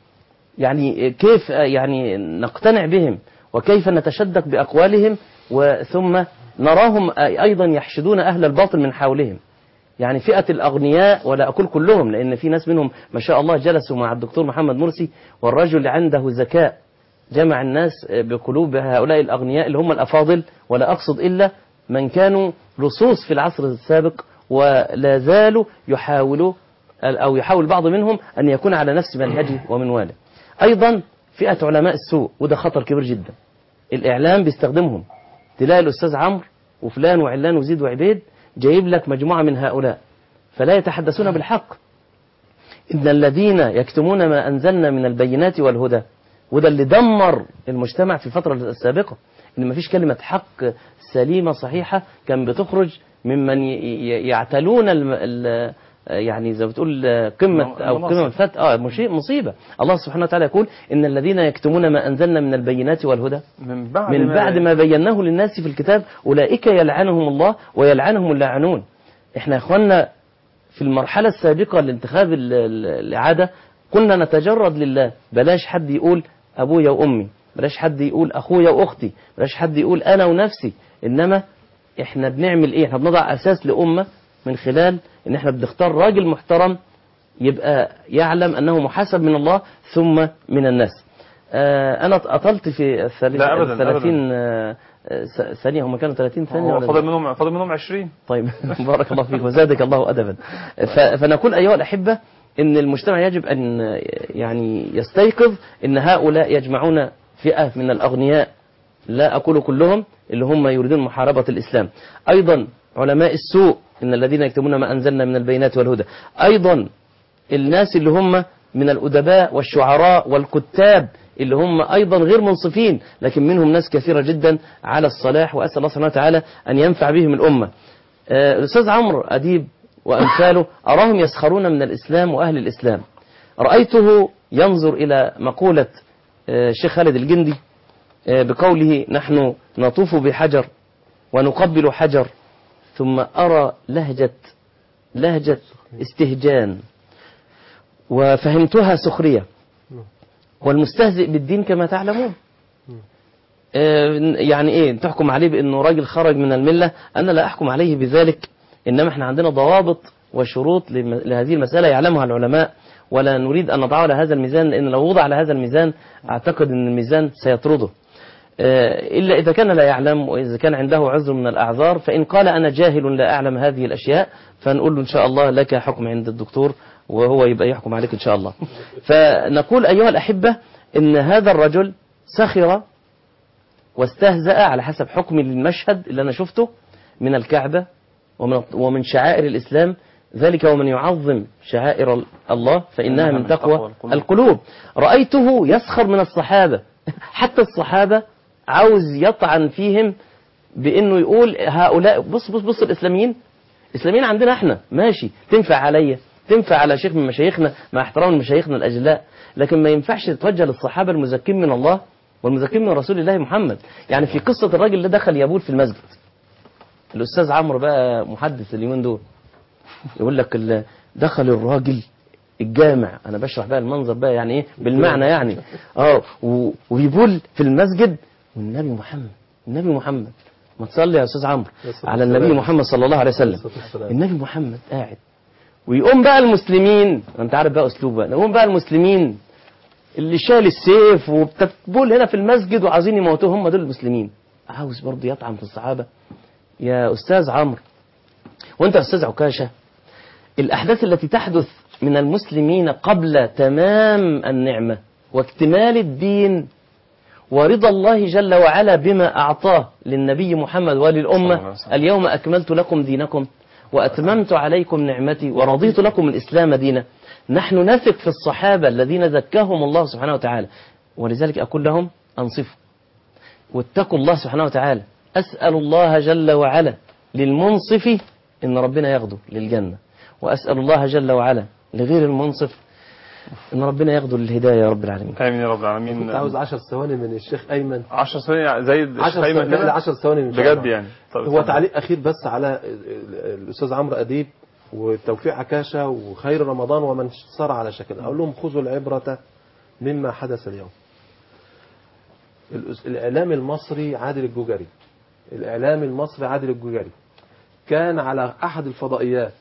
يعني كيف يعني نقتنع بهم وكيف نتشدق بأقوالهم وثم نراهم أيضا يحشدون أهل الباطل من حولهم يعني فئة الأغنياء ولا أقول كلهم لأن في ناس منهم ما شاء الله جلسوا مع الدكتور محمد مرسي والرجل عنده ذكاء جمع الناس بقلوب هؤلاء الأغنياء اللي هم الأفاضل ولا أقصد إلا من كانوا لصوص في العصر السابق ولا زالوا يحاولوا أو يحاول بعض منهم أن يكون على نفس منهجه ومنواله أيضا فئة علماء السوء وده خطر كبير جدا الإعلام بيستخدمهم تلاقي الأستاذ عمرو وفلان وعلان وزيد وعبيد جايب لك مجموعة من هؤلاء فلا يتحدثون بالحق إن الذين يكتمون ما أنزلنا من البينات والهدى وده اللي دمر المجتمع في الفترة السابقة إن مفيش كلمة حق سليمة صحيحة كان بتخرج ممن ي- ي- يعتلون الم... ال... يعني زي ما بتقول قمة أو المناصب. قمة فت آه مشي- مصيبة الله سبحانه وتعالى يقول إن الذين يكتمون ما أنزلنا من البينات والهدى من بعد من بعد ما بيناه للناس في الكتاب أولئك يلعنهم الله ويلعنهم اللاعنون احنا يا اخوانا في المرحلة السابقة لانتخاب ال- ال- الإعادة كنا نتجرد لله بلاش حد يقول أبويا وأمي بلاش حد يقول أخويا وأختي بلاش حد يقول أنا ونفسي إنما احنا بنعمل إيه احنا بنضع أساس لأمة من خلال إن احنا بنختار راجل محترم يبقى يعلم أنه محاسب من الله ثم من الناس آه أنا أطلت في الثلاث- لا أبداً، الثلاثين آه، آه، س- ثانية هم كانوا 30 ثانية هو ولا فاضل منهم فاضل منهم 20 طيب بارك الله فيك وزادك الله أدبا ف- فنقول أيها الأحبة إن المجتمع يجب أن يعني يستيقظ إن هؤلاء يجمعون فئة من الأغنياء لا أقول كلهم اللي هم يريدون محاربة الإسلام أيضا علماء السوء إن الذين يكتمون ما أنزلنا من البينات والهدى أيضا الناس اللي هم من الأدباء والشعراء والكتاب اللي هم أيضا غير منصفين لكن منهم ناس كثيرة جدا على الصلاح وأسأل الله سبحانه وتعالى أن ينفع بهم الأمة آه، الأستاذ عمرو أديب وأمثاله أراهم يسخرون من الإسلام وأهل الإسلام رأيته ينظر إلى مقولة آه، الشيخ خالد الجندي آه، بقوله نحن نطوف بحجر ونقبل حجر ثم أرى لهجة لهجة استهجان وفهمتها سخرية والمستهزئ بالدين كما تعلمون آه، يعني ايه تحكم عليه بانه راجل خرج من المله انا لا احكم عليه بذلك انما احنا عندنا ضوابط وشروط لم- لهذه المساله يعلمها العلماء ولا نريد ان نضعه على هذا الميزان لان لو وضع على هذا الميزان اعتقد ان الميزان سيطرده آه، الا اذا كان لا يعلم واذا كان عنده عذر من الاعذار فان قال انا جاهل لا اعلم هذه الاشياء فنقول له ان شاء الله لك حكم عند الدكتور وهو يبقى يحكم عليك ان شاء الله فنقول ايها الاحبه ان هذا الرجل سخر واستهزأ على حسب حكم المشهد اللي أنا شفته من الكعبة ومن ومن شعائر الإسلام ذلك ومن يعظم شعائر الله فإنها من تقوى القلوب رأيته يسخر من الصحابة حتى الصحابة عاوز يطعن فيهم بأنه يقول هؤلاء بص بص بص الإسلاميين الإسلاميين عندنا احنا ماشي تنفع عليا تنفع على شيخ من مشايخنا مع احترام مشايخنا الأجلاء لكن ما ينفعش تتوجه للصحابة المزكين من الله والمزكين من رسول الله محمد يعني في قصة الراجل اللي دخل يبول في المسجد الأستاذ عمرو بقى محدث اليومين دول يقول لك ال- دخل الراجل الجامع انا بشرح بقى المنظر بقى يعني ايه بالمعنى يعني اه و- ويبول في المسجد والنبي محمد النبي محمد ما تصلي يا استاذ عمرو على النبي محمد صلى الله عليه وسلم النبي محمد قاعد ويقوم بقى المسلمين انت عارف بقى اسلوب بقى يقوم بقى المسلمين اللي شال السيف وبتبول هنا في المسجد وعايزين يموتوه هم دول المسلمين عاوز برضه يطعن في الصحابه يا استاذ عمرو وانت يا استاذ عكاشه الاحداث التي تحدث من المسلمين قبل تمام النعمه واكتمال الدين ورضا الله جل وعلا بما اعطاه للنبي محمد صلى الله عليه وللامه وسلم. اليوم اكملت لكم دينكم واتممت عليكم نعمتي ورضيت لكم الاسلام دينا نحن نثق في الصحابه الذين زكاهم الله سبحانه وتعالى ولذلك اقول لهم انصفوا واتقوا الله سبحانه وتعالى أسأل الله جل وعلا للمنصف إن ربنا ياخده للجنة وأسأل الله جل وعلا لغير المنصف إن ربنا ياخده للهداية يا رب العالمين امين يا رب العالمين كنت عاوز 10 ثواني من الشيخ ايمن 10 ثواني زي 10 الشيخ ايمن ثواني لا كده 10 ثواني من بجد يعني طب هو اتفضل. تعليق اخير بس على ال- ال- الاستاذ عمرو اديب وتوفيق عكاشه وخير رمضان ومن سار على شكل اقول لهم خذوا العبره مما حدث اليوم الأس- الاعلام المصري عادل الجوجري الاعلام المصري عادل الجوجري كان على احد الفضائيات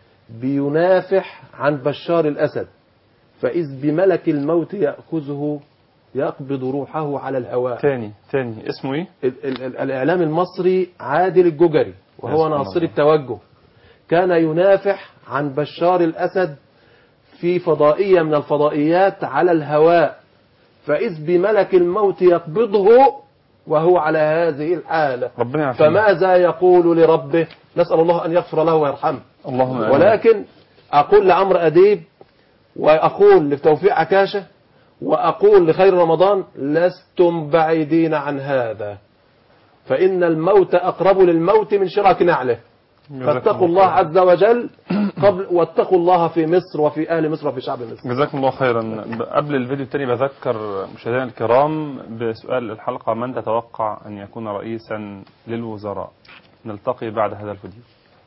بينافح عن بشار الاسد فاذ بملك الموت ياخذه يقبض روحه على الهواء تاني تاني اسمه ايه؟ ال- ال- ال- الإعلام المصري عادل الجوجري وهو سبحان ناصري الله. التوجه كان ينافح عن بشار الأسد في فضائية من الفضائيات على الهواء فإذ بملك الموت يقبضه وهو على هذه الحالة ربنا يعافينا فماذا يقول لربه نسأل الله أن يغفر له ويرحمه اللهم آمين. ولكن أقول لعمرو أديب وأقول لتوفيق عكاشة وأقول لخير رمضان لستم بعيدين عن هذا فإن الموت أقرب للموت من شراك نعله جزاكم فاتقوا الله خيرا. عز وجل قبل واتقوا الله في مصر وفي أهل مصر وفي شعب مصر جزاكم الله خيرا قبل الفيديو التاني بذكر مشاهدينا الكرام بسؤال الحلقة من تتوقع أن يكون رئيسا للوزراء نلتقي بعد هذا الفيديو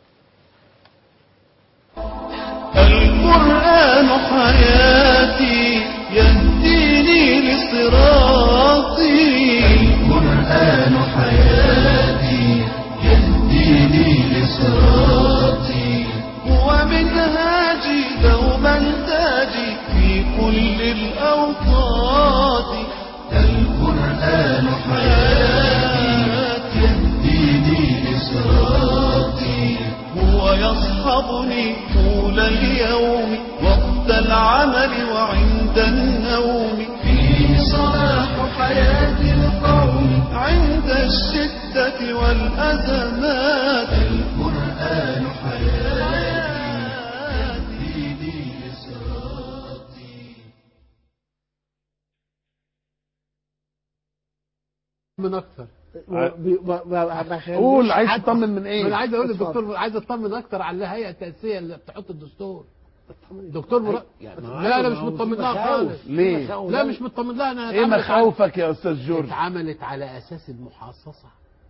القرآن حياتي يهديني لصراطي القرآن حياتي يهديني لصراطي هو منهاجي دوما تاجي في كل الأوقات القرآن حياتي يهديني لصراطي هو يصحبني طول اليوم وقت العمل وعند النوم فيه صلاح حياة القوم عند الشدة والأزمات القرآن حياتي يهديني لصراطي من أكثر وب- ب- ب- بخليش قول عايز حد- تطمن من ايه انا عايز اقول اتفضل. للدكتور عايز اطمن اكتر على الهيئه التاسيسيه اللي بتحط الدستور دكتور مراد يعني ما هو لا انا ما مش هو في مطمن لها مخاوف. خالص ليه؟ مخاوف. لا مش مطمن لها انا ايه اتعملت على- مخاوفك يا استاذ جورج اتعملت على اساس المحاصصه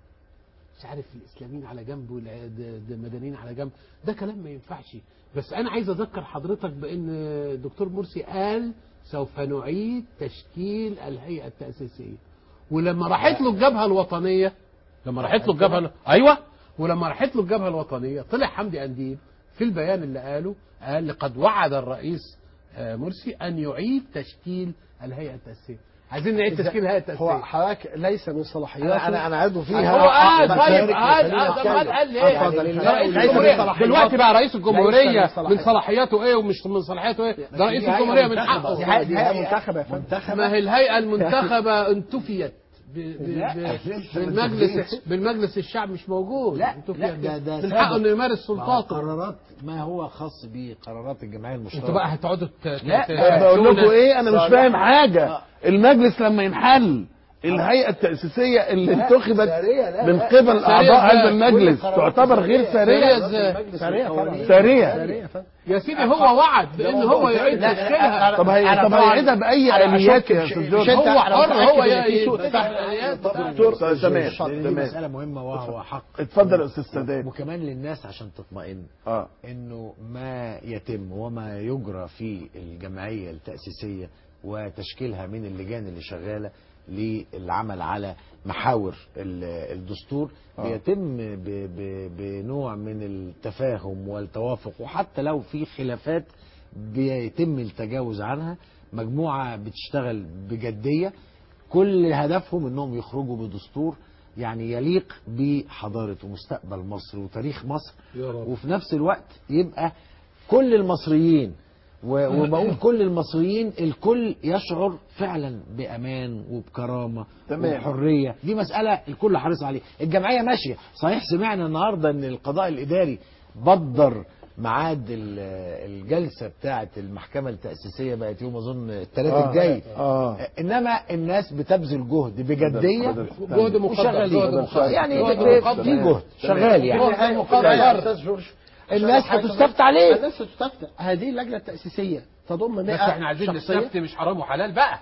مش عارف الاسلاميين على جنب والمدنيين على جنب ده كلام ما ينفعش بس انا عايز اذكر حضرتك بان الدكتور مرسي قال سوف نعيد تشكيل الهيئه التاسيسيه ولما راحت له الجبهه الوطنيه لما راحت له الجبهه ايوه ولما راحت له الجبهه الوطنيه طلع حمدي انديب في البيان اللي قاله قال لقد وعد الرئيس آه، مرسي ان يعيد تشكيل الهيئه التاسيسيه عايزين نعيد تشكيل الهيئه التاسيسيه هو حضرتك ليس من صلاحياته انا انا انا عضو فيها هو قال بس طيب خلينا قال نتكلم. قال قال قال ليه؟ اتفضل. يعني لا، رئيس ليس من الجمهورية صلاحياته. دلوقتي بقى رئيس ليس الجمهورية من صلاحيته. من صلاحياته ايه ومش من صلاحيته ايه؟ ده رئيس الجمهورية من حقه دي هيئة- دي هيئة منتخبة يا فندم. ما هي الهيئة المنتخبة انتفيت ب- ب- لا، ب- لسه ما بالمجلس انتفيتش. بالمجلس الشعب مش موجود لا انتفيت لا ده ده من سبب. حقه انه يمارس ما هو سلطاته قرارات ما هو خاص بقرارات الجمعيه المشتركه انتوا بقى هتقعدوا ت- ت- لا، ت- أنا بقول لكم تحسونا- ايه انا مش فاهم حاجه المجلس لما ينحل الهيئه التاسيسيه اللي انتخبت سارية، لا، من لا. قبل اعضاء ازاي؟ هذا المجلس كل القرارات تعتبر غير سارية ساريه ازاي؟ سريع طبعا ساريه سريع فندم. يا سيدي هو وعد بان هو يعيد لا، تشكيلها طب هي أنا طب طبعاً- هيعيدها باي أنا اليات أشك- يا استاذ جورج مش أنت- هو أنا حر متأكد هو إن يا- في سوء يفتح فهم. الآليات بتاعته. دكتور تمام دي تمام مساله مهمه وهو حق اتفضل يا استاذ سادات وكمان للناس عشان تطمئن اه انه ما يتم وما يجرى في الجمعيه التاسيسيه وتشكيلها من اللجان اللي شغاله للعمل على محاور ال- الدستور آه. بيتم ب- ب- بنوع من التفاهم والتوافق وحتى لو في خلافات بيتم التجاوز عنها مجموعه بتشتغل بجديه كل هدفهم انهم يخرجوا بدستور يعني يليق بحضاره ومستقبل مصر وتاريخ مصر يا رب. وفي نفس الوقت يبقى كل المصريين و- وبقول كل المصريين الكل يشعر فعلا بامان وبكرامه تمام. وبحريه دي مساله الكل حريص عليها الجمعيه ماشيه صحيح سمعنا النهارده ان القضاء الاداري بدر ميعاد ال- الجلسه بتاعه المحكمه التاسيسيه بقت يوم اظن الثلاث آه. الجاي اه انما الناس بتبذل جهد بجديه بدل- جهد مقدر وشغالين جهد مقدر يعني جهد ب- مقدر. في جهد شغال يعني جهد مقدر. يا استاذ جورج الناس حاجة هتستفتى عليه الناس تستفتى هذه اللجنه التاسيسيه تضم 100 بس احنا عايزين شخصية. نستفتي مش حرام وحلال بقى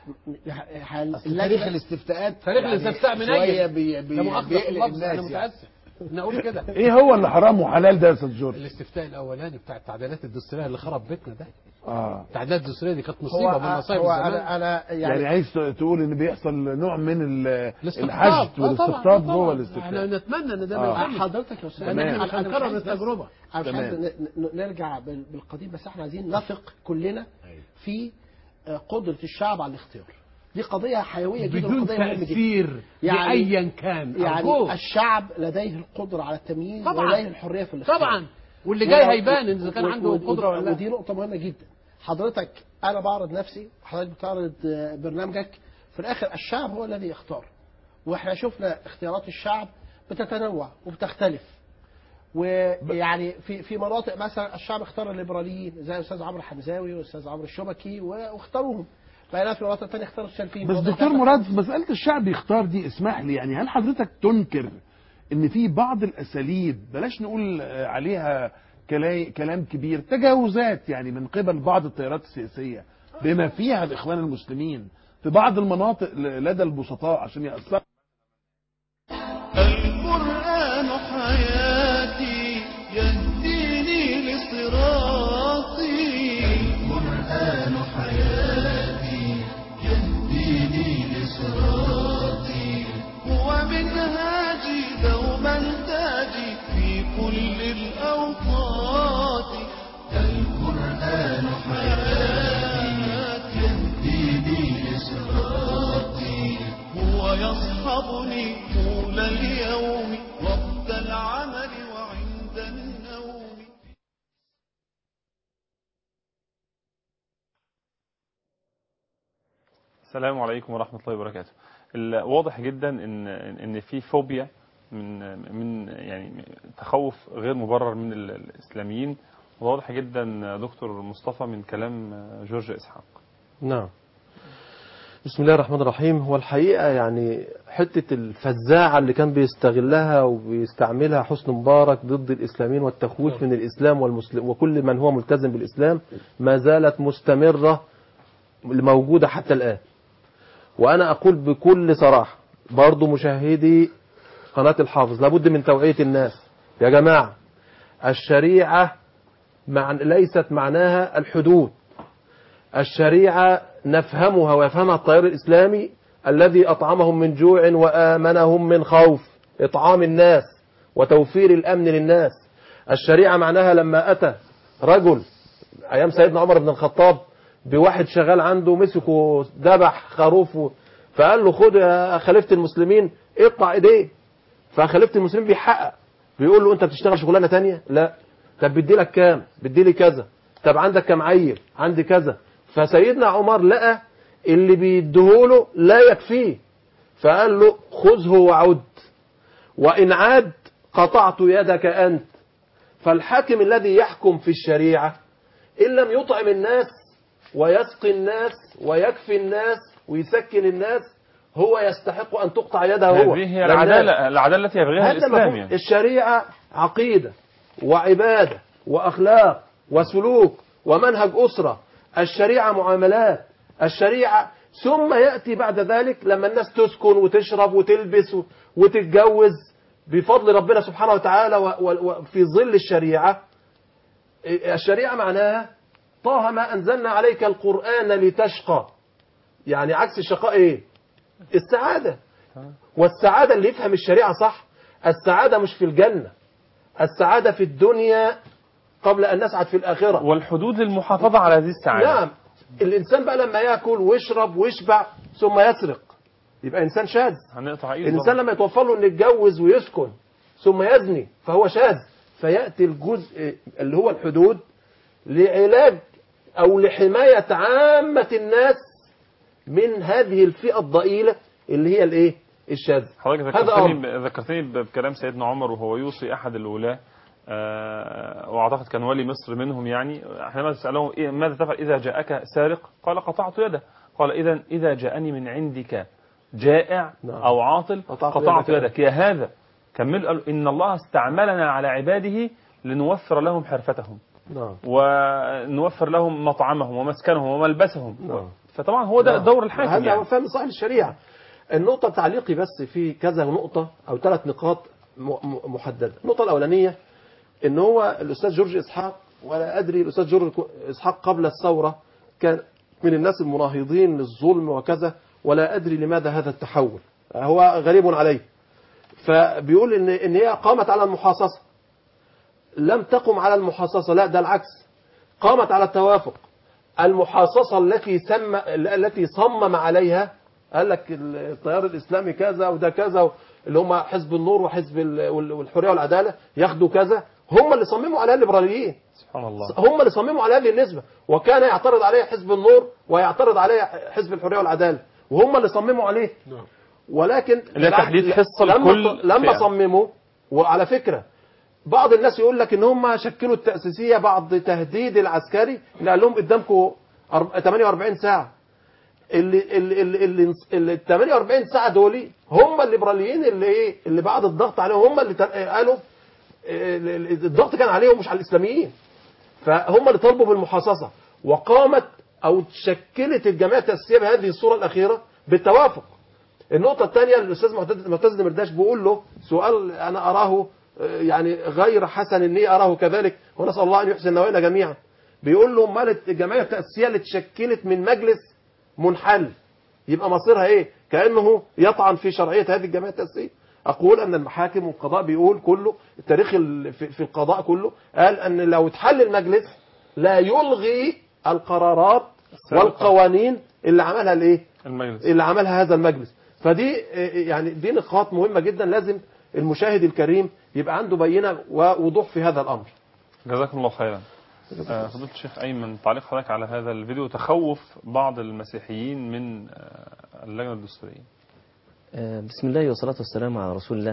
هل- أصل تاريخ اللجنه الاستفتاءات تاريخ يعني الاستفتاء من شويه أجل. بي لا بي مؤاخذة في بيقلق اللفظ انا الناس يعني. متاسف نقول كده ايه هو اللي حرام وحلال ده يا استاذ جورج الاستفتاء الاولاني بتاع التعديلات الدستوريه اللي خرب بيتنا ده اه التعديلات الدستوريه دي كانت هو مصيبه من مصايب هو الزمان انا انا يعني, يعني, عايز تقول ان بيحصل نوع من ال- الاستقطاب. الحشد آه طبعاً، والاستقطاب آه جوه طبعاً. الاستفتاء احنا نتمنى ان ده آه. ما يتمش حضرتك يا استاذ لان احنا مش أنا- أنا هنكرر عايز بس- التجربه انا مش تمام. عايز ن- ن- نرجع بال- بالقديم بس احنا عايزين نثق كلنا في آه، قدره الشعب على الاختيار دي قضيه حيويه جدا بدون وقضيه مهمه جدا تاثير يعني- لايا كان يعني أرجوك. الشعب لديه القدره على التمييز طبعاً. ولديه الحريه في الاختيار طبعا واللي جاي ولو- هيبان اذا كان و- عنده و- قدره ولا لا ودي نقطة مهمة جدا حضرتك أنا بعرض نفسي وحضرتك بتعرض آه، برنامجك في الآخر الشعب هو الذي يختار وإحنا شفنا اختيارات الشعب بتتنوع وبتختلف ويعني في في مناطق مثلا الشعب اختار الليبراليين زي الاستاذ عمرو حمزاوي والاستاذ عمرو الشبكي و- واختاروهم بينما في مناطق ثانيه اختاروا الشرقيين بس مناطق دكتور تانية مراد في مسألة الشعب يختار دي اسمح لي يعني هل حضرتك تنكر ان في بعض الاساليب بلاش نقول آه، عليها كلا- كلام كبير تجاوزات يعني من قبل بعض التيارات السياسية بما فيها الاخوان المسلمين في بعض المناطق ل- لدى البسطاء عشان يأثروا القرآن حياتي يهديني لصراطي القرآن حياتي يهديني لصراطي هو منهاجي دوما تاجي في كل الأوقات القرآن حياتي يهديني لصراطي هو يصحبني طول اليوم وقت العمل وعند النوم السلام عليكم ورحمة الله وبركاته. ال- واضح جدا ان ان في فوبيا من من يعني تخوف غير مبرر من ال- الاسلاميين واضح جدا دكتور مصطفى من كلام جورج اسحاق. نعم بسم الله الرحمن الرحيم هو الحقيقة يعني حتة الفزاعة اللي كان بيستغلها وبيستعملها حسن مبارك ضد الإسلاميين والتخويف من الإسلام والمسلم وكل من هو ملتزم بالإسلام ما زالت مستمرة موجودة حتى الآن وأنا أقول بكل صراحة برضو مشاهدي قناة الحافظ لابد من توعية الناس يا جماعة الشريعة مع ليست معناها الحدود الشريعة نفهمها ويفهمها التيار الإسلامي الذي أطعمهم من جوع وآمنهم من خوف إطعام الناس وتوفير الأمن للناس الشريعة معناها لما أتى رجل أيام سيدنا عمر بن الخطاب بواحد شغال عنده مسكه ذبح خروف فقال له خد يا خليفة المسلمين اقطع ايديه فخليفة المسلمين بيحقق بيقول له انت بتشتغل شغلانة تانية لا طب بدي لك كام بدي لي كذا طب عندك كام عيل عندي كذا فسيدنا عمر لقى اللي بيديهوله لا يكفيه فقال له خذه وعد وإن عاد قطعت يدك أنت فالحاكم الذي يحكم في الشريعة إن لم يطعم الناس ويسقي الناس ويكفي الناس ويسكن الناس هو يستحق أن تقطع يده هو هذه هي لأن العدالة العدالة التي يبغيها هذا الإسلام مفهوم. يعني الشريعة عقيدة وعبادة وأخلاق وسلوك ومنهج أسرة الشريعة معاملات الشريعة ثم يأتي بعد ذلك لما الناس تسكن وتشرب وتلبس و- وتتجوز بفضل ربنا سبحانه وتعالى و- و- وفي ظل الشريعة الشريعة معناها طه ما أنزلنا عليك القرآن لتشقى يعني عكس الشقاء إيه السعادة والسعادة اللي يفهم الشريعة صح السعادة مش في الجنة السعادة في الدنيا قبل أن نسعد في الآخرة والحدود للمحافظة على هذه السعادة نعم الإنسان بقى لما يأكل ويشرب ويشبع ثم يسرق يبقى إنسان شاذ هنقطع ايده الإنسان لما يتوفر له أن يتجوز ويسكن ثم يزني فهو شاذ فيأتي الجزء اللي هو الحدود لعلاج أو لحماية عامة الناس من هذه الفئة الضئيلة اللي هي الإيه الشاذ حضرتك هذا ذكرتني أمر. ب- ذكرتني ب- بكلام سيدنا عمر وهو يوصي احد الولاة آه، واعتقد كان ولي مصر منهم يعني حينما سأله إيه ماذا تفعل اذا جاءك سارق قال قطعت يده قال اذا اذا جاءني من عندك جائع نعم. او عاطل قطعت قطعت يدك. يدك يا هذا كمل قال ان الله استعملنا على عباده لنوفر لهم حرفتهم نعم ونوفر لهم مطعمهم ومسكنهم وملبسهم نعم. فطبعا هو ده نعم. دور الحاكم هذا يعني هو فهم صحيح الشريعة النقطة تعليقي بس في كذا نقطة أو ثلاث نقاط م- م- محددة النقطة الأولانية إن هو الأستاذ جورج إسحاق ولا أدري الأستاذ جورج إسحاق قبل الثورة كان من الناس المناهضين للظلم وكذا ولا أدري لماذا هذا التحول هو غريب عليه فبيقول إن إن هي قامت على المحاصصة لم تقم على المحاصصة لا ده العكس قامت على التوافق المحاصصة التي سم التي صمم عليها قال لك التيار الإسلامي كذا وده كذا اللي هم حزب النور وحزب ال- وال- والحرية والعدالة ياخدوا كذا هم اللي صمموا عليها الليبراليين سبحان الله هم اللي صمموا على هذه النسبة وكان يعترض عليها حزب النور ويعترض عليها حزب الحرية والعدالة وهم اللي صمموا عليه ولكن اللي هي تحديد حصة لما لكل لما فئة. صمموا وعلى فكرة بعض الناس يقول لك ان هم شكلوا التأسيسية بعد تهديد العسكري اللي قال لهم قدامكم أرب- 48 ساعة اللي اللي اللي, اللي, اللي ال 48 ساعة دول هم الليبراليين اللي ايه اللي بعد الضغط عليهم هم اللي تل- قالوا ال- ال- الضغط كان عليهم مش على الاسلاميين فهم اللي طلبوا بالمحاصصة وقامت او شكلت الجمعية التأسيسية بهذه الصورة الأخيرة بالتوافق النقطة الثانية الأستاذ معتز معتز دمرداش بيقول له سؤال أنا أراه آه، يعني غير حسن إني أراه كذلك ونسأل الله أن يحسن نوايانا جميعا بيقول له امال الجمعية التأسيسية اللي اتشكلت من مجلس منحل يبقى مصيرها إيه؟ كأنه يطعن في شرعية هذه الجمعية التأسيسية أقول أن المحاكم والقضاء بيقول كله التاريخ ال- في في القضاء كله قال أن لو اتحل المجلس لا يلغي القرارات والقوانين اللي عملها الايه؟ المجلس اللي عملها هذا المجلس فدي آه، يعني دي نقاط مهمة جدا لازم المشاهد الكريم يبقى عنده بينة ووضوح في هذا الأمر جزاكم الله خيرا آه، فضيلة الشيخ أيمن تعليق حضرتك على هذا الفيديو تخوف بعض المسيحيين من آه، اللجنة الدستورية آه، بسم الله والصلاة والسلام على رسول الله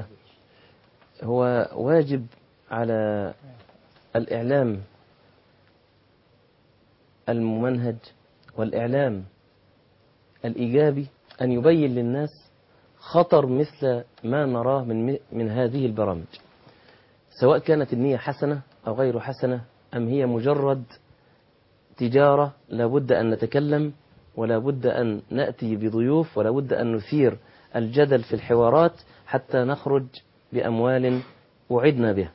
هو واجب على الإعلام الممنهج والإعلام الإيجابي أن يبين للناس خطر مثل ما نراه من من هذه البرامج سواء كانت النية حسنة أو غير حسنة أم هي مجرد تجارة لابد أن نتكلم ولا بد أن نأتي بضيوف ولا بد أن نثير الجدل في الحوارات حتى نخرج بأموال وعدنا بها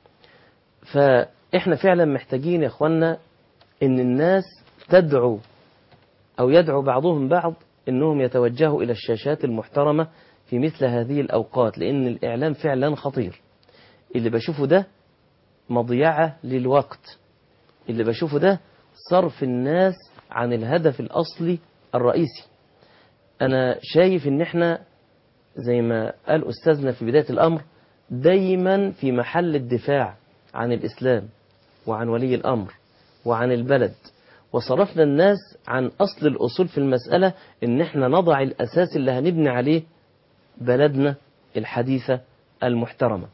فإحنا فعلا محتاجين يا إخوانا إن الناس تدعو أو يدعو بعضهم بعض إنهم يتوجهوا إلى الشاشات المحترمة في مثل هذه الأوقات لأن الإعلام فعلا خطير اللي بشوفه ده مضيعة للوقت اللي بشوفه ده صرف الناس عن الهدف الأصلي الرئيسي أنا شايف إن إحنا زي ما قال أستاذنا في بداية الأمر دايما في محل الدفاع عن الإسلام وعن ولي الأمر وعن البلد وصرفنا الناس عن أصل الأصول في المسألة إن إحنا نضع الأساس اللي هنبني عليه بلدنا الحديثة المحترمة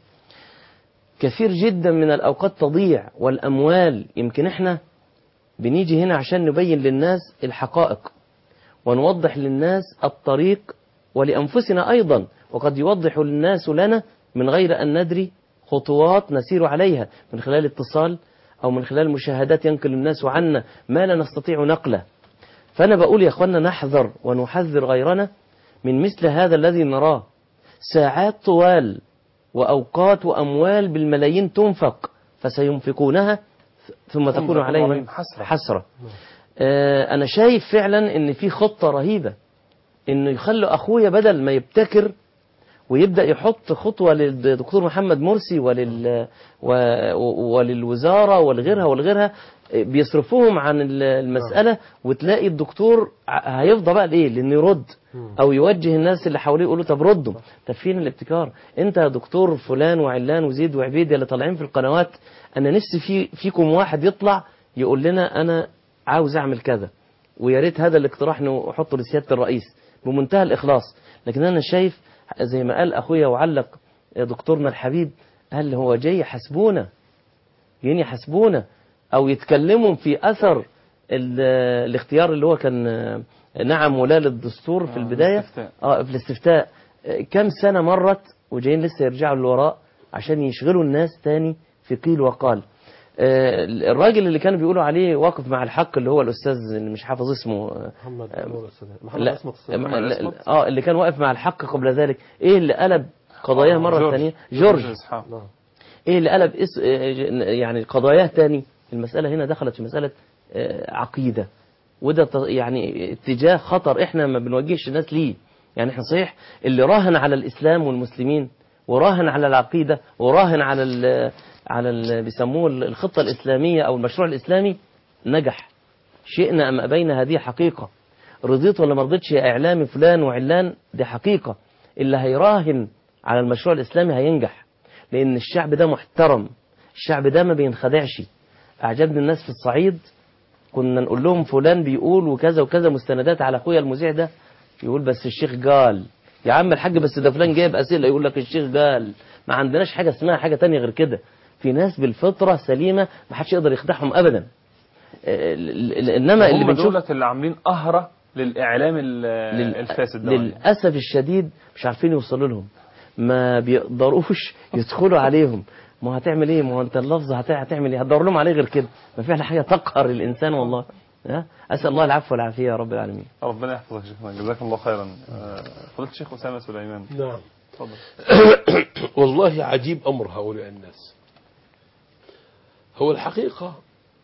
كثير جدا من الأوقات تضيع والأموال يمكن إحنا بنيجي هنا عشان نبين للناس الحقائق ونوضح للناس الطريق ولأنفسنا أيضا وقد يوضح الناس لنا من غير أن ندري خطوات نسير عليها من خلال اتصال أو من خلال مشاهدات ينقل الناس عنا ما لا نستطيع نقله فأنا بقول يا أخوانا نحذر ونحذر غيرنا من مثل هذا الذي نراه ساعات طوال وأوقات وأموال بالملايين تنفق فسينفقونها ثم تكون عليهم حسرة. حسرة آه، أنا شايف فعلا إن في خطة رهيبة إنه يخلوا أخويا بدل ما يبتكر ويبدأ يحط خطوة للدكتور محمد مرسي ولل و- وللوزارة ولغيرها ولغيرها بيصرفوهم عن ال- المسألة وتلاقي الدكتور ع- هيفضى بقى لإيه؟ لأنه يرد أو يوجه الناس اللي حواليه يقولوا طب ردوا طب فين الابتكار؟ أنت يا دكتور فلان وعلان وزيد وعبيد اللي طالعين في القنوات أنا نفسي في فيكم واحد يطلع يقول لنا أنا عاوز أعمل كذا ويا ريت هذا الاقتراح نحطه لسيادة الرئيس بمنتهى الإخلاص لكن أنا شايف زي ما قال أخويا وعلق دكتورنا الحبيب قال هو جاي يحاسبونا جايين يحاسبونا أو يتكلموا في أثر ال- الاختيار اللي هو كان نعم ولا للدستور في البداية الاستفتاء. اه في الاستفتاء كم سنة مرت وجايين لسه يرجعوا للوراء عشان يشغلوا الناس تاني في قيل وقال آه، الراجل اللي كانوا بيقولوا عليه واقف مع الحق اللي هو الأستاذ اللي مش حافظ اسمه آه، محمد آه، أنور السادات. محمد لا عصمت السادات. م- محمد لا- عصمت. اه اللي كان واقف مع الحق قبل ذلك ايه اللي قلب قضاياه آه، مرة جورج. ثانية جورج جورج إسحاق. نعم. ايه اللي قلب اس... آه، ج- يعني قضاياه تاني المسألة هنا دخلت في مسألة آه، عقيدة وده ت- يعني اتجاه خطر احنا ما بنوجهش الناس ليه يعني احنا صحيح اللي راهن على الاسلام والمسلمين وراهن على العقيدة وراهن على ال على ال بيسموه الخطة الإسلامية أو المشروع الإسلامي نجح شئنا أم أبينا هذه حقيقة رضيت ولا ما رضيتش يا إعلامي فلان وعلان دي حقيقة اللي هيراهن على المشروع الإسلامي هينجح لأن الشعب ده محترم الشعب ده ما بينخدعش أعجبني الناس في الصعيد كنا نقول لهم فلان بيقول وكذا وكذا مستندات على أخويا المذيع ده يقول بس الشيخ قال يا عم الحاج بس ده فلان جايب أسئلة يقول لك الشيخ قال ما عندناش حاجة اسمها حاجة تانية غير كده في ناس بالفطرة سليمة ما حدش يقدر يخدعهم أبدا آه، ل- ل- إنما اللي هم بنشوف دولة اللي عاملين قهرة للإعلام ال- لل- الفاسد ده للأسف الشديد مش عارفين يوصلوا لهم ما بيقدروش يدخلوا عليهم ما هتعمل ايه ما هو انت اللفظ هت- هتعمل ايه هتدور لهم عليه غير كده ما في حاجه تقهر الانسان والله ها؟ اسال الله العفو والعافيه يا رب العالمين ربنا يحفظك شيخنا جزاكم الله خيرا آه، فضيلة الشيخ أسامة سليمان نعم اتفضل والله عجيب أمر هؤلاء الناس هو الحقيقة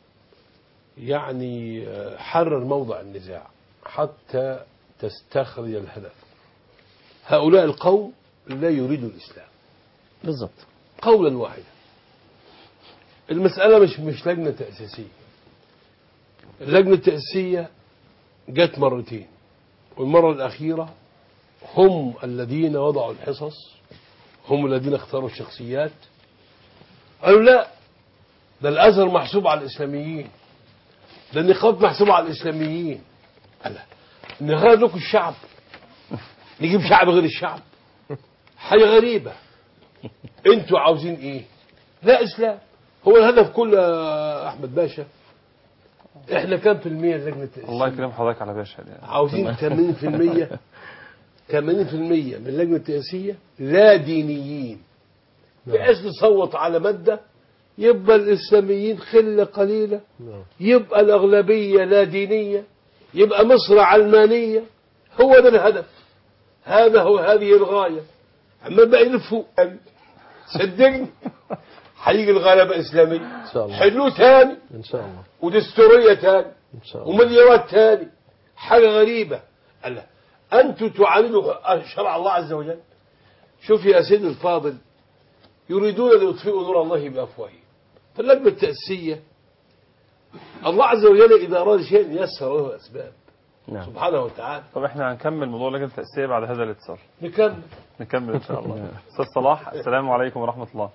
يعني آه، حرر موضع النزاع حتى تستخرج الهدف هؤلاء القوم لا يريدوا الإسلام بالظبط قولا واحدا المسألة مش مش لجنة تأسيسية اللجنة التأسيسية جت مرتين والمرة الأخيرة هم الذين وضعوا الحصص هم الذين اختاروا الشخصيات قالوا لا ده الأزهر محسوب على الإسلاميين ده النقاب محسوب على الإسلاميين ألا نغير لكم الشعب نجيب شعب غير الشعب حاجة غريبة انتوا عاوزين ايه لا اسلام هو الهدف كله يا احمد باشا احنا كام في المية لجنة التأسيس؟ الله يكرم حضرتك على باشا يعني. عاوزين 80% 80% من اللجنة التأسيسية لا دينيين بحيث نصوت على مادة يبقى الإسلاميين خلة قليلة يبقى الأغلبية لا دينية يبقى مصر علمانية هو ده الهدف هذا هو هذه الغاية أما بقى يلفوا صدقني هيجي الغلبة إسلامية ان شاء الله حلوه تاني ان شاء الله ودستورية تاني ان شاء الله ومليارات تاني حاجة غريبة ألا أنتم تعاندوا شرع الله عز وجل شوف يا سيدي الفاضل يريدون أن يطفئوا نور الله بأفواههم فاللجنة التأسيسية الله عز وجل إذا أراد شيئا يسر له أسباب نعم سبحانه وتعالى طب احنا هنكمل موضوع لجنة التأسيسية بعد هذا الاتصال نكمل نكمل ان شاء الله استاذ صلاح السلام عليكم ورحمة الله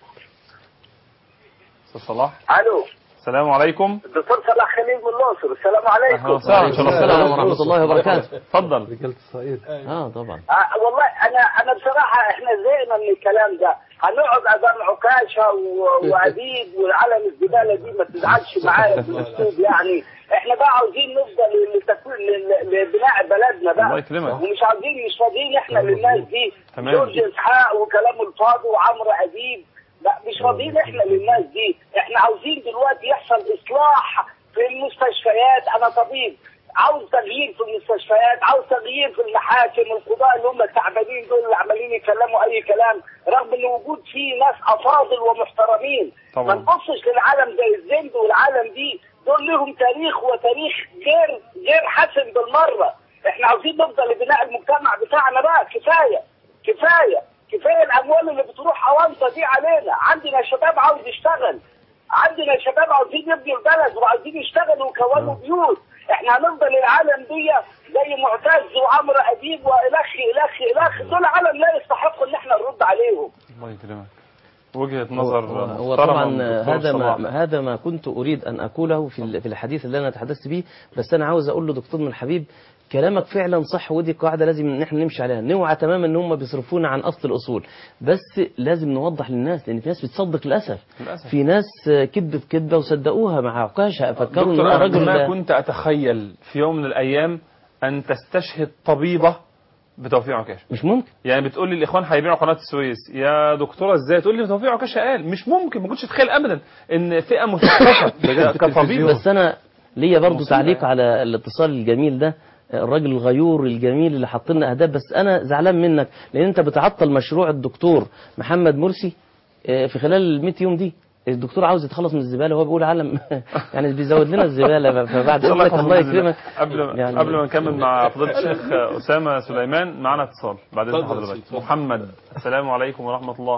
استاذ صلاح الو السلام عليكم الدكتور صلاح خليل من الاقصر السلام اهلا عليكم وسهلا ان شاء الله السلام ورحمة الله وبركاته اتفضل رجالة الصعيد اه طبعا آه والله انا انا بصراحه احنا زهقنا من الكلام ده هنقعد امام عكاشه و- وعبيد وعلم الزباله دي ما تزعلش معايا بالاسلوب يعني احنا بقى عاوزين نفضل لتكوين لل- لبناء بلدنا الله بقى يكرمك ومش عاوزين مش فاضيين احنا للناس دي تمام. جورج اسحاق وكلامه الفاضي وعمرو اديب لا مش فاضيين احنا للناس دي احنا عاوزين دلوقتي يحصل اصلاح في المستشفيات انا طبيب عاوز تغيير في المستشفيات عاوز تغيير في المحاكم القضاء اللي هم التعبانين دول اللي عمالين يتكلموا اي كلام رغم ان وجود فيه ناس افاضل ومحترمين طبعا. ما نبصش للعالم زي الزند والعالم دي دول لهم تاريخ وتاريخ غير غير حسن بالمره احنا عاوزين نفضل لبناء المجتمع بتاعنا بقى كفايه كفايه كفايه الاموال اللي بتروح اوانطه دي علينا عندنا شباب عاوز يشتغل عندنا شباب عاوزين يبنوا البلد وعاوزين يشتغلوا ويكونوا بيوت احنا هنفضل العالم دي زي معتز وعمرو اديب والخ الخ الخ دول عالم لا يستحقوا ان احنا نرد عليهم الله يكرمك وجهة نظر هو, هو محترمة طبعا من الدكتور هذا صلاح. ما هذا ما كنت اريد ان اقوله في ال- في الحديث اللي انا تحدثت به بس انا عاوز اقول له دكتور من الحبيب كلامك فعلا صح ودي قاعده لازم ان احنا نمشي عليها نوعى تماما ان هم بيصرفونا عن اصل الاصول بس لازم نوضح للناس لان في ناس بتصدق للاسف للأسف. في ناس كذبت كذبه وصدقوها مع عكاشه فكروا ان دكتور هو أنا رجل ما كنت أتخيل في يوم من الأيام أن تستشهد طبيبة بتوفيق عكاشة مش ممكن يعني بتقول لي الإخوان هيبيعوا قناة السويس يا دكتورة إزاي تقول لي توفيق عكاشة قال مش ممكن ما كنتش أتخيل أبدا إن فئة مثقفة كطبيب بس انا ليا برضو مصيبة تعليق يعني. على الاتصال الجميل ده الراجل الغيور الجميل اللي حط لنا اهداف بس انا زعلان منك لان انت بتعطل مشروع الدكتور محمد مرسي آه، في خلال ال 100 يوم دي الدكتور عاوز يتخلص من الزباله وهو بيقول علم يعني بيزود لنا الزباله فبعد الله اذنك يحفظه الله بإذن الله. يكرمك قبل يعني- قبل ما نكمل مع فضيلة الشيخ أسامة سليمان معنا اتصال بعد إذن اتفضل يا حضرتك سيدي. محمد السلام عليكم ورحمة الله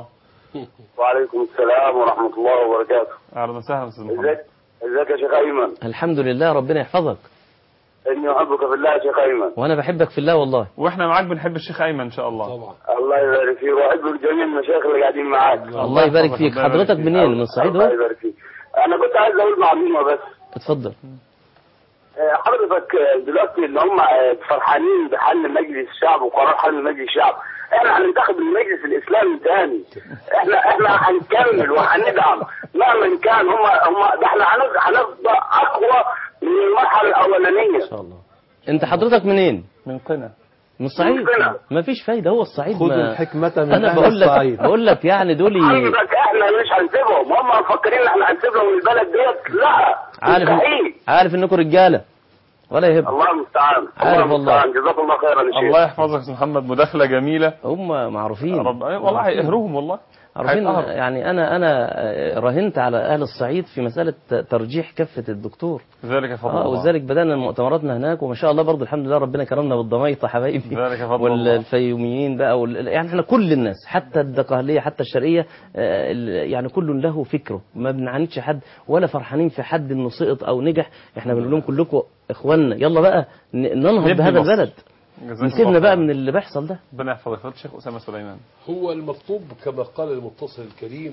وعليكم السلام ورحمه الله وبركاته أهلا وسهلا أستاذ محمد ازيك ازيك يا شيخ ايمن الحمد لله ربنا يحفظك اني احبك في الله يا شيخ ايمن وانا بحبك في الله والله وإحنا معاك بنحب الشيخ أيمن إن شاء الله طبعا الله يبارك فيك واحب جميع المشايخ اللي قاعدين معاك الله يبارك يحفظك، فيك الله يبارك حضرتك فيك. منين من الصعيد الله هو يبارك فيك انا كنت عايز اقول معلومه بس اتفضل آه، حضرتك آه، دلوقتي اللي هم آه، فرحانين بحل مجلس الشعب وقرار حل مجلس الشعب احنا هننتخب المجلس الاسلامي تاني احنا احنا هنكمل وهندعم مهما كان هم هم ده احنا هنفضل هنفضل اقوى من المرحله الاولانيه ان شاء الله انت حضرتك منين من قنا من الصعيد من قنا. مفيش فايده هو الصعيد خذوا ما الحكمة من انا أهل بقول لك الصعيد بقول لك يعني دول حضرتك احنا مش هنسيبهم هم مفكرين ان احنا هنسيب لهم البلد ديت لا عارف مستحيل عارف انكم رجاله ولا يهمك الله المستعان عارف الله والله. المستعان جزاك الله خيرا يا شيخ الله يحفظك يا أستاذ محمد مداخلة جميلة هم معروفين رب... والله هيقهروهم والله عارفين هيتقهروا. يعني انا انا آه، راهنت على اهل الصعيد في مساله ترجيح كفه الدكتور ذلك فضل اه الله ولذلك بدانا مؤتمراتنا هناك وما شاء الله برضه الحمد لله ربنا كرمنا بالضمايطه حبايبي ذلك فضل الله. والفيوميين بقى وال... يعني احنا كل الناس حتى الدقهليه حتى الشرقيه آه، ال- يعني كل له فكره ما بنعاندش حد ولا فرحانين في حد انه سقط او نجح احنا بنقول لهم كلكم اخواننا يلا بقى ن- ننهض نبني بهذا مصر. البلد جزاك نسيبنا الله بقى خيرا. من اللي بيحصل ده ربنا يحفظك فضيلة الشيخ أسامة سليمان هو المطلوب كما قال المتصل الكريم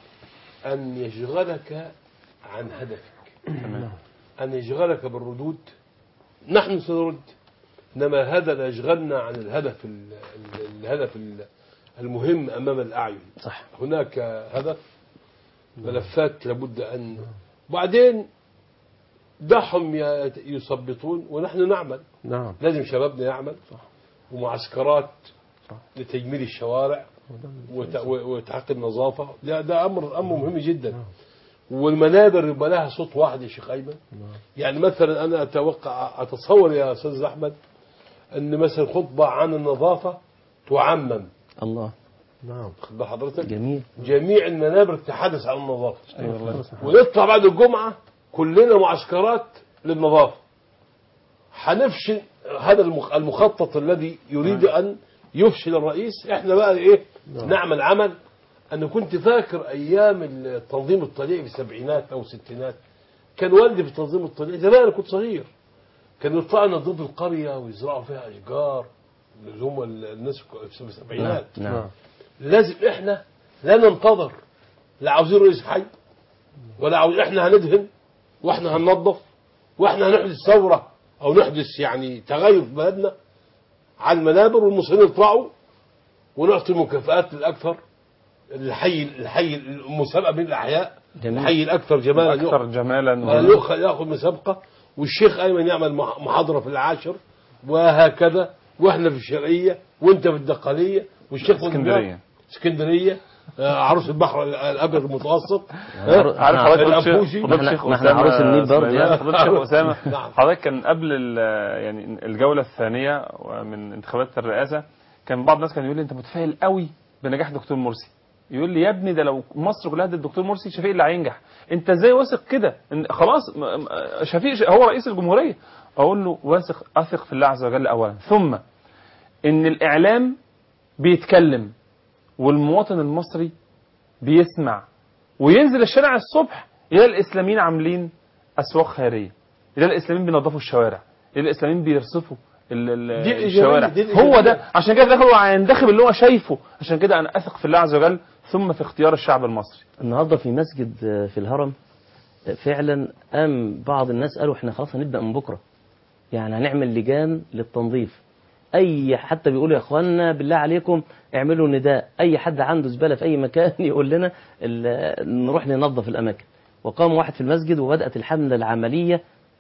أن يشغلك عن هدفك أن يشغلك بالردود نحن سنرد إنما هذا لا يشغلنا عن الهدف ال- ال- الهدف ال- المهم أمام الأعين صح هناك هدف ملفات لابد أن وبعدين دعهم ي- يثبطون ونحن نعمل نعم لازم شبابنا يعمل ومعسكرات لتجميل الشوارع وت- و- وتحقيق النظافة ده, ده أمر أمر مهم جدا والمنابر يبقى لها صوت واحد يا شيخ أيمن يعني مثلا أنا أتوقع أتصور يا أستاذ أحمد أن مثلا خطبة عن النظافة تعمم الله نعم خد بال حضرتك جميل جميع المنابر تتحدث عن النظافة أيوة ونطلع بعد الجمعة كلنا معسكرات للنظافة هنفشل هذا المخ- المخطط الذي يريد أن يفشل الرئيس احنا بقى ايه نعمل عمل انا كنت فاكر ايام التنظيم الطليعي في السبعينات او الستينات كان والدي في التنظيم الطليعي زمان انا كنت صغير كانوا يطلعوا ضد القرية ويزرعوا فيها اشجار اللي هم الناس في السبعينات نعم لازم احنا لا ننتظر لا عاوزين رئيس حي ولا عاوز احنا هندهن واحنا هننظف واحنا هنحدث ثوره او نحدث يعني تغير في بلدنا على المنابر والمصريين يطلعوا ونعطي مكافآت للاكثر الحي الحي المسابقه بين الاحياء جميل. الحي الاكثر جمالا أكثر جمالا آه، ياخذ ياخذ مسابقه والشيخ ايمن يعمل مح- محاضره في العاشر وهكذا واحنا في الشرقيه وانت في الدقاليه والشيخ في اسكندرية. الدماغ. اسكندريه آه، عروس البحر الابيض المتوسط عروس- عارف إحنا- حضرتك قلت الأنفوشي. شيخ- ما فضيلة إحنا- الشيخ ما إحنا أسامة عروس النيل برضه سليمان. يعني. فضيلة الشيخ أسامة نعم. حضرتك كان قبل ال- يعني الجولة الثانية من انتخابات الرئاسة كان بعض الناس كان يقول لي أنت متفائل قوي بنجاح دكتور مرسي يقول لي يا ابني ده لو مصر كلها ادت الدكتور مرسي شفيق اللي هينجح انت ازاي واثق كده إن خلاص م- م- شفيق ش- هو رئيس الجمهوريه اقول له واثق اثق في الله عز وجل اولا ثم ان الاعلام بيتكلم والمواطن المصري بيسمع وينزل الشارع الصبح يلاقي الاسلاميين عاملين اسواق خيريه يلاقي الاسلاميين بينظفوا الشوارع يلاقي الاسلاميين بيرصفوا ال- ال- دي الإيجابية، الشوارع دي الإيجابية. هو ده عشان كده في الاخر هو هينتخب اللي هو شايفه عشان كده انا اثق في الله عز وجل ثم في اختيار الشعب المصري النهارده في مسجد آه، في الهرم آه، فعلا قام بعض الناس قالوا احنا خلاص هنبدا من بكره يعني هنعمل لجان للتنظيف اي حتى بيقولوا يا اخوانا بالله عليكم اعملوا نداء اي حد عنده زباله في اي مكان يقول لنا ال- نروح ننظف الاماكن وقام واحد في المسجد وبدات الحمله العمليه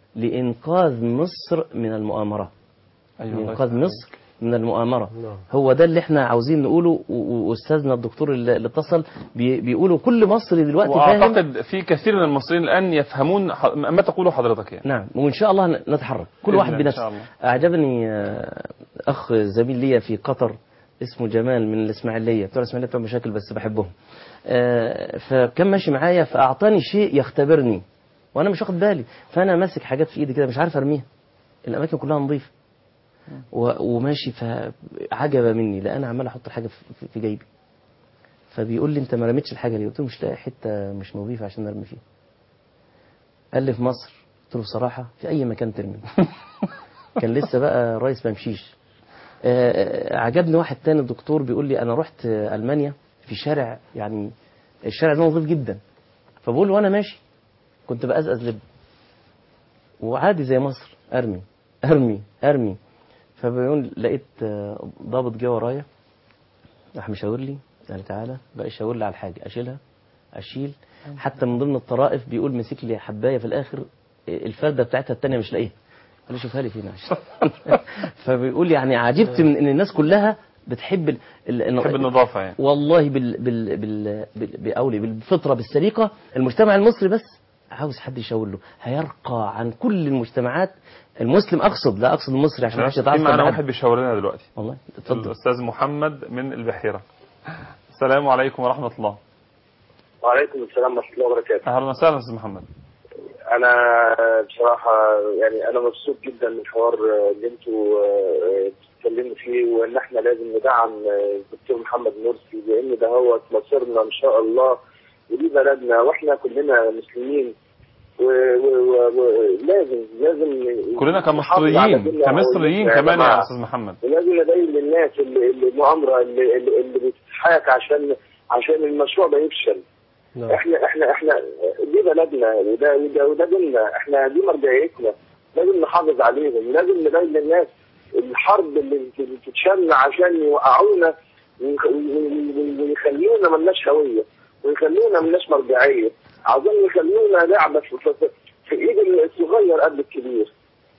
لانقاذ مصر من المؤامره لانقاذ مصر من المؤامره هو ده اللي احنا عاوزين نقوله و- و- واستاذنا الدكتور اللي اللي اتصل بي- بيقولوا كل مصري دلوقتي فاهم واعتقد في كثير من المصريين الان يفهمون ح- ما تقوله حضرتك يعني نعم وان شاء الله ن- نتحرك كل بإذن واحد الله، إن بنفسه شاء الله. اعجبني آه، اخ زميل ليا في قطر اسمه جمال من الاسماعيليه بتوع الاسماعيليه بتوع مشاكل بس بحبهم آه، فكان ماشي معايا فاعطاني شيء يختبرني وانا مش واخد بالي فانا ماسك حاجات في ايدي كده مش عارف ارميها الاماكن كلها نظيفه و- وماشي فعجب مني لان انا عمال احط الحاجه في- في- في جيبي فبيقول لي انت ما رميتش الحاجه ليه قلت له مش لاقي حته مش نظيفه عشان ارمي فيها قال لي في مصر قلت له بصراحه في اي مكان ترمي كان لسه بقى الرئيس ما مشيش آه، عجبني واحد تاني الدكتور بيقول لي انا رحت آه، المانيا في شارع يعني الشارع ده نظيف جدا فبقول له وانا ماشي كنت بقزقز لب وعادي زي مصر ارمي ارمي ارمي فبيقول لقيت آه، ضابط جه ورايا راح مشاور لي قال لي تعالى بقى يشاور لي على الحاجه اشيلها اشيل حتى من ضمن الطرائف بيقول مسك لي حبايه في الاخر آه، الفرده بتاعتها الثانيه مش لاقيها قال لي شوفها لي فين عشان فبيقول يعني عجبت من ان الناس كلها بتحب ال... ال... بحب النظافه يعني والله بال... بال... بال... بال... بأولي بالفطرة بالسليقة المجتمع المصري بس عاوز حد يشاور له هيرقى عن كل المجتمعات المسلم أقصد لا أقصد المصري عشان محدش في يتعصب معنا لحد. واحد بيشاور لنا دلوقتي والله اتفضل الاستاذ محمد من البحيره السلام عليكم ورحمه الله وعليكم السلام ورحمة الله وبركاته اهلا وسهلا استاذ محمد أنا بصراحة يعني أنا مبسوط جدا من الحوار اللي أنتوا آه، بتتكلموا فيه وإن إحنا لازم ندعم آه، الدكتور محمد مرسي لأن ده هو مصيرنا إن شاء الله ودي بلدنا وإحنا كلنا مسلمين ولازم لازم كلنا نحافظ على كمصريين ديننا كمصريين وإن- كمان يا جماعة. استاذ محمد ولازم نبين للناس اللي اللي المؤامره اللي, اللي, اللي بتتحاك عشان عشان المشروع ده يفشل احنا احنا احنا دي بلدنا وده وده وده ديننا احنا دي مرجعيتنا لازم نحافظ عليهم لازم نبين للناس الحرب اللي بتتشن عشان يوقعونا ويخ- وي- ويخليونا ملناش هويه ويخلونا ملناش مرجعيه عاوزين يخلونا لعبه في, في, في في ايد الصغير قبل الكبير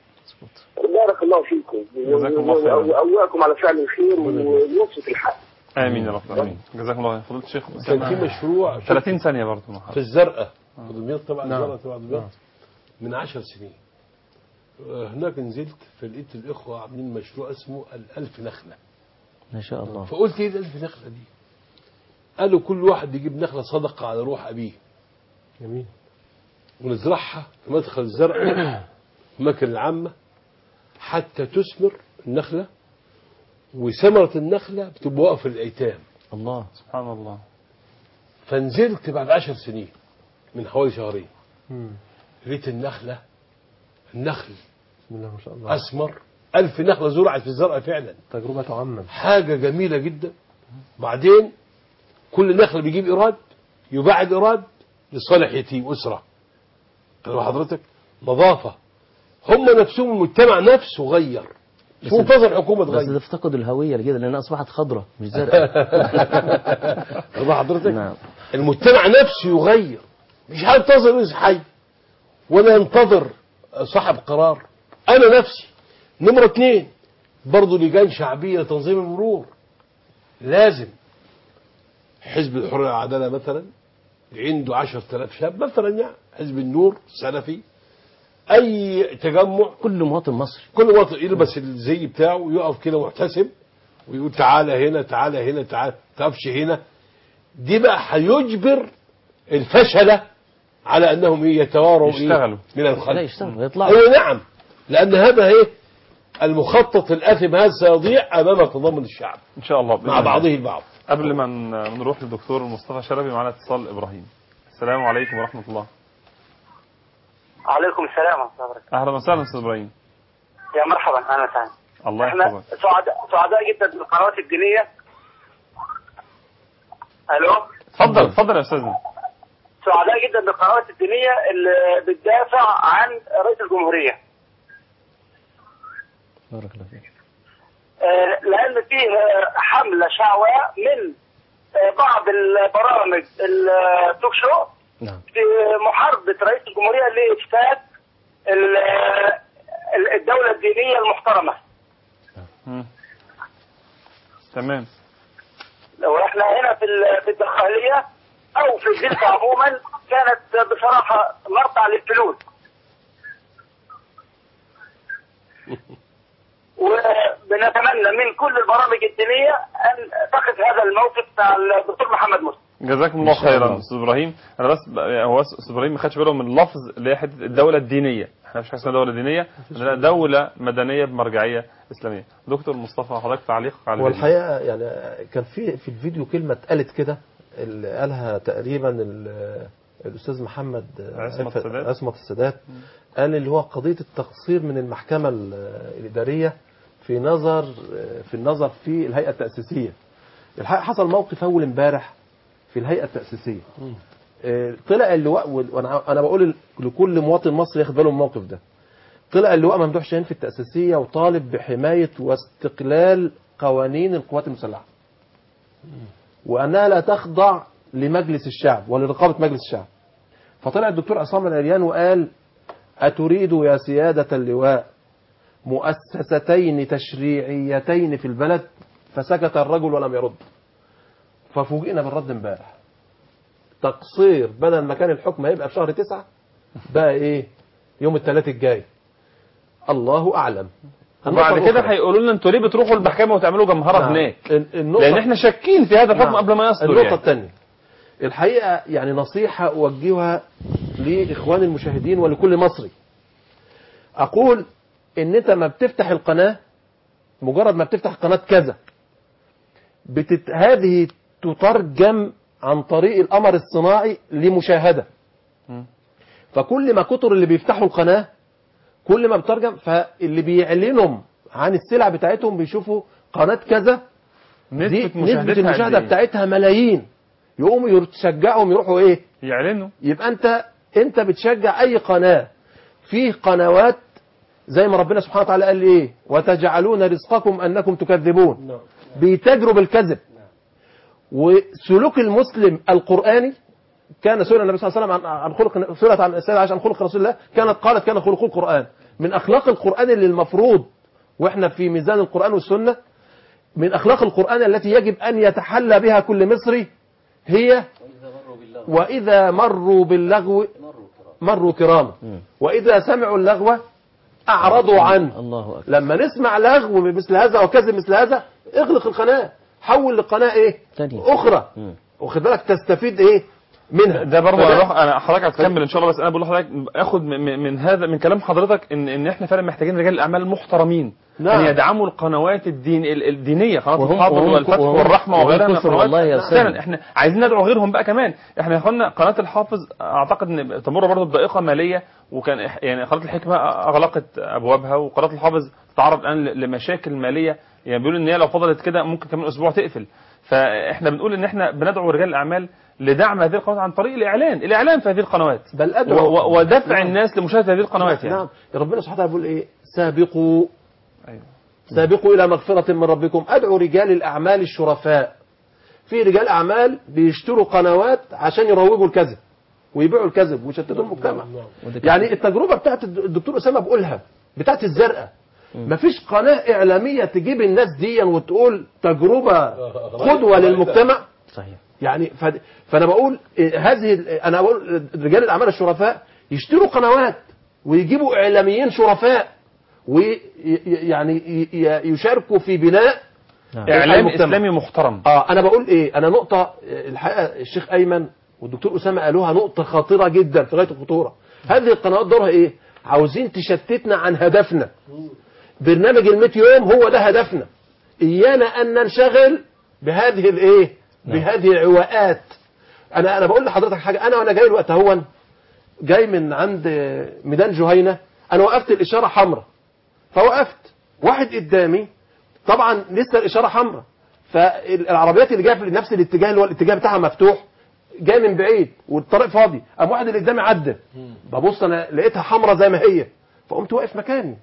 بارك الله فيكم جزاكم الله خيرا. وأولاكم على فعل الخير ونصرة الحق امين يا رب امين جزاكم الله خير فضيله الشيخ كان في مشروع 30 ثانيه برضه في الزرقاء في دمياط طبعا نعم. الزرقاء تبع دمياط من عشر سنين آه، هناك نزلت فلقيت الإخوة عاملين مشروع اسمه الألف نخلة ما شاء الله فقلت ايه الألف نخلة دي قالوا كل واحد يجيب نخلة صدقة على روح أبيه جميل ونزرعها في مدخل الزرع في المكن العامة حتى تثمر النخلة وثمرة النخلة بتبقى واقفة للأيتام الله سبحان الله فنزلت بعد عشر سنين من حوالي شهرين لقيت النخلة النخل بسم الله ما شاء الله أسمر ألف نخلة زرعت في الزرع فعلا تجربة تعمم حاجة جميلة جدا بعدين كل نخلة بيجيب إيراد يباع الإيراد لصالح يتيم أسرة قالوا حضرتك نظافة هم نفسهم المجتمع نفسه غير مش منتظر الحكومة بس تغير تفتقدوا الهوية كده لأنها أصبحت خضراء مش زرقاء واضح حضرتك نعم المجتمع نفسه يغير مش هينتظر رئيس حي ولا ينتظر صاحب قرار انا نفسي نمرة اتنين برضه لجان شعبية لتنظيم المرور لازم حزب الحرية والعدالة مثلا عنده عشر تلاف شاب مثلا يعني حزب النور سلفي اي تجمع كل مواطن مصري كل مواطن يلبس الزي بتاعه ويقف كده محتسب ويقول تعالى هنا تعالى هنا تعالى تقفش هنا دي بقى هيجبر الفشلة على انهم إيه يتواروا إيه يشتغلوا. من الخلف لا يشتغلوا يطلعوا ايوه نعم لان هذا ايه المخطط الاثم هذا سيضيع امام تضامن الشعب ان شاء الله بإذن مع الله. بعضه البعض قبل ما ن- ما نروح للدكتور مصطفى شلبي معنا اتصال ابراهيم السلام عليكم ورحمه الله عليكم السلام ورحمه الله وبركاته اهلا وسهلا استاذ ابراهيم يا مرحبا اهلا وسهلا الله احنا يحفظك سعداء سعداء جدا بالقنوات الدينيه الو اتفضل اتفضل يا استاذنا سعداء جدا بالقنوات الدينيه اللي بتدافع عن رئيس الجمهوريه بارك الله فيك آه، لان فيه آه، حمله شعواء من آه، بعض البرامج التوك شو نعم في محاربه رئيس الجمهوريه لافساد ال- ال- الدوله الدينيه المحترمه مم. تمام واحنا هنا في ال- في الدخاليه او في الدلتا عموما كانت بصراحه مرتع للفلوس وبنتمنى من كل البرامج الدينيه ان تقف هذا الموقف بتاع الدكتور محمد مرسي جزاكم الله إن شاء خيرا الله. استاذ ابراهيم انا بس ب- هو استاذ ابراهيم ما خدش باله من اللفظ اللي هي حته الدوله الدينيه احنا مش حاجه اسمها دوله دينيه عندنا دوله مدنيه بمرجعيه اسلاميه دكتور مصطفى حضرتك تعليق على هو الفيديو. الحقيقه يعني كان في في الفيديو كلمه اتقالت كده اللي قالها تقريبا ال- الاستاذ محمد عصمت السادات. عصمت السادات قال اللي هو قضيه التقصير من المحكمه ال- الاداريه في نظر في النظر في الهيئه التاسيسيه الحقيقه حصل موقف اول امبارح في الهيئه التاسيسيه آه، طلع اللواء وال- وانا انا بقول لكل مواطن مصري ياخد باله من الموقف ده طلع اللواء ممدوح شاهين في التأسيسية وطالب بحماية واستقلال قوانين القوات المسلحة وأنها لا تخضع لمجلس الشعب ولرقابة مجلس الشعب فطلع الدكتور عصام العريان وقال أتريد يا سيادة اللواء مؤسستين تشريعيتين في البلد فسكت الرجل ولم يرد ففوجئنا بالرد امبارح تقصير بدل ما كان الحكم هيبقى في شهر تسعة بقى ايه يوم الثلاث الجاي الله اعلم وبعد النقطة كده الأخرى- هيقولوا لنا انتوا ليه بتروحوا المحكمه وتعملوا جمهره نعم. هناك ال- النقطة لان احنا شاكين في هذا الحكم نعم. قبل ما يصدر النقطة يعني. الثانية الحقيقة يعني نصيحة أوجهها لإخواني المشاهدين ولكل مصري أقول إن أنت ما بتفتح القناة مجرد ما بتفتح قناة كذا بتت... هذه تترجم عن طريق القمر الصناعي لمشاهدة مم. فكل ما كتر اللي بيفتحوا القناة كل ما بترجم فاللي بيعلنوا عن السلع بتاعتهم بيشوفوا قناة كذا دي نسبة نسبة مشاهدتها المشاهدة قد إيه؟ بتاعتها ملايين يقوموا يشجعهم يروحوا ايه يعلنوا يبقى انت انت بتشجع اي قناة فيه قنوات زي ما ربنا سبحانه وتعالى قال ايه وتجعلون رزقكم انكم تكذبون بيتاجروا بالكذب وسلوك المسلم القرآني كان سئل النبي صلى الله عليه وسلم عن عن خلق سئلت عن السيدة عائشة عن خلق رسول الله كانت قالت كان خلق القرآن من أخلاق القرآن اللي المفروض وإحنا في ميزان القرآن والسنة من أخلاق القرآن التي يجب أن يتحلى بها كل مصري هي وإذا مروا باللغو مروا كراما وإذا سمعوا اللغو أعرضوا عنه الله أكبر لما نسمع لغو مثل هذا أو كذب مثل هذا اغلق القناة حول لقناة إيه تانية. أخرى واخد بالك تستفيد إيه منها ده برضه فده- انا انا حضرتك هتكمل ان شاء الله بس انا بقول لحضرتك اخد من, من هذا من كلام حضرتك ان ان احنا فعلا محتاجين رجال الاعمال المحترمين نعم. ان يدعموا القنوات الدين ال- الدينيه قناه وهم- الحافظ وهم- والفتح وهم- والرحمه وهم وغيرها من كثر القنوات والله يا أستاذ. فعلا احنا عايزين ندعو غيرهم بقى كمان احنا يا اخوانا قناه الحافظ اعتقد ان تمر برضه بضائقه ماليه وكان إح- يعني قناه الحكمه اغلقت ابوابها وقناه الحافظ تتعرض الان ل- لمشاكل ماليه يعني بيقولوا ان هي لو فضلت كده ممكن كمان اسبوع تقفل فاحنا بنقول ان احنا بندعو رجال الاعمال لدعم هذه القنوات عن طريق الاعلان الاعلان في هذه القنوات بل و- أدعو و- ودفع نعم. الناس لمشاهده هذه القنوات يعني نعم ربنا سبحانه وتعالى بيقول ايه سابقوا أيوة. سابقوا الى مغفرة من ربكم ادعو رجال الاعمال الشرفاء في رجال اعمال بيشتروا قنوات عشان يروجوا الكذب ويبيعوا الكذب ويشتتوا المجتمع يعني التجربة بتاعت الد- الدكتور اسامة بقولها بتاعت الزرقاء مفيش قناة إعلامية تجيب الناس دي وتقول تجربة قدوة للمجتمع صحيح يعني ف- فانا بقول إيه، هذه ال- انا بقول رجال الاعمال الشرفاء يشتروا قنوات ويجيبوا اعلاميين شرفاء ويعني يشاركوا في بناء اعلام المجتمع. اسلامي محترم اه انا بقول ايه انا نقطه آه، الحقيقه الشيخ ايمن والدكتور اسامه قالوها نقطه خطيره جدا في غايه الخطوره هذه القنوات دورها ايه عاوزين تشتتنا عن هدفنا برنامج ال يوم هو ده هدفنا ايانا ان ننشغل بهذه الايه بهذه العواءات انا انا بقول لحضرتك حاجه انا وانا جاي الوقت اهون جاي من عند ميدان جهينه انا وقفت الاشاره حمراء فوقفت واحد قدامي طبعا لسه الاشاره حمراء فالعربيات اللي جايه في نفس الاتجاه اللي هو الاتجاه بتاعها مفتوح جاي من بعيد والطريق فاضي قام واحد اللي قدامي عدى ببص انا لقيتها حمراء زي ما هي فقمت واقف مكاني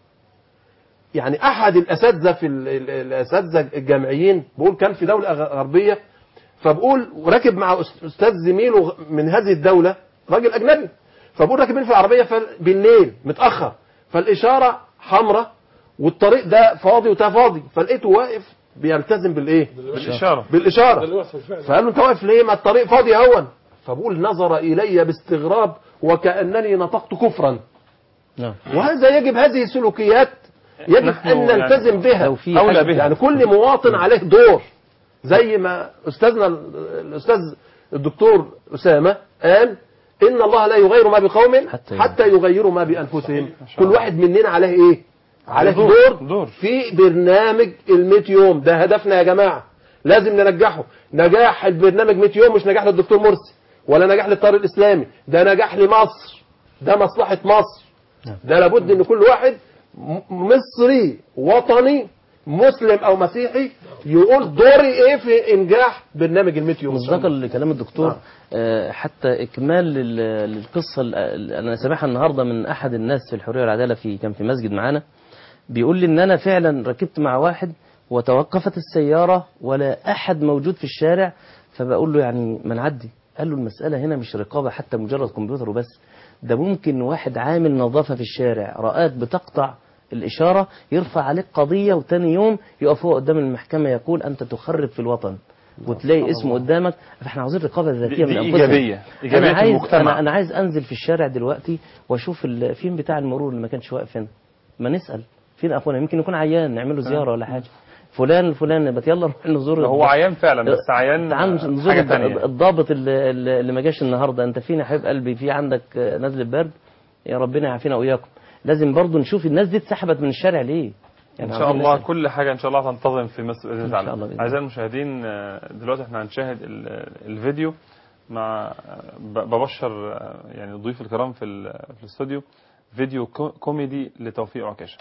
يعني احد الاساتذه في ال- ال- الاساتذه الجامعيين بقول كان في دوله غ- غربيه فبقول راكب مع أس- استاذ زميله غ- من هذه الدوله راجل اجنبي فبقول راكبين في العربيه فال- بالليل متاخر فالاشاره حمراء والطريق ده فاضي وده فاضي فلقيته واقف بيلتزم بالايه بالاشاره بالاشاره فقال له انت واقف ليه ما الطريق فاضي اهون فبقول نظر الي باستغراب وكانني نطقت كفرا نعم وهذا يجب هذه السلوكيات يجب نحن ان يعني نلتزم بها لو في أولى حد- بها. يعني كل مواطن عليه دور زي ما استاذنا ال- الاستاذ الدكتور اسامه قال ان الله لا يغير ما بقوم حتى حتى يغيروا ما بانفسهم كل واحد مننا عليه ايه عليه دور. دور, دور. في برنامج ال يوم ده هدفنا يا جماعه لازم ننجحه نجاح البرنامج 100 يوم مش نجاح للدكتور مرسي ولا نجاح للطار الاسلامي ده نجاح لمصر ده مصلحه مصر ده لابد ان كل واحد م- مصري وطني مسلم او مسيحي يقول دوري ايه في انجاح برنامج ال 100 يوم إن شاء مصداقا الله. لكلام الدكتور نعم. آه، حتى اكمال لل- للقصه ال- ال- انا سامعها النهارده من احد الناس في الحريه والعداله في كان في مسجد معانا بيقول لي ان انا فعلا ركبت مع واحد وتوقفت السياره ولا احد موجود في الشارع فبقول له يعني ما نعدي قال له المساله هنا مش رقابه حتى مجرد كمبيوتر وبس ده ممكن واحد عامل نظافه في الشارع رآك بتقطع الإشارة يرفع عليك قضية وتاني يوم يقف هو قدام المحكمة يقول أنت تخرب في الوطن وتلاقي اسمه قدامك فاحنا عاوزين رقابة ذاتية دي من أنفسنا إيجابية. إيجابية أنا عايز المجتمع. أنا, أنا عايز أنزل في الشارع دلوقتي وأشوف ال- فين بتاع المرور اللي ما كانش واقف هنا ما نسأل فين أخونا يمكن يكون عيان نعمل له زيارة ولا حاجة فلان الفلاني بت يلا نروح نزور هو عيان فعلا بس عيان تعال نزور حاجه الض- ثانيه الضابط اللي, اللي ما جاش النهارده انت فين يا حبيب قلبي في عندك آه، نزله برد يا ربنا يعافينا واياكم لازم برضو نشوف الناس دي اتسحبت من الشارع ليه ان شاء عاوزين الله نسأل. كل حاجه ان شاء الله تنتظم في مصر باذن إن شاء الله الله بإذن اعزائي المشاهدين آه، دلوقتي احنا هنشاهد ال- الفيديو مع آه، ب- ببشر آه، يعني الضيوف الكرام في ال- في الاستوديو فيديو كو- كوميدي لتوفيق عكاشه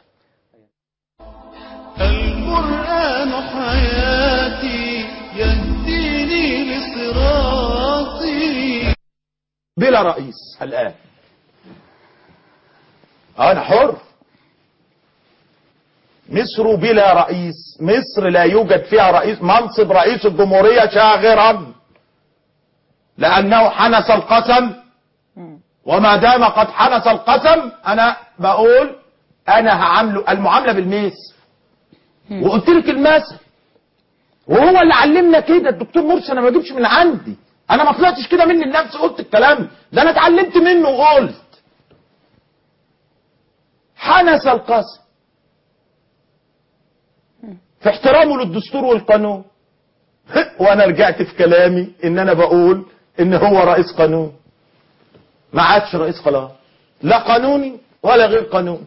القرآن حياتي يهديني لصراطي بلا رئيس الآن أنا حر مصر بلا رئيس مصر لا يوجد فيها رئيس منصب رئيس الجمهورية شاغرا لأنه حنس القسم وما دام قد حنس القسم أنا بقول أنا هعامله المعاملة بالميس وقلت لك المثل وهو اللي علمنا كده الدكتور مرسي انا ما جبتش من عندي انا ما طلعتش كده مني لنفسي قلت الكلام ده انا اتعلمت منه وقلت حنس القسم في احترامه للدستور والقانون وانا رجعت في كلامي ان انا بقول ان هو رئيس قانون ما عادش رئيس خلاص لا قانوني ولا غير قانوني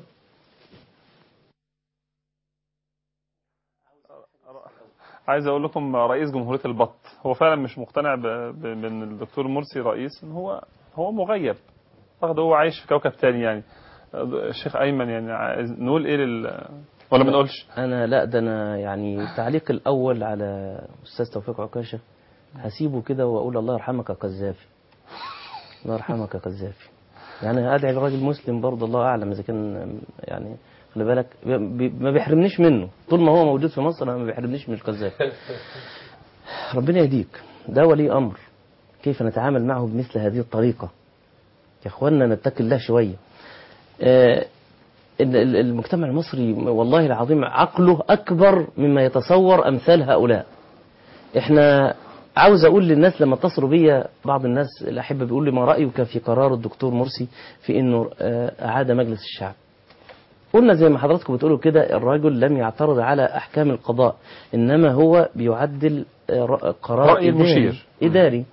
عايز اقول لكم رئيس جمهوريه البط هو فعلا مش مقتنع ب- ب- بان الدكتور مرسي رئيس ان هو هو مغيب اعتقد هو عايش في كوكب تاني يعني الشيخ ايمن يعني عايز نقول ايه لل ولا ما نقولش انا لا ده انا يعني التعليق الاول على استاذ توفيق عكاشه هسيبه كده واقول الله يرحمك يا قذافي الله يرحمك يا قذافي يعني ادعي لراجل مسلم برضه الله اعلم اذا كان يعني خلي بالك بي- ما بيحرمنيش منه طول ما هو موجود في مصر انا ما بيحرمنيش من القذافي ربنا يهديك ده ولي امر كيف نتعامل معه بمثل هذه الطريقه يا اخوانا نتقي الله شويه آه، ال- ال- المجتمع المصري والله العظيم عقله أكبر مما يتصور أمثال هؤلاء احنا عاوز أقول للناس لما اتصلوا بيا بعض الناس الأحبة بيقول لي ما رأيك في قرار الدكتور مرسي في أنه آه، أعاد مجلس الشعب قلنا زي ما حضراتكم بتقولوا كده الرجل لم يعترض على أحكام القضاء إنما هو بيعدل آه، ر- قرار رأي إداري, المشير. إداري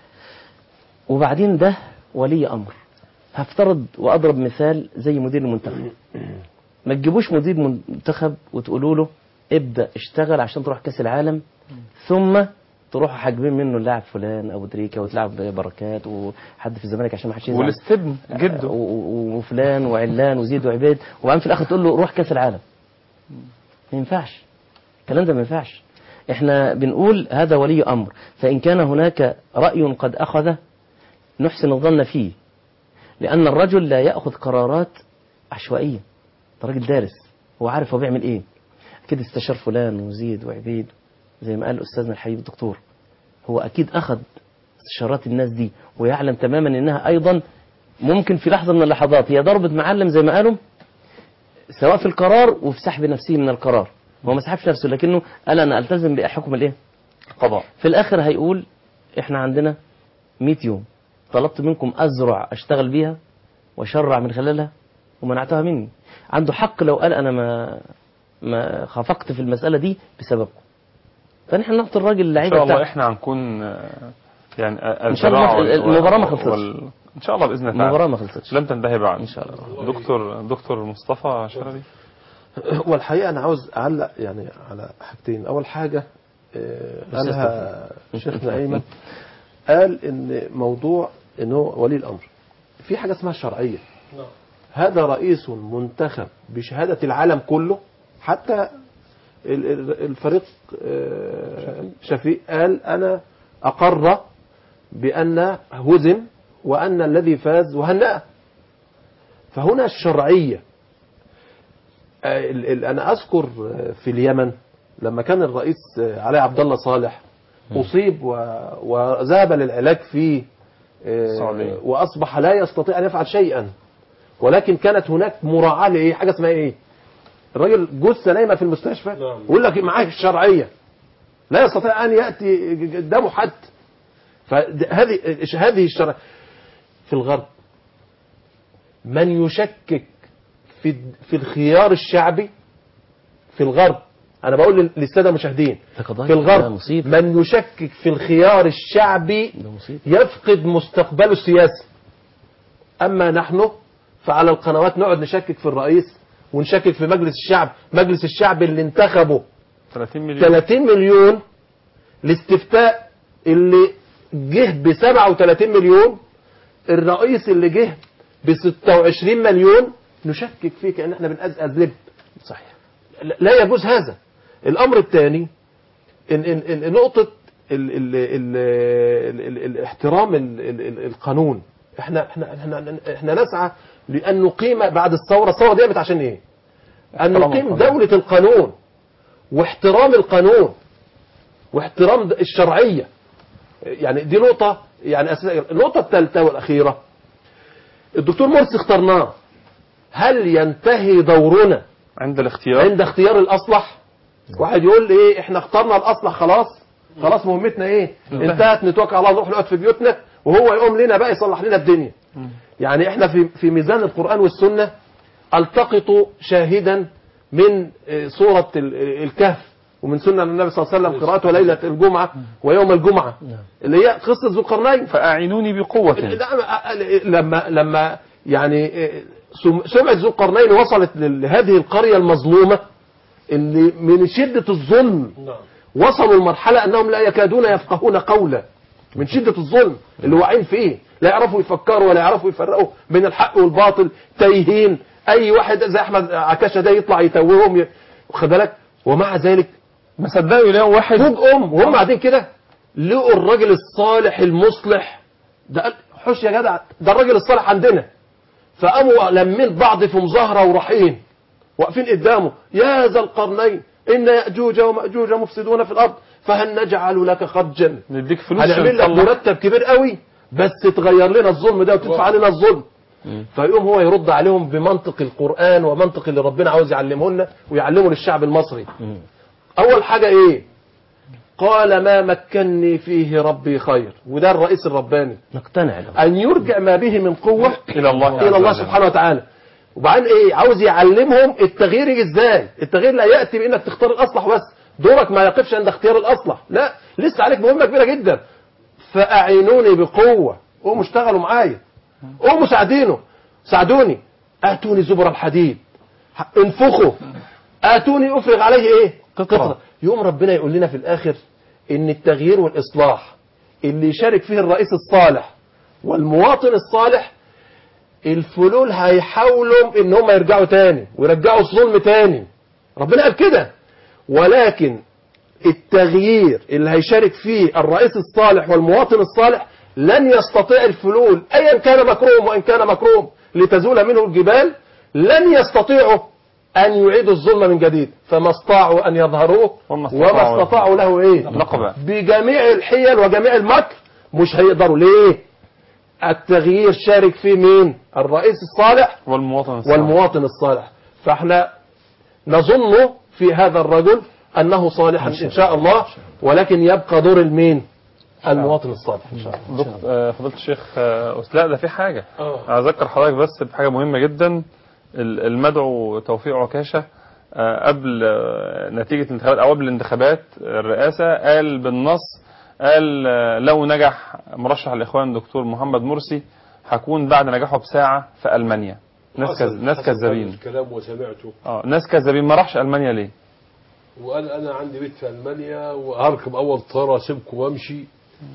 وبعدين ده ولي أمر هفترض وأضرب مثال زي مدير المنتخب ما تجيبوش مدير منتخب وتقولوا له ابدأ اشتغل عشان تروح كأس العالم ثم تروحوا حاجبين منه اللاعب فلان او دريكا وتلعب بركات وحد في الزمالك عشان ما حدش يزعل والاستبن جده و- و- وفلان وعلان وزيد وعبيد وبعدين في الاخر تقول له روح كاس العالم ما ينفعش الكلام ده ما ينفعش احنا بنقول هذا ولي امر فان كان هناك راي قد اخذه نحسن الظن فيه لان الرجل لا ياخذ قرارات عشوائيه ده راجل دارس هو عارف هو بيعمل ايه اكيد استشار فلان وزيد وعبيد زي ما قال استاذنا الحبيب الدكتور هو اكيد اخذ استشارات الناس دي ويعلم تماما انها ايضا ممكن في لحظه من اللحظات هي ضربه معلم زي ما قالوا سواء في القرار وفي سحب نفسه من القرار هو ما سحبش نفسه لكنه قال انا التزم بحكم الايه القضاء في الاخر هيقول احنا عندنا 100 يوم طلبت منكم ازرع اشتغل بيها واشرع من خلالها ومنعتها مني عنده حق لو قال انا ما ما خفقت في المساله دي بسببكم فنحن نعطي الراجل ان اللعيبه شاء الله بتاعته. احنا هنكون آه، يعني آه، إن شاء الله الزراعة وال- المباراة ما خلصتش. وال- ان شاء الله باذن الله المباراة ما خلصتش. لم تنتهي بعد ان شاء الله دكتور دكتور مصطفى شلبي هو الحقيقة أنا عاوز أعلق يعني على حاجتين أول حاجة آه، قالها شيخنا أيمن قال إن موضوع إن هو ولي الأمر في حاجة اسمها الشرعية هذا رئيس منتخب بشهادة العالم كله حتى ال- ال- الفريق آه، شفيق قال أنا أقر بأن هزم وأن الذي فاز وهنأه فهنا الشرعية آه، ال- ال- أنا أذكر آه، في اليمن لما كان الرئيس آه، علي عبد الله صالح أصيب و- وذهب للعلاج في آه، السعودية. وأصبح لا يستطيع أن يفعل شيئا ولكن كانت هناك مراعاة لإيه حاجة اسمها إيه الراجل جثة نايمة في المستشفى ويقول لك معاك الشرعية لا يستطيع أن يأتي قدامه حد فهذه هذه الشرع في الغرب من يشكك في في الخيار الشعبي في الغرب انا بقول لل- للساده المشاهدين قضايا في ده الغرب مصيبة. من يشكك في الخيار الشعبي ده مصيبة. يفقد مستقبله السياسي اما نحن فعلى القنوات نقعد نشكك في الرئيس ونشكك في مجلس الشعب مجلس الشعب اللي انتخبه 30 مليون 30 مليون الاستفتاء اللي جه ب 37 مليون الرئيس اللي جه ب 26 مليون نشكك فيه كأن احنا بنأزأز لب صحيح لا- لا يجوز هذا الأمر الثاني إن إن إن نقطة ال ال ال ال ال ال احترام ال ال ال القانون احنا احنا احنا احنا نسعى لأن نقيم بعد الثورة الثورة دي قامت عشان ايه؟ أن احترام نقيم القانون. دولة القانون واحترام القانون واحترام الشرعية يعني دي نقطة يعني أساسية النقطة الثالثة والأخيرة الدكتور مرسي اخترناه هل ينتهي دورنا عند الاختيار عند اختيار الأصلح واحد يقول لي ايه احنا اخترنا الأصلح خلاص خلاص مهمتنا ايه انتهت نتوكل على الله نروح نقعد في بيوتنا وهو يقوم لنا بقى يصلح لنا الدنيا يعني احنا في في ميزان القرآن والسنة التقط شاهدا من آه، سورة ال- الكهف ومن سنة النبي صلى الله عليه وسلم قراءته ليلة الجمعة ويوم الجمعة اللي هي قصة ذو القرنين فأعينوني بقوة لما لما يعني آه، سم- سمعة ذو القرنين وصلت لهذه القرية المظلومة اللي من شدة الظلم وصلوا لمرحلة أنهم لا يكادون يفقهون قولا من شدة الظلم اللي واقعين فيه لا يعرفوا يفكروا ولا يعرفوا يفرقوا بين الحق والباطل تايهين أي واحد زي أحمد عكاشة ده يطلع يتوههم ي- واخد بالك ومع ذلك ما صدقوا يلاقوا واحد فوق أم وهم قاعدين كده لقوا الراجل الصالح المصلح ده قال حش يا جدع ده الراجل الصالح عندنا فقاموا لمين بعض في مظاهرة ورايحين واقفين قدامه يا ذا القرنين إن يأجوج ومأجوج مفسدون في الأرض فهل نجعل لك خرجا نديك فلوس هنعمل لك عشان تطلع. مرتب كبير قوي بس تغير لنا الظلم ده وتدفع علينا الظلم فيقوم هو يرد عليهم بمنطق القرآن ومنطق اللي ربنا عاوز يعلمه لنا ويعلمه للشعب المصري أول حاجة إيه قال ما مكني فيه ربي خير وده الرئيس الرباني نقتنع له أن يرجع ما به من قوة إلى الله إلى عز الله وجل. سبحانه وتعالى وبعدين إيه عاوز يعلمهم التغيير يجي إزاي التغيير لا يأتي بإنك تختار الأصلح بس دورك ما يقفش عند اختيار الأصلح لا لسه عليك مهمة كبيرة جدا فأعينوني بقوة قوموا اشتغلوا معايا قوموا ساعدينه ساعدوني آتوني زبر الحديد انفخوا آتوني أفرغ عليه إيه قطرة يوم ربنا يقول لنا في الآخر إن التغيير والإصلاح اللي يشارك فيه الرئيس الصالح والمواطن الصالح الفلول هيحاولوا ان هم يرجعوا تاني ويرجعوا الظلم تاني ربنا قال كده ولكن التغيير اللي هيشارك فيه الرئيس الصالح والمواطن الصالح لن يستطيع الفلول ايا كان مكروم وان كان مكروم لتزول منه الجبال لن يستطيعوا ان يعيدوا الظلم من جديد فما استطاعوا ان يظهروه وما وما استطاعوا استطاعوا له ايه نقبة. بجميع الحيل وجميع المكر مش هيقدروا ليه التغيير شارك فيه مين الرئيس الصالح والمواطن الصالح. والمواطن الصالح فاحنا نظن في هذا الرجل أنه صالح إن شاء الله ولكن يبقى دور المين المواطن الصالح إن شاء الله دكتور آه، فضيلة الشيخ آه، لا ده في حاجة آه. أذكر حضرتك بس بحاجة مهمة جدا ال- المدعو توفيق عكاشة آه، قبل آه، نتيجة الانتخابات أو قبل الانتخابات الرئاسة قال بالنص قال آه، لو نجح مرشح الإخوان دكتور محمد مرسي هكون بعد نجاحه بساعة في ألمانيا ناس كز... ناس كذابين الكلام وسمعته اه ناس كذابين ما راحش ألمانيا ليه؟ وقال انا عندي بيت في المانيا وهركب اول طياره اسيبكم وامشي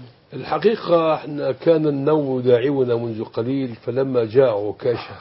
الحقيقه احنا كان النوم يداعبنا منذ قليل فلما جاء عكاشه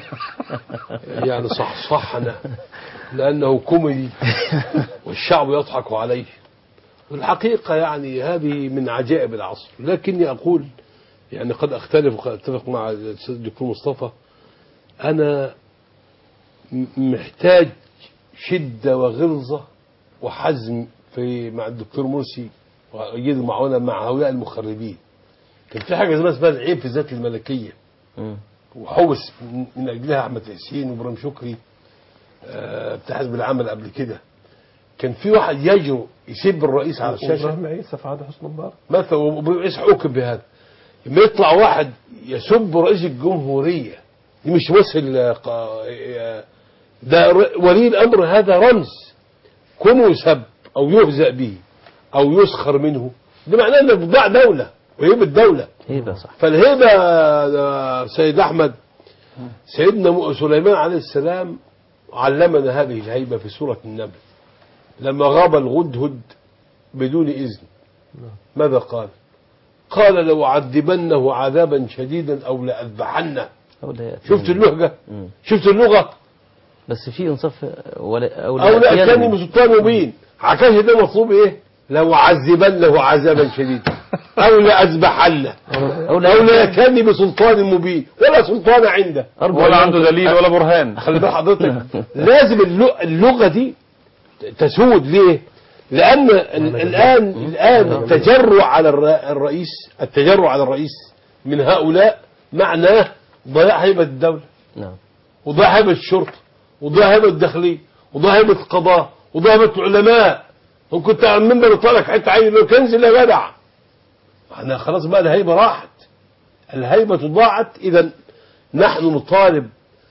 يعني صحصحنا لانه كوميدي والشعب يضحك عليه الحقيقه يعني هذه من عجائب العصر لكني اقول يعني قد اختلف وقد اتفق مع الاستاذ الدكتور مصطفى انا م- محتاج شدة وغلظة وحزم في مع الدكتور مرسي وأيد معاونة مع هؤلاء المخربين كان في حاجة زمان اسمها العيب في الذات الملكية وحوس من- من أجلها أحمد ياسين وإبراهيم شكري آه، بتاع حزب العمل قبل كده كان في واحد يجرؤ يسب الرئيس على الشاشة إبراهيم عيسى في عهد حسن مبارك مثلا وابراهيم عيسى حكم بهذا لما يطلع واحد يسب رئيس الجمهورية دي مش مثل قا- ده ر- ولي الأمر هذا رمز كونه يسب أو يهزأ به أو يسخر منه ده معناه انك بتضيع دولة وهيبة الدولة هيبة صح فالهيبة يا سيد أحمد سيدنا م- سليمان عليه السلام علمنا هذه الهيبة في سورة النمل لما غاب الهدهد بدون إذن ماذا قال قال لو عذبنه عذابا شديدا أو لأذبحنه أو لا يأتي شفت من- اللهجة مم. شفت اللغة بس في انصاف ولا أو أو يأتيني لأتاني بسلطان مبين عكاش ده مطلوب إيه لو عذبنه عذابا شديدا أو لأذبحنه أو لا أو ليأتاني بسلطان مبين ولا سلطان عنده أرجو ولا أن عنده يكون- دليل ولا برهان خلي بال حضرتك لازم اللغة, اللغة دي تسود ليه لأن ال- الآن الآن التجرع على الر- الرئيس التجرع على الرئيس من هؤلاء معناه ضياع هيبة الدولة نعم وضياع هيبة الشرطة وضياع هيبة الداخلية وضياع هيبة القضاء وضياع هيبة العلماء وكنت على المنبر يطلع لك حتة عين لو كنزل يا جدع احنا خلاص بقى الهيبة راحت الهيبة ضاعت إذا نحن نطالب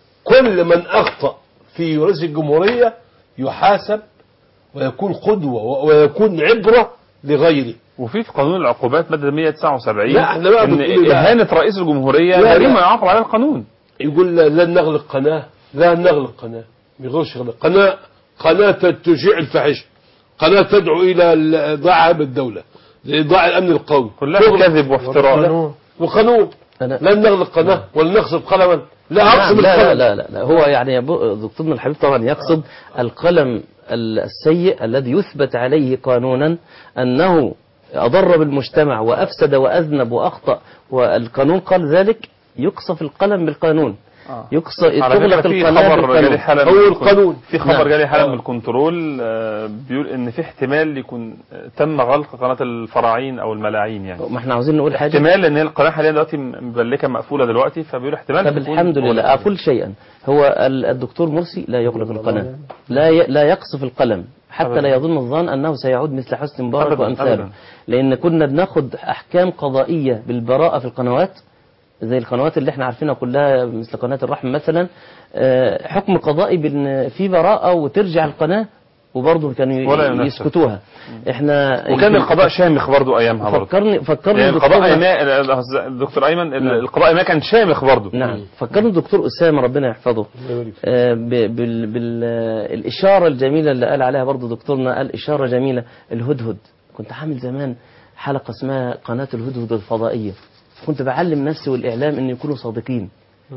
كل من أخطأ في رئيس الجمهورية يحاسب ويكون قدوة و- ويكون عبرة لغيره وفي في قانون العقوبات ماده 179 لا، احنا بقى ان بنقول بقى- اهانه رئيس الجمهوريه لا، لا. جريمه يعاقب عليها القانون يقول لا- لن نغلق قناة لا نغلق قناة ما يغلقش قناة قناة قناة تشيع الفاحشة قناة تدعو إلى ال- ضياع الدولة لإضاعة الأمن القومي كلها تغلق. كذب وافتراء. وقانون لن نغلق قناة ولا نخصب قلما لا نعم، أقصد لا, لا القلم لا لا لا هو يعني يبو- دكتورنا الحبيب طبعا يقصد القلم ال- السيء الذي يثبت عليه قانونا أنه أضر بالمجتمع وأفسد وأذنب وأخطأ والقانون قال ذلك يقصف القلم بالقانون يقص على تغلق فكرة في القناة خبر جالي حالا بالقانون من الكن- في خبر نعم. جالي حالا من الكنترول آه، بيقول ان في احتمال يكون آه، تم غلق قناه الفراعين او الملاعين يعني ما احنا عاوزين نقول حاجة احتمال ان هي القناه حاليا دلوقتي مبلكه مقفوله دلوقتي فبيقول احتمال طب تكون الحمد لله غلقت. أقول شيئا هو ال- الدكتور مرسي لا يغلق القناة لا ي- لا يقصف القلم حتى أبداً. لا يظن الظان أنه سيعود مثل حسني مبارك أبداً، وأمثاله أبداً. لأن كنا بناخد أحكام قضائية بالبراءة في القنوات زي القنوات اللي احنا عارفينها كلها مثل قناة الرحم مثلا آه، حكم قضائي بان في براءة وترجع القناة وبرضه كانوا ولا ي- ينفذ. يسكتوها احنا وكان القضاء شامخ برضو ايامها برضو فكرني فكرني يعني القضاء الدكتور- ايامها الدكتور ايمن ال- نعم. القضاء ايامها كان شامخ برضو نعم فكرني الدكتور أسامة ربنا يحفظه آه، ب- بال- بالإشارة الجميلة اللي قال عليها برضو دكتورنا قال إشارة جميلة الهدهد كنت عامل زمان حلقة اسمها قناة الهدهد الفضائية كنت بعلم نفسي والإعلام أن يكونوا صادقين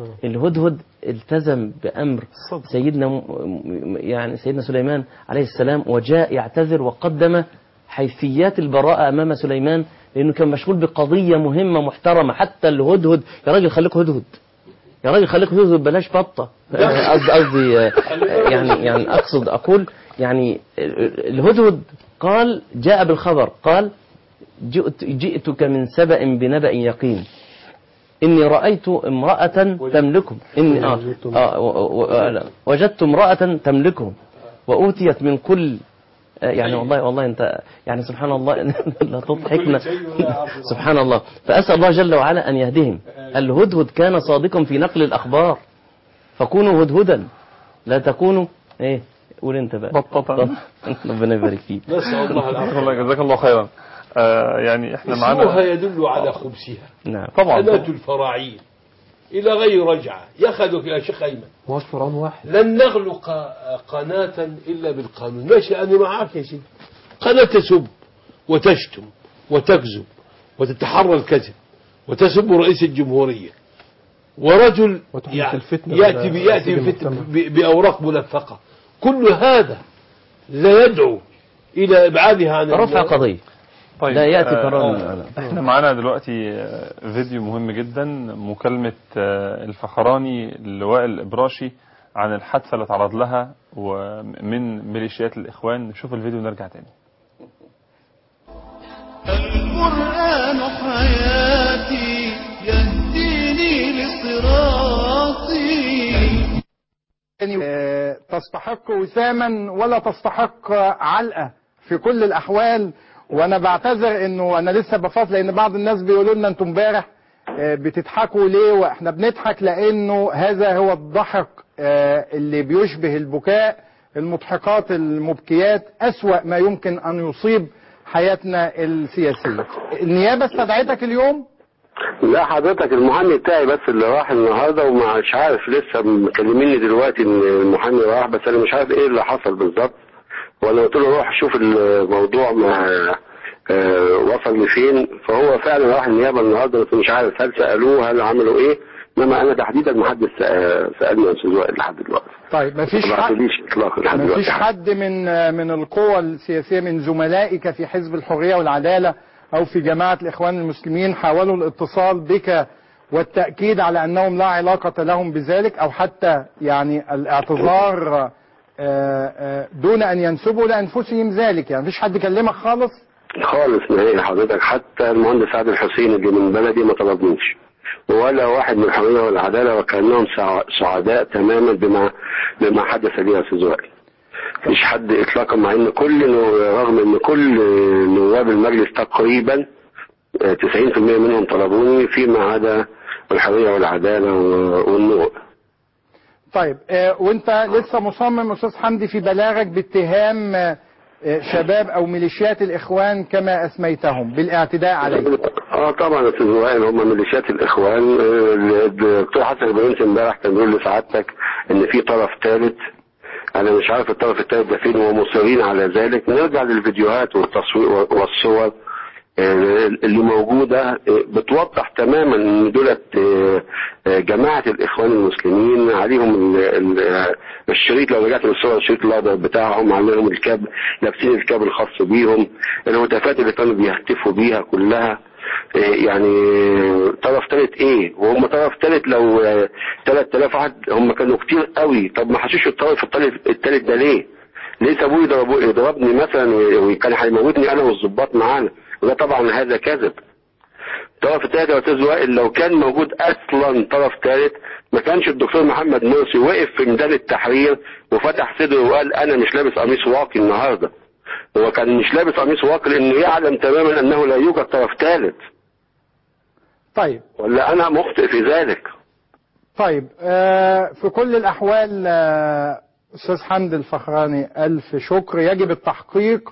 الهدهد التزم بأمر سيدنا م- م- يعني سيدنا سليمان عليه السلام وجاء يعتذر وقدم حيثيات البراءة أمام سليمان لأنه كان مشغول بقضية مهمة محترمة حتى الهدهد يا راجل خليك هدهد يا راجل خليك هدهد بلاش بطة آه، قصدي قصدي آه، يعني يعني أقصد أقول يعني الهدهد قال جاء بالخبر قال جئت جئتك من سبأ بنبأ يقين إني رأيت امرأة تملكهم إني آه آه و- و- آه، وجدت امرأة تملكهم وأوتيت من كل آه، يعني والله والله أنت يعني سبحان الله لا تضحكنا سبحان الله فأسأل الله جل وعلا أن يهدهم الهدهد كان صادقا في نقل الأخبار فكونوا هدهدا لا تكونوا إيه قول أنت بقى بطة ربنا يبارك فيك نسأل الله جزاك العافية الله جزاك الله خيرا آه يعني احنا اسمها معانا يدل على خبثها نعم طبعا قناة الفراعين إلى غير رجعة يخذك يا شيخ أيمن ما هوش فرعون واحد لن نغلق قناة إلا بالقانون ماشي أنا معاك يا سيدي قناة تسب وتشتم وتكذب وتتحرى الكذب وتسب رئيس الجمهورية ورجل وتحدث الفتنة يأتي على بيأتي رئيس بفت- المجتمع. ب- بأوراق ملفقة كل هذا لا يدعو إلى إبعادها عن رفع ال- قضية طيب لا يأتي آه، قرار من آه، الأعلام. احنا معانا دلوقتي آه، فيديو مهم جدا مكالمة آه، الفخراني اللواء الإبراشي عن الحادثة اللي تعرض لها ومن ميليشيات الإخوان نشوف الفيديو ونرجع تاني القرآن حياتي يهديني لصراطي آه، تستحق وساما ولا تستحق علقة في كل الأحوال وأنا بعتذر إنه أنا لسه بفاصل لأن بعض الناس بيقولوا لنا أنتم امبارح آه، بتضحكوا ليه وإحنا بنضحك لأنه هذا هو الضحك آه، اللي بيشبه البكاء المضحكات المبكيات أسوأ ما يمكن أن يصيب حياتنا السياسية النيابة استدعتك اليوم لا حضرتك المحامي بتاعي بس اللي راح النهارده ومش عارف لسه مكلميني دلوقتي ان المحامي راح بس انا مش عارف ايه اللي حصل بالظبط وانا قلت له روح شوف الموضوع ما آه، وصل لفين فهو فعلا راح النيابه النهارده بس مش عارف هل سالوه هل عملوا ايه انما انا تحديدا ما حدش سأ- سالني يا استاذ وائل لحد دلوقتي طيب مفيش ما حد بعتوليش اطلاقا لحد ما دلوقتي فيش حد من من القوى السياسية من زملائك في حزب الحرية والعدالة أو في جماعة الإخوان المسلمين حاولوا الاتصال بك والتأكيد على أنهم لا علاقة لهم بذلك أو حتى يعني الاعتذار آه، آه، دون أن ينسبوا لأنفسهم ذلك يعني مفيش حد كلمك خالص خالص نهائي حضرتك حتى المهندس عادل حسين اللي من بلدي ما طلبنيش ولا واحد من الحريه والعداله وكانهم سع- سعداء تماما بما بما حدث لي يا استاذ وائل مفيش حد اطلاقا مع ان كل نو- رغم ان كل نواب المجلس تقريبا آه، 90% منهم طلبوني فيما عدا الحريه والعداله و- والنور طيب آه، وانت لسه مصمم استاذ حمدي في بلاغك باتهام آه، آه، شباب او ميليشيات الاخوان كما اسميتهم بالاعتداء عليه اه طبعا يا استاذ وائل هم ميليشيات الاخوان آه، الدكتور حسن البرنس امبارح كان بيقول لسعادتك ان في طرف ثالث انا مش عارف الطرف الثالث ده فين ومصرين على ذلك نرجع للفيديوهات والتصوير والصور آه، اللي موجودة آه، بتوضح تماما ان دولت آه، آه، جماعة الاخوان المسلمين عليهم ال- ال- آه، الشريط لو رجعت للصور الشريط الاخضر بتاعهم عليهم الكاب لابسين الكاب الخاص بيهم الهتافات اللي كانوا بيهتفوا بيها كلها آه، يعني طرف ثالث ايه وهم طرف ثالث لو آه، 3000 واحد هم كانوا كتير قوي طب ما حشوش الطرف الثالث الثالث ده ليه ليه سابوه يضربوا يضربني مثلا وكان هيموتني انا والظباط معانا وده طبعا هذا كذب طرف الثالث يا استاذ وائل لو كان موجود اصلا طرف ثالث ما كانش الدكتور محمد مرسي وقف في ميدان التحرير وفتح صدره وقال انا مش لابس قميص واقي النهارده هو كان مش لابس قميص واقي لانه يعلم تماما انه لا يوجد طرف ثالث طيب ولا انا مخطئ في ذلك طيب آه، في كل الأحوال آه، أستاذ حمد الفخراني ألف شكر يجب التحقيق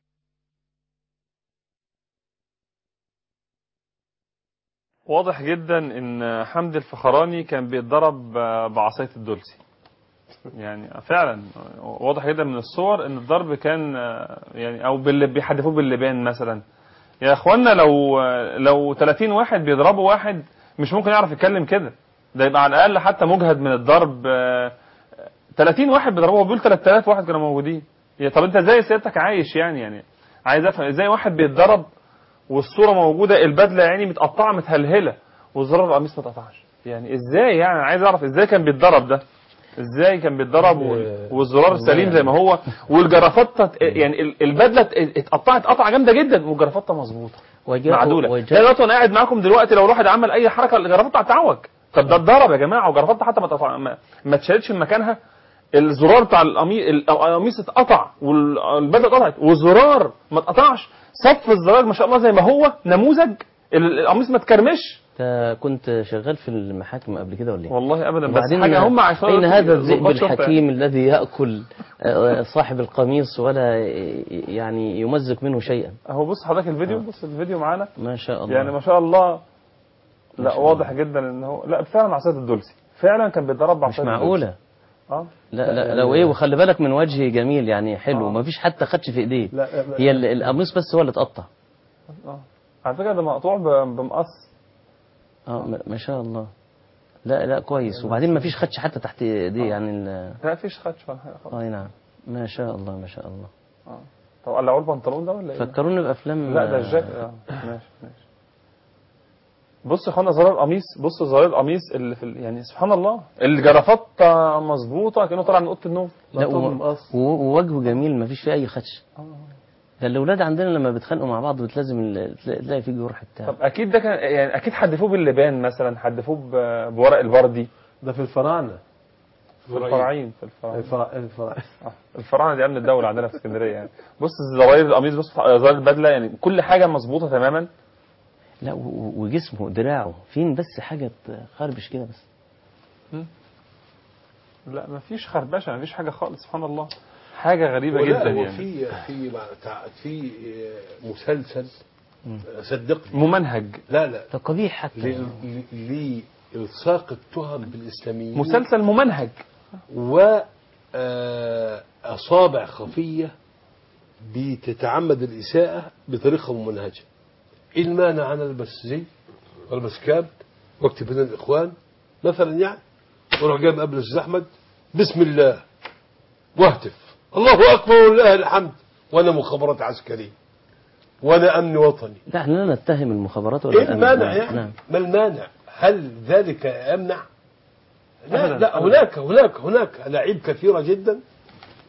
واضح جدا ان حمدي الفخراني كان بيتضرب بعصايه الدولسي يعني فعلا واضح جدا من الصور ان الضرب كان يعني او باللي بيحدفوه باللبان مثلا يا اخوانا لو لو 30 واحد بيضربوا واحد مش ممكن يعرف يتكلم كده ده يبقى على الاقل حتى مجهد من الضرب آه، 30 واحد بيضربوه هو بيقول 3000 واحد كانوا موجودين يا طب انت ازاي سيادتك عايش يعني يعني عايز افهم ازاي واحد بيتضرب والصوره موجوده البدله يعني متقطعه متهلهله والزرار القميص ما اتقطعش يعني ازاي يعني أنا عايز اعرف ازاي كان بيتضرب ده ازاي كان بيتضرب وال- والزرار سليم زي ما هو والجرافطه يعني ال- البدله ات- اتقطعت قطعه جامده جدا والجرافطه مظبوطه وجاء- معدوله وجاء- يعني دلوقتي وانا قاعد معاكم دلوقتي لو الواحد عمل اي حركه الجرافطه هتعوج طب ده اتضرب يا جماعه وجرافطه حتى ما تقطع- ما- ما اتشالتش من مكانها الزرار بتاع القميص القميص اتقطع والبدله اتقطعت والزرار ما اتقطعش صف الزرار ما شاء الله زي ما هو نموذج ال- القميص ما اتكرمش انت كنت شغال في المحاكم قبل كده ولا ايه؟ والله ابدا بس وبعدين حاجه هم عشان اين هذا الذئب ظباط شرطة الحكيم الذي ياكل آه، صاحب القميص ولا يعني يمزق منه شيئا اهو بص حضرتك الفيديو بص الفيديو معانا ما شاء الله يعني ما شاء الله ما لا شاء واضح جدا ان هو لا فعلا عصايه الدولسي فعلا كان بيتضرب مش بعصايه معقوله الدولسي. اه لا لا لو ايه وخلي بالك من وجه جميل يعني حلو آه. ما فيش حتى خدش في ايديه لا، لا، هي ال- القميص بس هو اللي اتقطع اه على فكره ده مقطوع ب- بمقص اه ما- ما شاء الله لا لا كويس وبعدين ما فيش خدش حتى تحت ايديه يعني ال- لا فيش خدش ولا حاجه خالص اي نعم ما شاء الله ما شاء الله اه طب قلعوا البنطلون ده ولا ايه؟ فكروني بافلام لا ده الجاك اه ماشي ماشي بص يا اخوانا زرار القميص بص زرار القميص اللي في ال... يعني سبحان الله الجرافطه مظبوطه كانه طالع من اوضه النوم لا و- و- ووجهه جميل ما فيش فيه اي خدش ده الاولاد عندنا لما بيتخانقوا مع بعض بتلازم ال- تلاقي تلاقي فيه جرح بتاع طب اكيد ده كان يعني اكيد حدفوه باللبان مثلا حدفوه ب- بورق البردي ده في الفراعنه في الفراعين في الفراعين الفرا- الفرا- آه، الفراعنه دي امن الدوله عندنا في اسكندريه يعني بص زراير القميص بص زراير البدله يعني كل حاجه مظبوطه تماما لا و- و- وجسمه دراعه فين بس حاجه خربش كده بس لا مفيش خربشه مفيش حاجه خالص سبحان الله حاجه غريبه ولا جدا هو يعني في في مع- في آه، مسلسل آه، صدقني ممنهج لا لا ده قبيح حتى ل- ل- لإلصاق التهم بالإسلاميين مسلسل ممنهج وأصابع خفية بتتعمد الإساءة بطريقة ممنهجة إيه المانع أنا ألبس زي والبس كاب واكتب بين الإخوان مثلا يعني واروح جايب قبل الأستاذ أحمد بسم الله واهتف الله أكبر ولله الحمد وأنا مخابرات عسكرية وأنا أمن وطني لا احنا لا نتهم المخابرات ولا ايه الأمن. المانع نعم، يعني؟ نعم. ما المانع؟ هل ذلك يمنع؟ لا أبداً، لا أبداً. هناك هناك هناك لعيب كثيرة جدا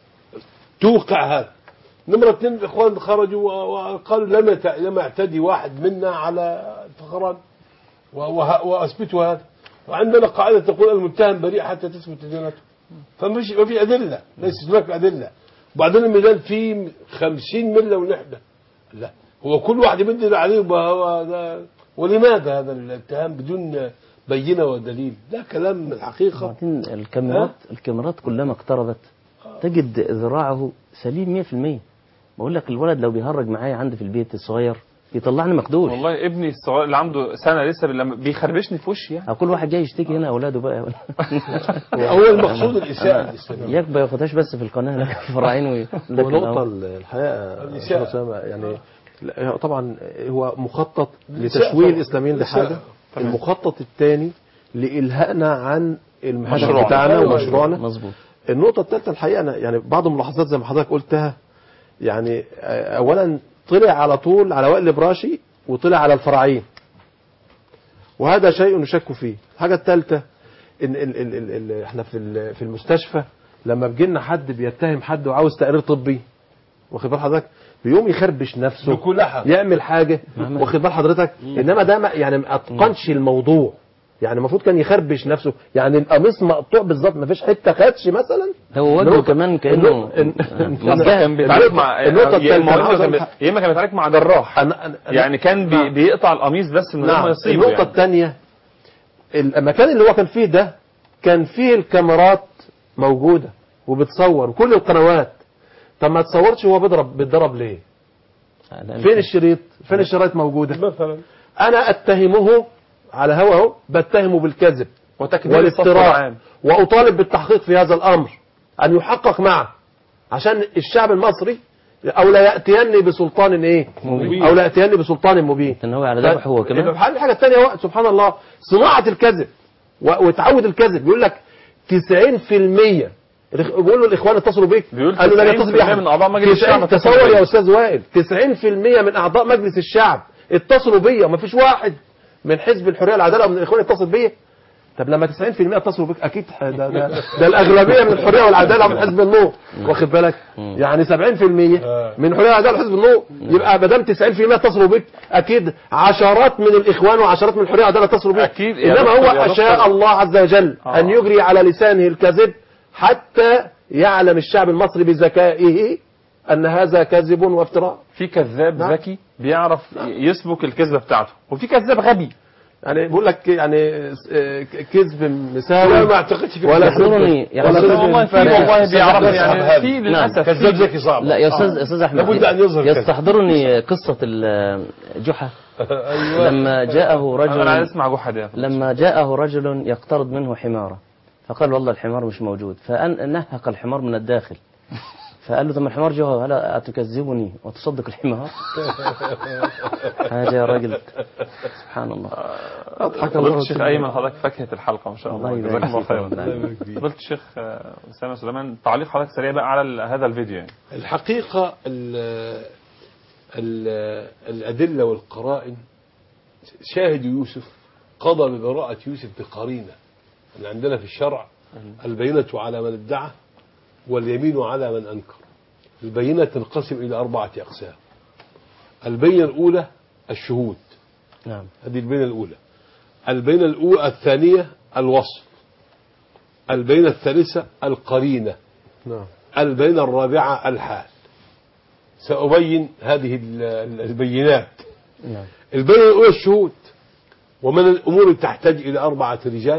توقع هذا نمرة اثنين الإخوان خرجوا و- وقالوا لم يت- لم يعتدي واحد منا على فخران و- وه- وأثبتوا هذا وعندنا قاعدة تقول المتهم بريء حتى تثبت ادانته فمش ما في أدلة ليس هناك أدلة وبعدين الميدان فيه خمسين ملة ونحدة لا هو كل واحد يمد عليه وبقى هو ده ولماذا هذا الاتهام بدون بينة ودليل ده كلام الحقيقة وبعدين الكاميرات الكاميرات كلما اقتربت تجد ذراعه سليم 100% بقول لك الولد لو بيهرج معايا عندي في البيت الصغير يطلعني مخدوش والله ابني الصغير اللي عنده سنه لسه لما بيخربشني في وشي يعني كل واحد جاي يشتكي هنا اولاده بقى هو المقصود الإساءة الإسلامية ياك ما ياخدهاش بس في القناه هناك في الفراعين وي- لكن ونقطة أهو. الحقيقة الإساءة. أستاذ أسامة يعني لا، هو طبعا هو مخطط الإساءة لتشويه طبعا. الإسلاميين الإساءة. لحاجة تمام. المخطط الثاني لإلهائنا عن المهدف مشروعنا. بتاعنا أيوة، ومشروعنا مظبوط النقطة الثالثة الحقيقة أنا يعني بعض الملاحظات زي ما حضرتك قلتها يعني آه، أولا طلع على طول على وائل براشي وطلع على الفراعين وهذا شيء نشك فيه الحاجة الثالثة إن ال ال ال ال احنا في ال- في المستشفى لما بيجي لنا حد بيتهم حد وعاوز تقرير طبي واخد بال حضرتك بيقوم يخربش نفسه بكل أحد. يعمل حاجة واخد بال حضرتك انما ده ما يعني ما اتقنش الموضوع يعني المفروض كان يخربش نفسه يعني القميص مقطوع بالظبط ما فيش حته خدش مثلا هو وجهه النقطة- كمان كانه مثلا كان بيتعارك مع النقطة يا اما الثالثة والده كان بي- يا اما كان بيتعارك مع جراح أنا أنا يعني كان بي بيقطع القميص بس من غير ما نعم يصيبه النقطة يعني. الثانية المكان اللي هو كان فيه ده كان فيه الكاميرات موجودة وبتصور وكل القنوات طب ما تصورش هو بيضرب بيتضرب ليه؟ فين الشريط؟ فين الشرايط موجودة؟ مثلا أنا أتهمه على هواه بتهمه بالكذب وتكبير الصف والافتراء العام. وأطالب بالتحقيق في هذا الأمر أن يحقق معه عشان الشعب المصري أو لا يأتيني بسلطان إيه؟ مبين. أو لا يأتيني بسلطان مبين ان هو على ذبح هو كمان يبقى في حال الحاجة الثانية وقت سبحان الله صناعة الكذب و- وتعود الكذب بيقول لك 90% الإخ- بيقول له الإخوان اتصلوا بيك بيقول قالوا لا يتصل 90% بي أحد. من أعضاء مجلس 90 الشعب اتصلوا تصور بيا. يا أستاذ وائل 90% من أعضاء مجلس الشعب اتصلوا بيا وما فيش واحد من حزب الحرية والعدالة أو من الإخوان اتصل بيا طب لما 90% اتصلوا بيك اكيد ده, ده, ده الاغلبيه من الحريه والعداله من حزب النور واخد بالك يعني 70% من الحريه والعداله حزب النور يبقى ما دام 90% اتصلوا بيك اكيد عشرات من الاخوان وعشرات من الحريه والعداله اتصلوا بيك أكيد يا انما دكتور- هو يا اشاء دكتور. الله عز وجل آه. ان يجري على لسانه الكذب حتى يعلم الشعب المصري بذكائه ان هذا كذب وافتراء في كذاب نعم. ذكي بيعرف يسبك الكذبه بتاعته وفي كذاب غبي يعني بقول لك يعني آه، كذب مساوي لا ما اعتقدش في ولا كذاب. يحضرني يعني ولا أستاذ كذب والله في فارغ. والله بيعرف صعب يعني هذا. في نعم. للاسف كذاب في- ذكي صعب لا يا استاذ استاذ احمد لابد أن يظهر كذب. يستحضرني قصه ال- جحا ايوه لما جاءه انا عايز رجل اسمع جحا ده لما جاءه رجل يقترض منه حمارة فقال والله الحمار مش موجود فنهق الحمار من الداخل فقال له طب ما الحمار جوه هلا أتكذبني وتصدق الحمار حاجة يا راجل سبحان الله اضحك فضيلة الله الشيخ ايمن حضرتك فاكهه الحلقه ما شاء الله الله يبارك جزاك الله فيك خيرا والله. فضيلة الشيخ آه، اسامه سليمان تعليق حضرتك سريع بقى على ال- هذا الفيديو يعني الحقيقة ال ال الأدلة والقرائن شاهد يوسف قضى ببراءة يوسف بقرينة أن عندنا في الشرع البينة على من ادعى واليمين على من أنكر البينة تنقسم إلى أربعة أقسام البينة الأولى الشهود نعم هذه البينة الأولى البينة الأولى الثانية الوصف البينة الثالثة القرينة نعم البينة الرابعة الحال سأبين هذه ال- ال- البينات نعم البينة الأولى الشهود ومن الأمور تحتاج إلى أربعة رجال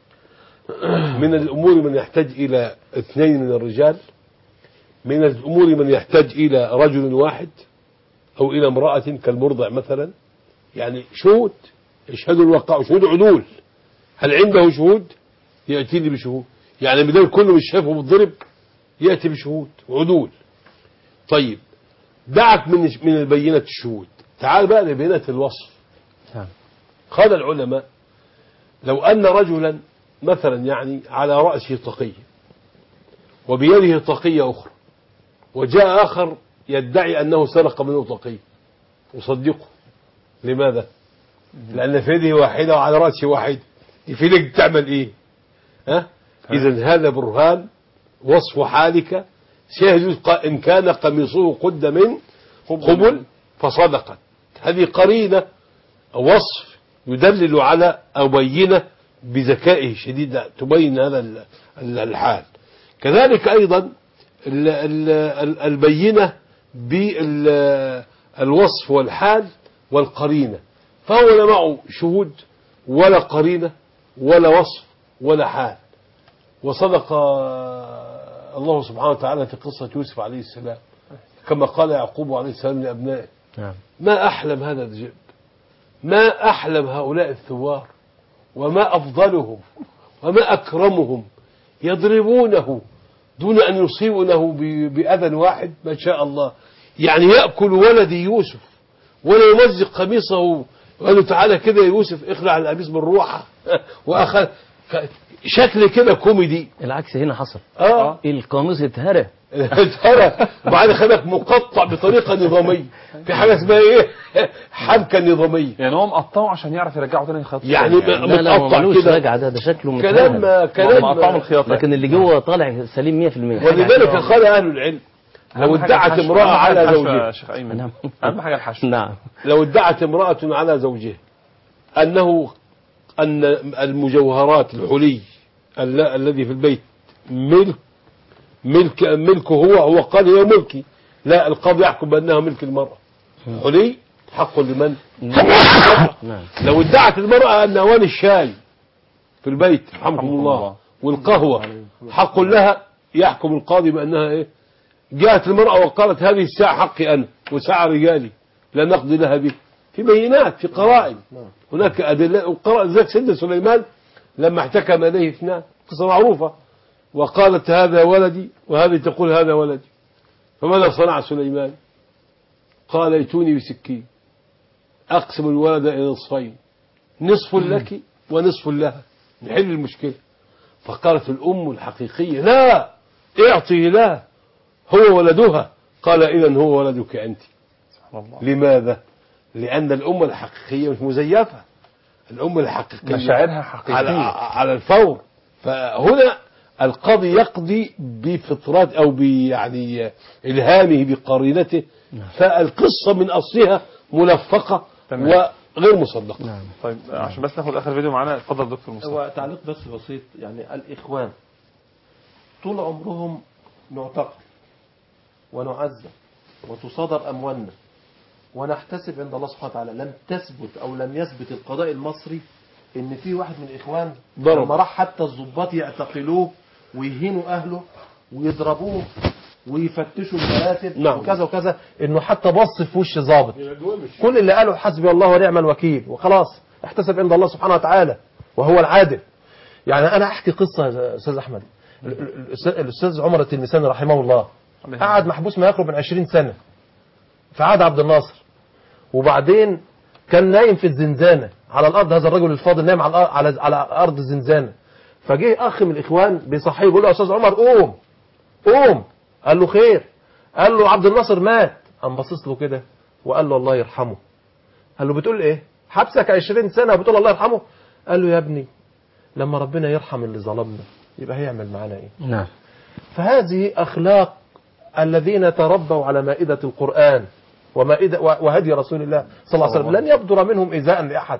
من الأمور من يحتاج إلى اثنين من الرجال من الأمور من يحتاج إلى رجل واحد أو إلى امرأة كالمرضع مثلا يعني شهود يشهدوا الواقع شهود عدول هل عنده شهود يأتيني بشهود يعني بدل كله مش شايفه بالضرب يأتي بشهود عدول طيب دعك من من البينة الشهود تعال بقى لبينة الوصف نعم. قال العلماء لو أن رجلا مثلا يعني على رأسه طاقية وبيده طاقية أخرى وجاء آخر يدعي أنه سرق منه طاقية وصدقه لماذا؟ لأن في يده واحدة وعلى رأسه واحد في يدك تعمل إيه؟ ها؟ إذا هذا برهان وصف حالك سيجوز ق- إن كان قميصه قد من قبل فصدقت هذه قرينة أو وصف يدلل على أو بينة بذكائه الشديد تبين هذا ال- ال- الحال كذلك أيضا ال- ال- ال- البينة بالوصف والحال والقرينة فهو لا معه شهود ولا قرينة ولا وصف ولا حال وصدق الله سبحانه وتعالى في قصة يوسف عليه السلام كما قال يعقوب عليه السلام لأبنائه نعم ما أحلم هذا الذئب ما أحلم هؤلاء الثوار وما أفضلهم وما أكرمهم يضربونه دون أن يصيبونه ب- بأذى واحد ما شاء الله يعني يأكل ولدي يوسف ولا يمزق قميصه وقال له تعالى كده يا يوسف اخلع القميص بالروحة وأخذ ك- شكل كده كوميدي العكس هنا حصل اه القاموس اتهرى اتهرى وبعد خدك مقطع بطريقة نظامية في حاجة اسمها ايه حبكة نظامية يعني هو مقطعه عشان يعرف يرجعه تاني خط يعني تاني لا لا هو متقطع ملوش كده. رجعة ده ده شكله كلام متهرى. كلام مقطعه من الخياطة لكن اللي جوه طالع سليم 100% ولذلك قال اهل العلم لو أهم حاجة ادعت الحشو. امرأة أهم حاجة على الحشو يا زوجها شيخ أيمن أهم حاجة الحشو نعم لو ادعت امرأة على زوجها أنه أن المجوهرات الحلي ال- الذي في البيت ملك ملك ملكه هو هو قال هي ملكي لا القاضي يحكم بأنها ملك المرأة حلي حق لمن نعم لو ادعت المرأة أن أواني الشاي في البيت رحمكم الله والقهوة حق لها يحكم القاضي بأنها إيه جاءت المرأة وقالت هذه الساعة حقي أنا وساعة رجالي لا نقضي لها به في بينات في قرائن هناك أدلة وقرأ ذلك سيدنا سليمان لما احتكم إليه اثنان قصة معروفة وقالت هذا ولدي وهذه تقول هذا ولدي فماذا صنع سليمان قال ائتوني بسكين أقسم الولد إلى نصفين نصف لك ونصف لها نحل المشكلة فقالت الأم الحقيقية لا اعطي لها هو ولدها قال إذا هو ولدك أنت لماذا لأن الأم الحقيقية مش مزيفة الأم الحقيقية مشاعرها حقيقية. على, على الفور فهنا القاضي يقضي بفطرات أو يعني إلهامه بقرينته فالقصة من أصلها ملفقة تمام. وغير مصدقة طيب عشان بس ناخد آخر فيديو معانا اتفضل دكتور مصطفى هو تعليق بس بسيط يعني الإخوان طول عمرهم نعتقل ونعذب وتصادر أموالنا ونحتسب عند الله سبحانه وتعالى لم تثبت أو لم يثبت القضاء المصري إن في واحد من الإخوان ضرب. لما راح حتى الضباط يعتقلوه ويهينوا أهله ويضربوه ويفتشوا المراتب نعم. وكذا وكذا إنه حتى بص في وش ظابط كل اللي قاله حسبي الله ونعم الوكيل وخلاص احتسب عند الله سبحانه وتعالى وهو العادل يعني انا احكي قصه يا استاذ احمد ال- ال- الأستاذ- الاستاذ عمر التلمساني رحمه الله قعد محبوس ما يقرب من 20 سنه في عهد عبد الناصر وبعدين كان نايم في الزنزانه على الارض هذا الرجل الفاضل نايم على الأر- على على ارض الزنزانه فجه اخ من الاخوان بيصحيه بيقول له يا استاذ عمر قوم قوم قال له خير قال له عبد الناصر مات قام باصص له كده وقال له الله يرحمه قال له بتقول ايه حبسك 20 سنه وبتقول الله يرحمه قال له يا ابني لما ربنا يرحم اللي ظلمنا يبقى هيعمل معانا ايه نعم فهذه اخلاق الذين تربوا على مائده القران ومائده وهدي رسول الله صلى الله عليه وسلم لن يبدر منهم ايذاء لاحد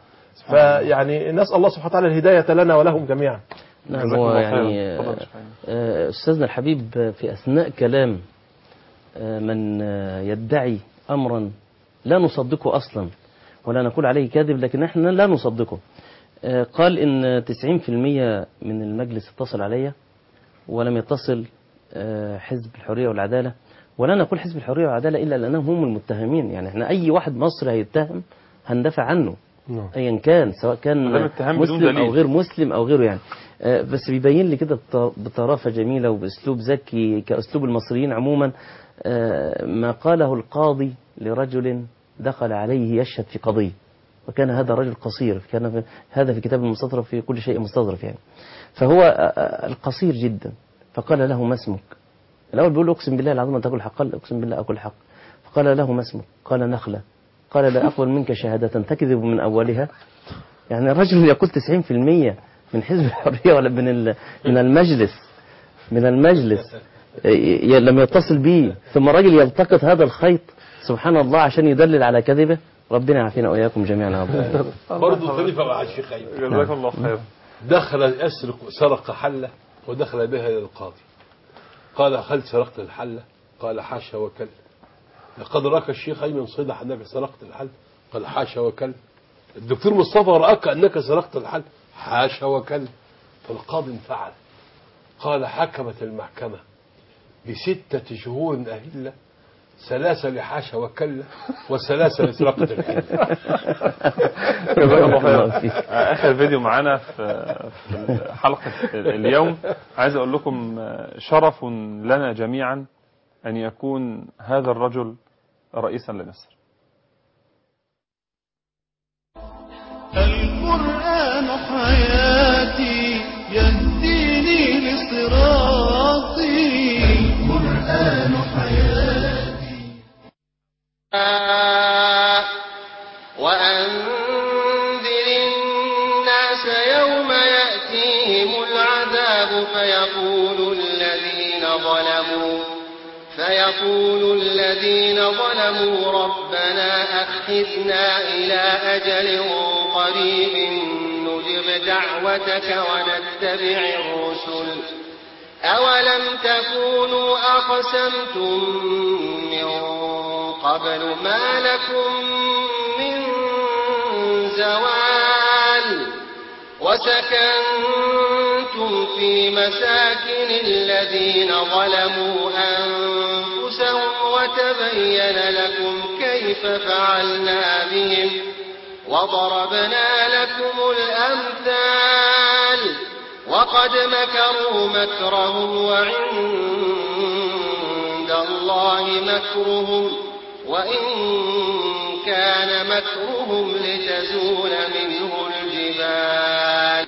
فيعني نسال الله سبحانه وتعالى الهدايه لنا ولهم جميعا نعم جزاكم هو الله خيرا. يعني اتفضل يا آه، شيخ أيمن. آه، أستاذنا الحبيب آه، في أثناء كلام آه، من آه، يدعي أمرا لا نصدقه أصلا ولا نقول عليه كاذب لكن احنا لا نصدقه آه، قال إن 90% من المجلس اتصل علي ولم يتصل آه، حزب الحرية والعدالة ولا نقول حزب الحرية والعدالة إلا لأنهم هم المتهمين يعني احنا أي واحد مصري هيتهم هندافع عنه ايا كان سواء كان ما دام اتهام بدون مسلم او دليل. غير مسلم او غيره يعني آه، بس بيبين لي كده بط- بطرافه جميله وباسلوب ذكي كاسلوب المصريين عموما آه، ما قاله القاضي لرجل دخل عليه يشهد في قضيه وكان هذا رجل قصير كان في هذا في كتاب المستظرف في كل شيء مستظرف يعني فهو آه، آه، القصير جدا فقال له ما اسمك الاول بيقول له اقسم بالله العظيم ان تقول حق قال اقسم بالله اقول حق فقال له ما اسمك قال نخله قال لا اقبل منك شهاده تكذب من اولها يعني الرجل يقول 90% من حزب الحرية ولا من ال- من المجلس من المجلس ي- لم يتصل بيه ثم الراجل يلتقط هذا الخيط سبحان الله عشان يدلل على كذبه ربنا يعافينا واياكم جميعا يا رب برضه خليفة مع الشيخ أيمن جزاك الله خيرا دخل يسرق سرق حلة ودخل بها إلى القاضي قال هل سرقت الحلة قال حاشا وكل لقد رأك الشيخ أيمن صدح أنك سرقت الحل قال حاشا وكل الدكتور مصطفى رأك أنك سرقت الحل حاشا وكل فالقاضي انفعل قال حكمت المحكمة بستة شهور أهلة ثلاثة لحاشا وكلة وثلاثة لسرقة الحل جزاك الله خيرا اخر فيديو معانا في في حلقه اليوم عايز اقول لكم شرف لنا جميعا ان يكون هذا الرجل رئيسا لمصر القرآن حياتي يهديني لصراطي القرآن حياتي وأنذر الناس يوم يأتيهم العذاب فيقول الذين ظلموا فيقول الذين ظلموا ربنا أخذنا إلى أجل قريب نجب دعوتك ونتبع الرسل أولم تكونوا أقسمتم من قبل ما لكم من زوال وسكنتم في مساكن الذين ظلموا أنفسهم وتبين لكم كيف فعلنا بهم وضربنا لكم الأمثال وقد مكروا مكرهم وعند الله مكرهم وإن كان مكرهم لتزول منه الجبال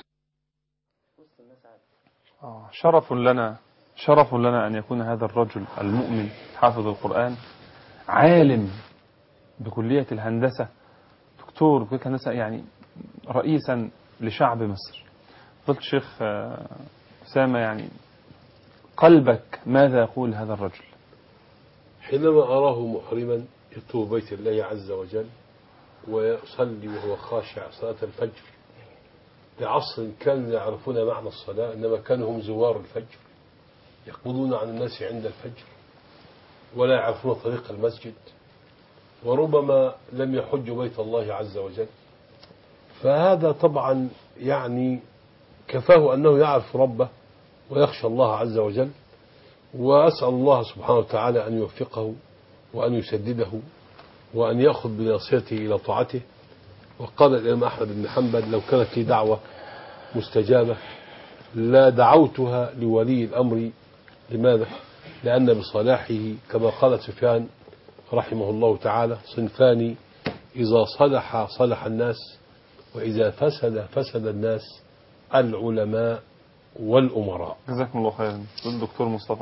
آه، شرف لنا شرف لنا أن يكون هذا الرجل المؤمن حافظ القرآن عالم بكلية الهندسة دكتور بكلية الهندسة يعني رئيسا لشعب مصر قلت شيخ آه، أسامة يعني قلبك ماذا يقول هذا الرجل حينما أراه محرما يطوف بيت الله عز وجل ويصلي وهو خاشع صلاة الفجر لعصر كانوا يعرفون معنى الصلاة إنما كانوا هم زوار الفجر يقبضون عن الناس عند الفجر ولا يعرفون طريق المسجد وربما لم يحجوا بيت الله عز وجل فهذا طبعا يعني كفاه أنه يعرف ربه ويخشى الله عز وجل وأسأل الله سبحانه وتعالى أن يوفقه وأن يسدده وأن يأخذ بناصيته إلى طاعته وقال الإمام أحمد بن حنبل لو كانت لي دعوة مستجابة لا دعوتها لولي الأمر لماذا؟ لأن بصلاحه كما قال سفيان رحمه الله تعالى صنفان إذا صلح صلح الناس وإذا فسد فسد الناس العلماء والأمراء جزاكم الله خيرا الدكتور مصطفى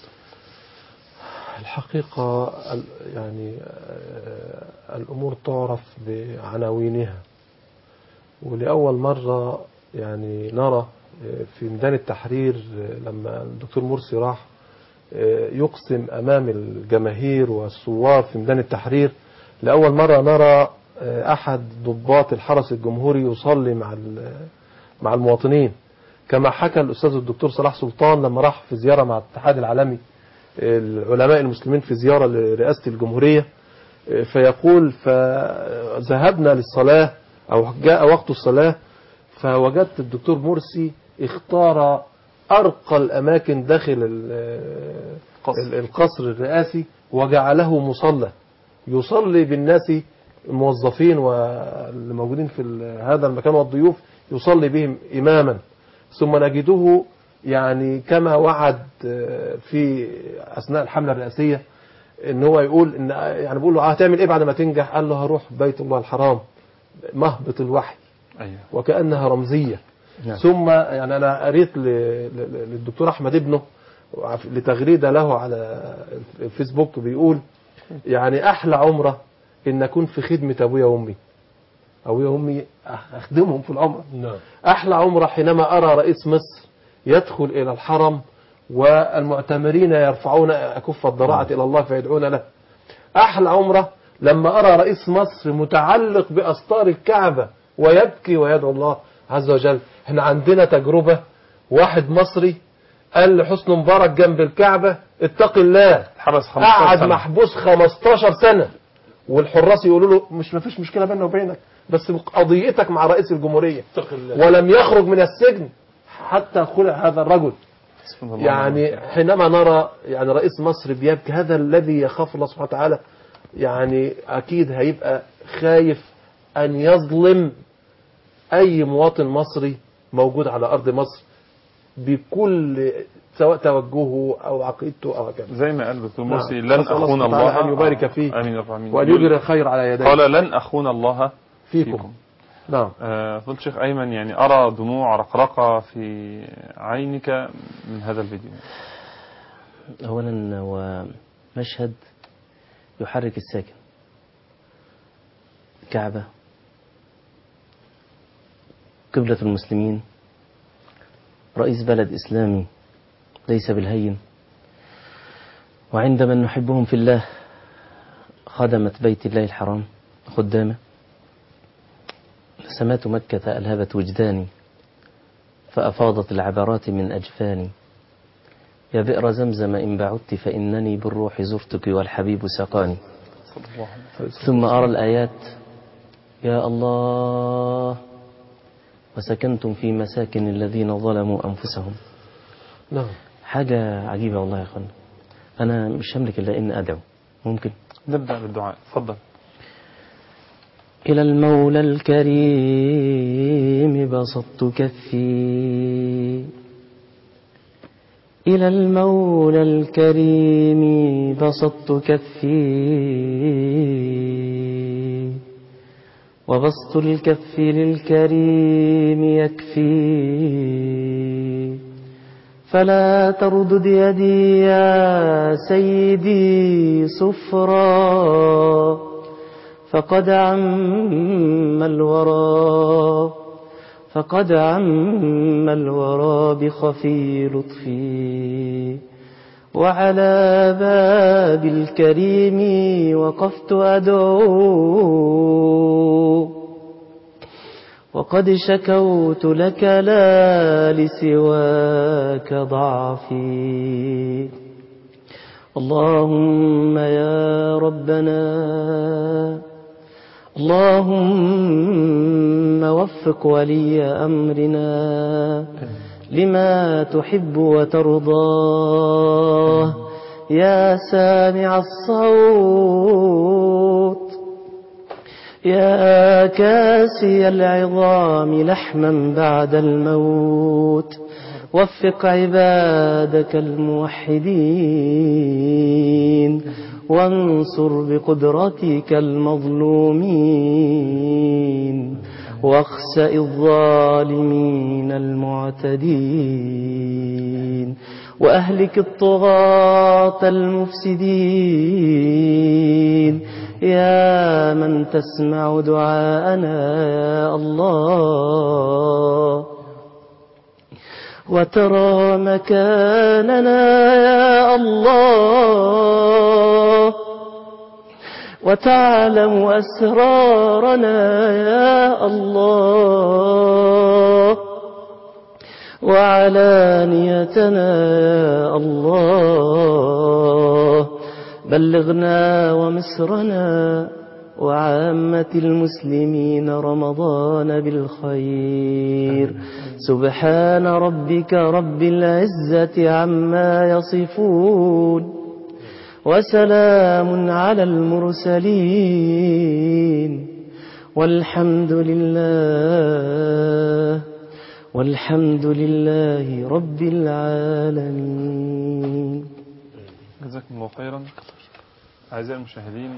الحقيقة ال- يعني آه، الأمور تعرف بعناوينها ولأول مرة يعني نرى آه، في ميدان التحرير آه، لما الدكتور مرسي راح آه، يقسم أمام الجماهير والثوار في ميدان التحرير لأول مرة نرى آه، أحد ضباط الحرس الجمهوري يصلي مع ال- مع المواطنين كما حكى الأستاذ الدكتور صلاح سلطان لما راح في زيارة مع الاتحاد العالمي العلماء المسلمين في زيارة لرئاسة الجمهورية فيقول فذهبنا للصلاة أو جاء وقت الصلاة فوجدت الدكتور مرسي اختار أرقى الأماكن داخل ال- ال- القصر الرئاسي وجعله مصلى يصلي بالناس الموظفين والموجودين في ال- هذا المكان والضيوف يصلي بهم إماما ثم نجده يعني كما وعد آه، في أثناء الحملة الرئاسية ان هو يقول ان يعني بيقول له هتعمل ايه بعد ما تنجح قال له هروح بيت الله الحرام مهبط الوحي أيوه وكأنها رمزية نعم. ثم يعني أنا قريت ل- ل- للدكتور أحمد ابنه لتغريدة له على الفيسبوك بيقول يعني أحلى عمرة إن أكون في خدمة أبويا وأمي أبويا وأمي أخدمهم في العمرة نعم أحلى عمرة حينما أرى رئيس مصر يدخل إلى الحرم والمعتمرين يرفعون أكف الضراعة إلى الله فيدعون له أحلى عمرة لما أرى رئيس مصر متعلق بأستار الكعبة ويبكي ويدعو الله عز وجل احنا عندنا تجربة واحد مصري قال لحسن مبارك جنب الكعبة اتق الله حبس 15 قعد سنة. محبوس 15 سنة والحراس يقولوا له مش مفيش مشكلة بيننا وبينك بس قضيتك مع رئيس الجمهورية ولم يخرج من السجن حتى خلع هذا الرجل يعني حينما نرى يعني رئيس مصر بيبكي هذا الذي يخاف الله سبحانه وتعالى يعني أكيد هيبقى خايف أن يظلم أي مواطن مصري موجود على أرض مصر بكل سواء توجهه أو عقيدته أو هكذا زي ما قال دكتور نعم. مرسي لن نسأل الله أخون سبحانه وتعالى الله أن يبارك فيه آمين يا رب العالمين. وأن يجري الخير على يديه قال لن أخون الله فيكم نعم آه، فضل الشيخ أيمن يعني أرى دموع رقرقة في عينك من هذا الفيديو أولا هو مشهد يحرك الساكن كعبة قبلة المسلمين رئيس بلد إسلامي ليس بالهين وعند من نحبهم في الله خدمة بيت الله الحرام خدامه نسمات مكة ألهبت وجداني فأفاضت العبرات من أجفاني يا بئر زمزم إن بعدت فإنني بالروح زرتك والحبيب سقاني ثم أرى الآيات يا الله وسكنتم في مساكن الذين ظلموا أنفسهم نعم حاجة عجيبة والله يا أخوانا أنا مش هملك إلا إن أدعو ممكن نبدأ بالدعاء تفضل إلى المولى الكريم بسطت كفي إلى المولى الكريم بسطت كفي وبسط الكف للكريم يكفي فلا تردد يدي يا سيدي صفرا فقد عم الورى فقد عم الورى بخفي لطفي وعلى باب الكريم وقفت أدعو وقد شكوت لك لا لسواك ضعفي اللهم يا ربنا اللهم وفق ولي أمرنا لما تحب وترضاه يا سامع الصوت يا كاسي العظام لحما بعد الموت وفق عبادك الموحدين وانصر بقدرتك المظلومين واخسأ الظالمين المعتدين وأهلك الطغاة المفسدين يا من تسمع دعاءنا يا الله وترى مكاننا يا الله وتعلم أسرارنا يا الله وعلانيتنا يا الله بلغنا ومصرنا وعامة المسلمين رمضان بالخير سبحان ربك رب العزة عما يصفون وسلام على المرسلين والحمد لله والحمد لله رب العالمين جزاكم الله خيرا أعزائي المشاهدين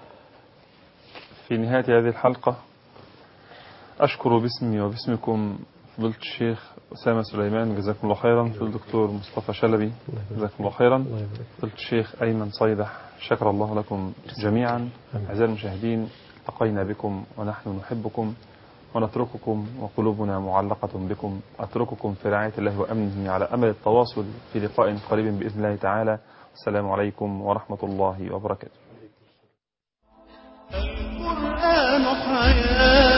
في نهاية هذه الحلقة أشكر باسمي وباسمكم فضيلة الشيخ أسامة سليمان جزاكم الله خيرا فضيلة الدكتور مصطفى شلبي جزاكم الله خيرا فضيلة الشيخ أيمن صيدح شكر الله لكم جميعا أعزائي المشاهدين التقينا بكم ونحن نحبكم ونترككم وقلوبنا معلقة بكم أترككم في رعاية الله وأمنه على أمل التواصل في لقاء قريب بإذن الله تعالى السلام عليكم ورحمة الله وبركاته القرآن حياة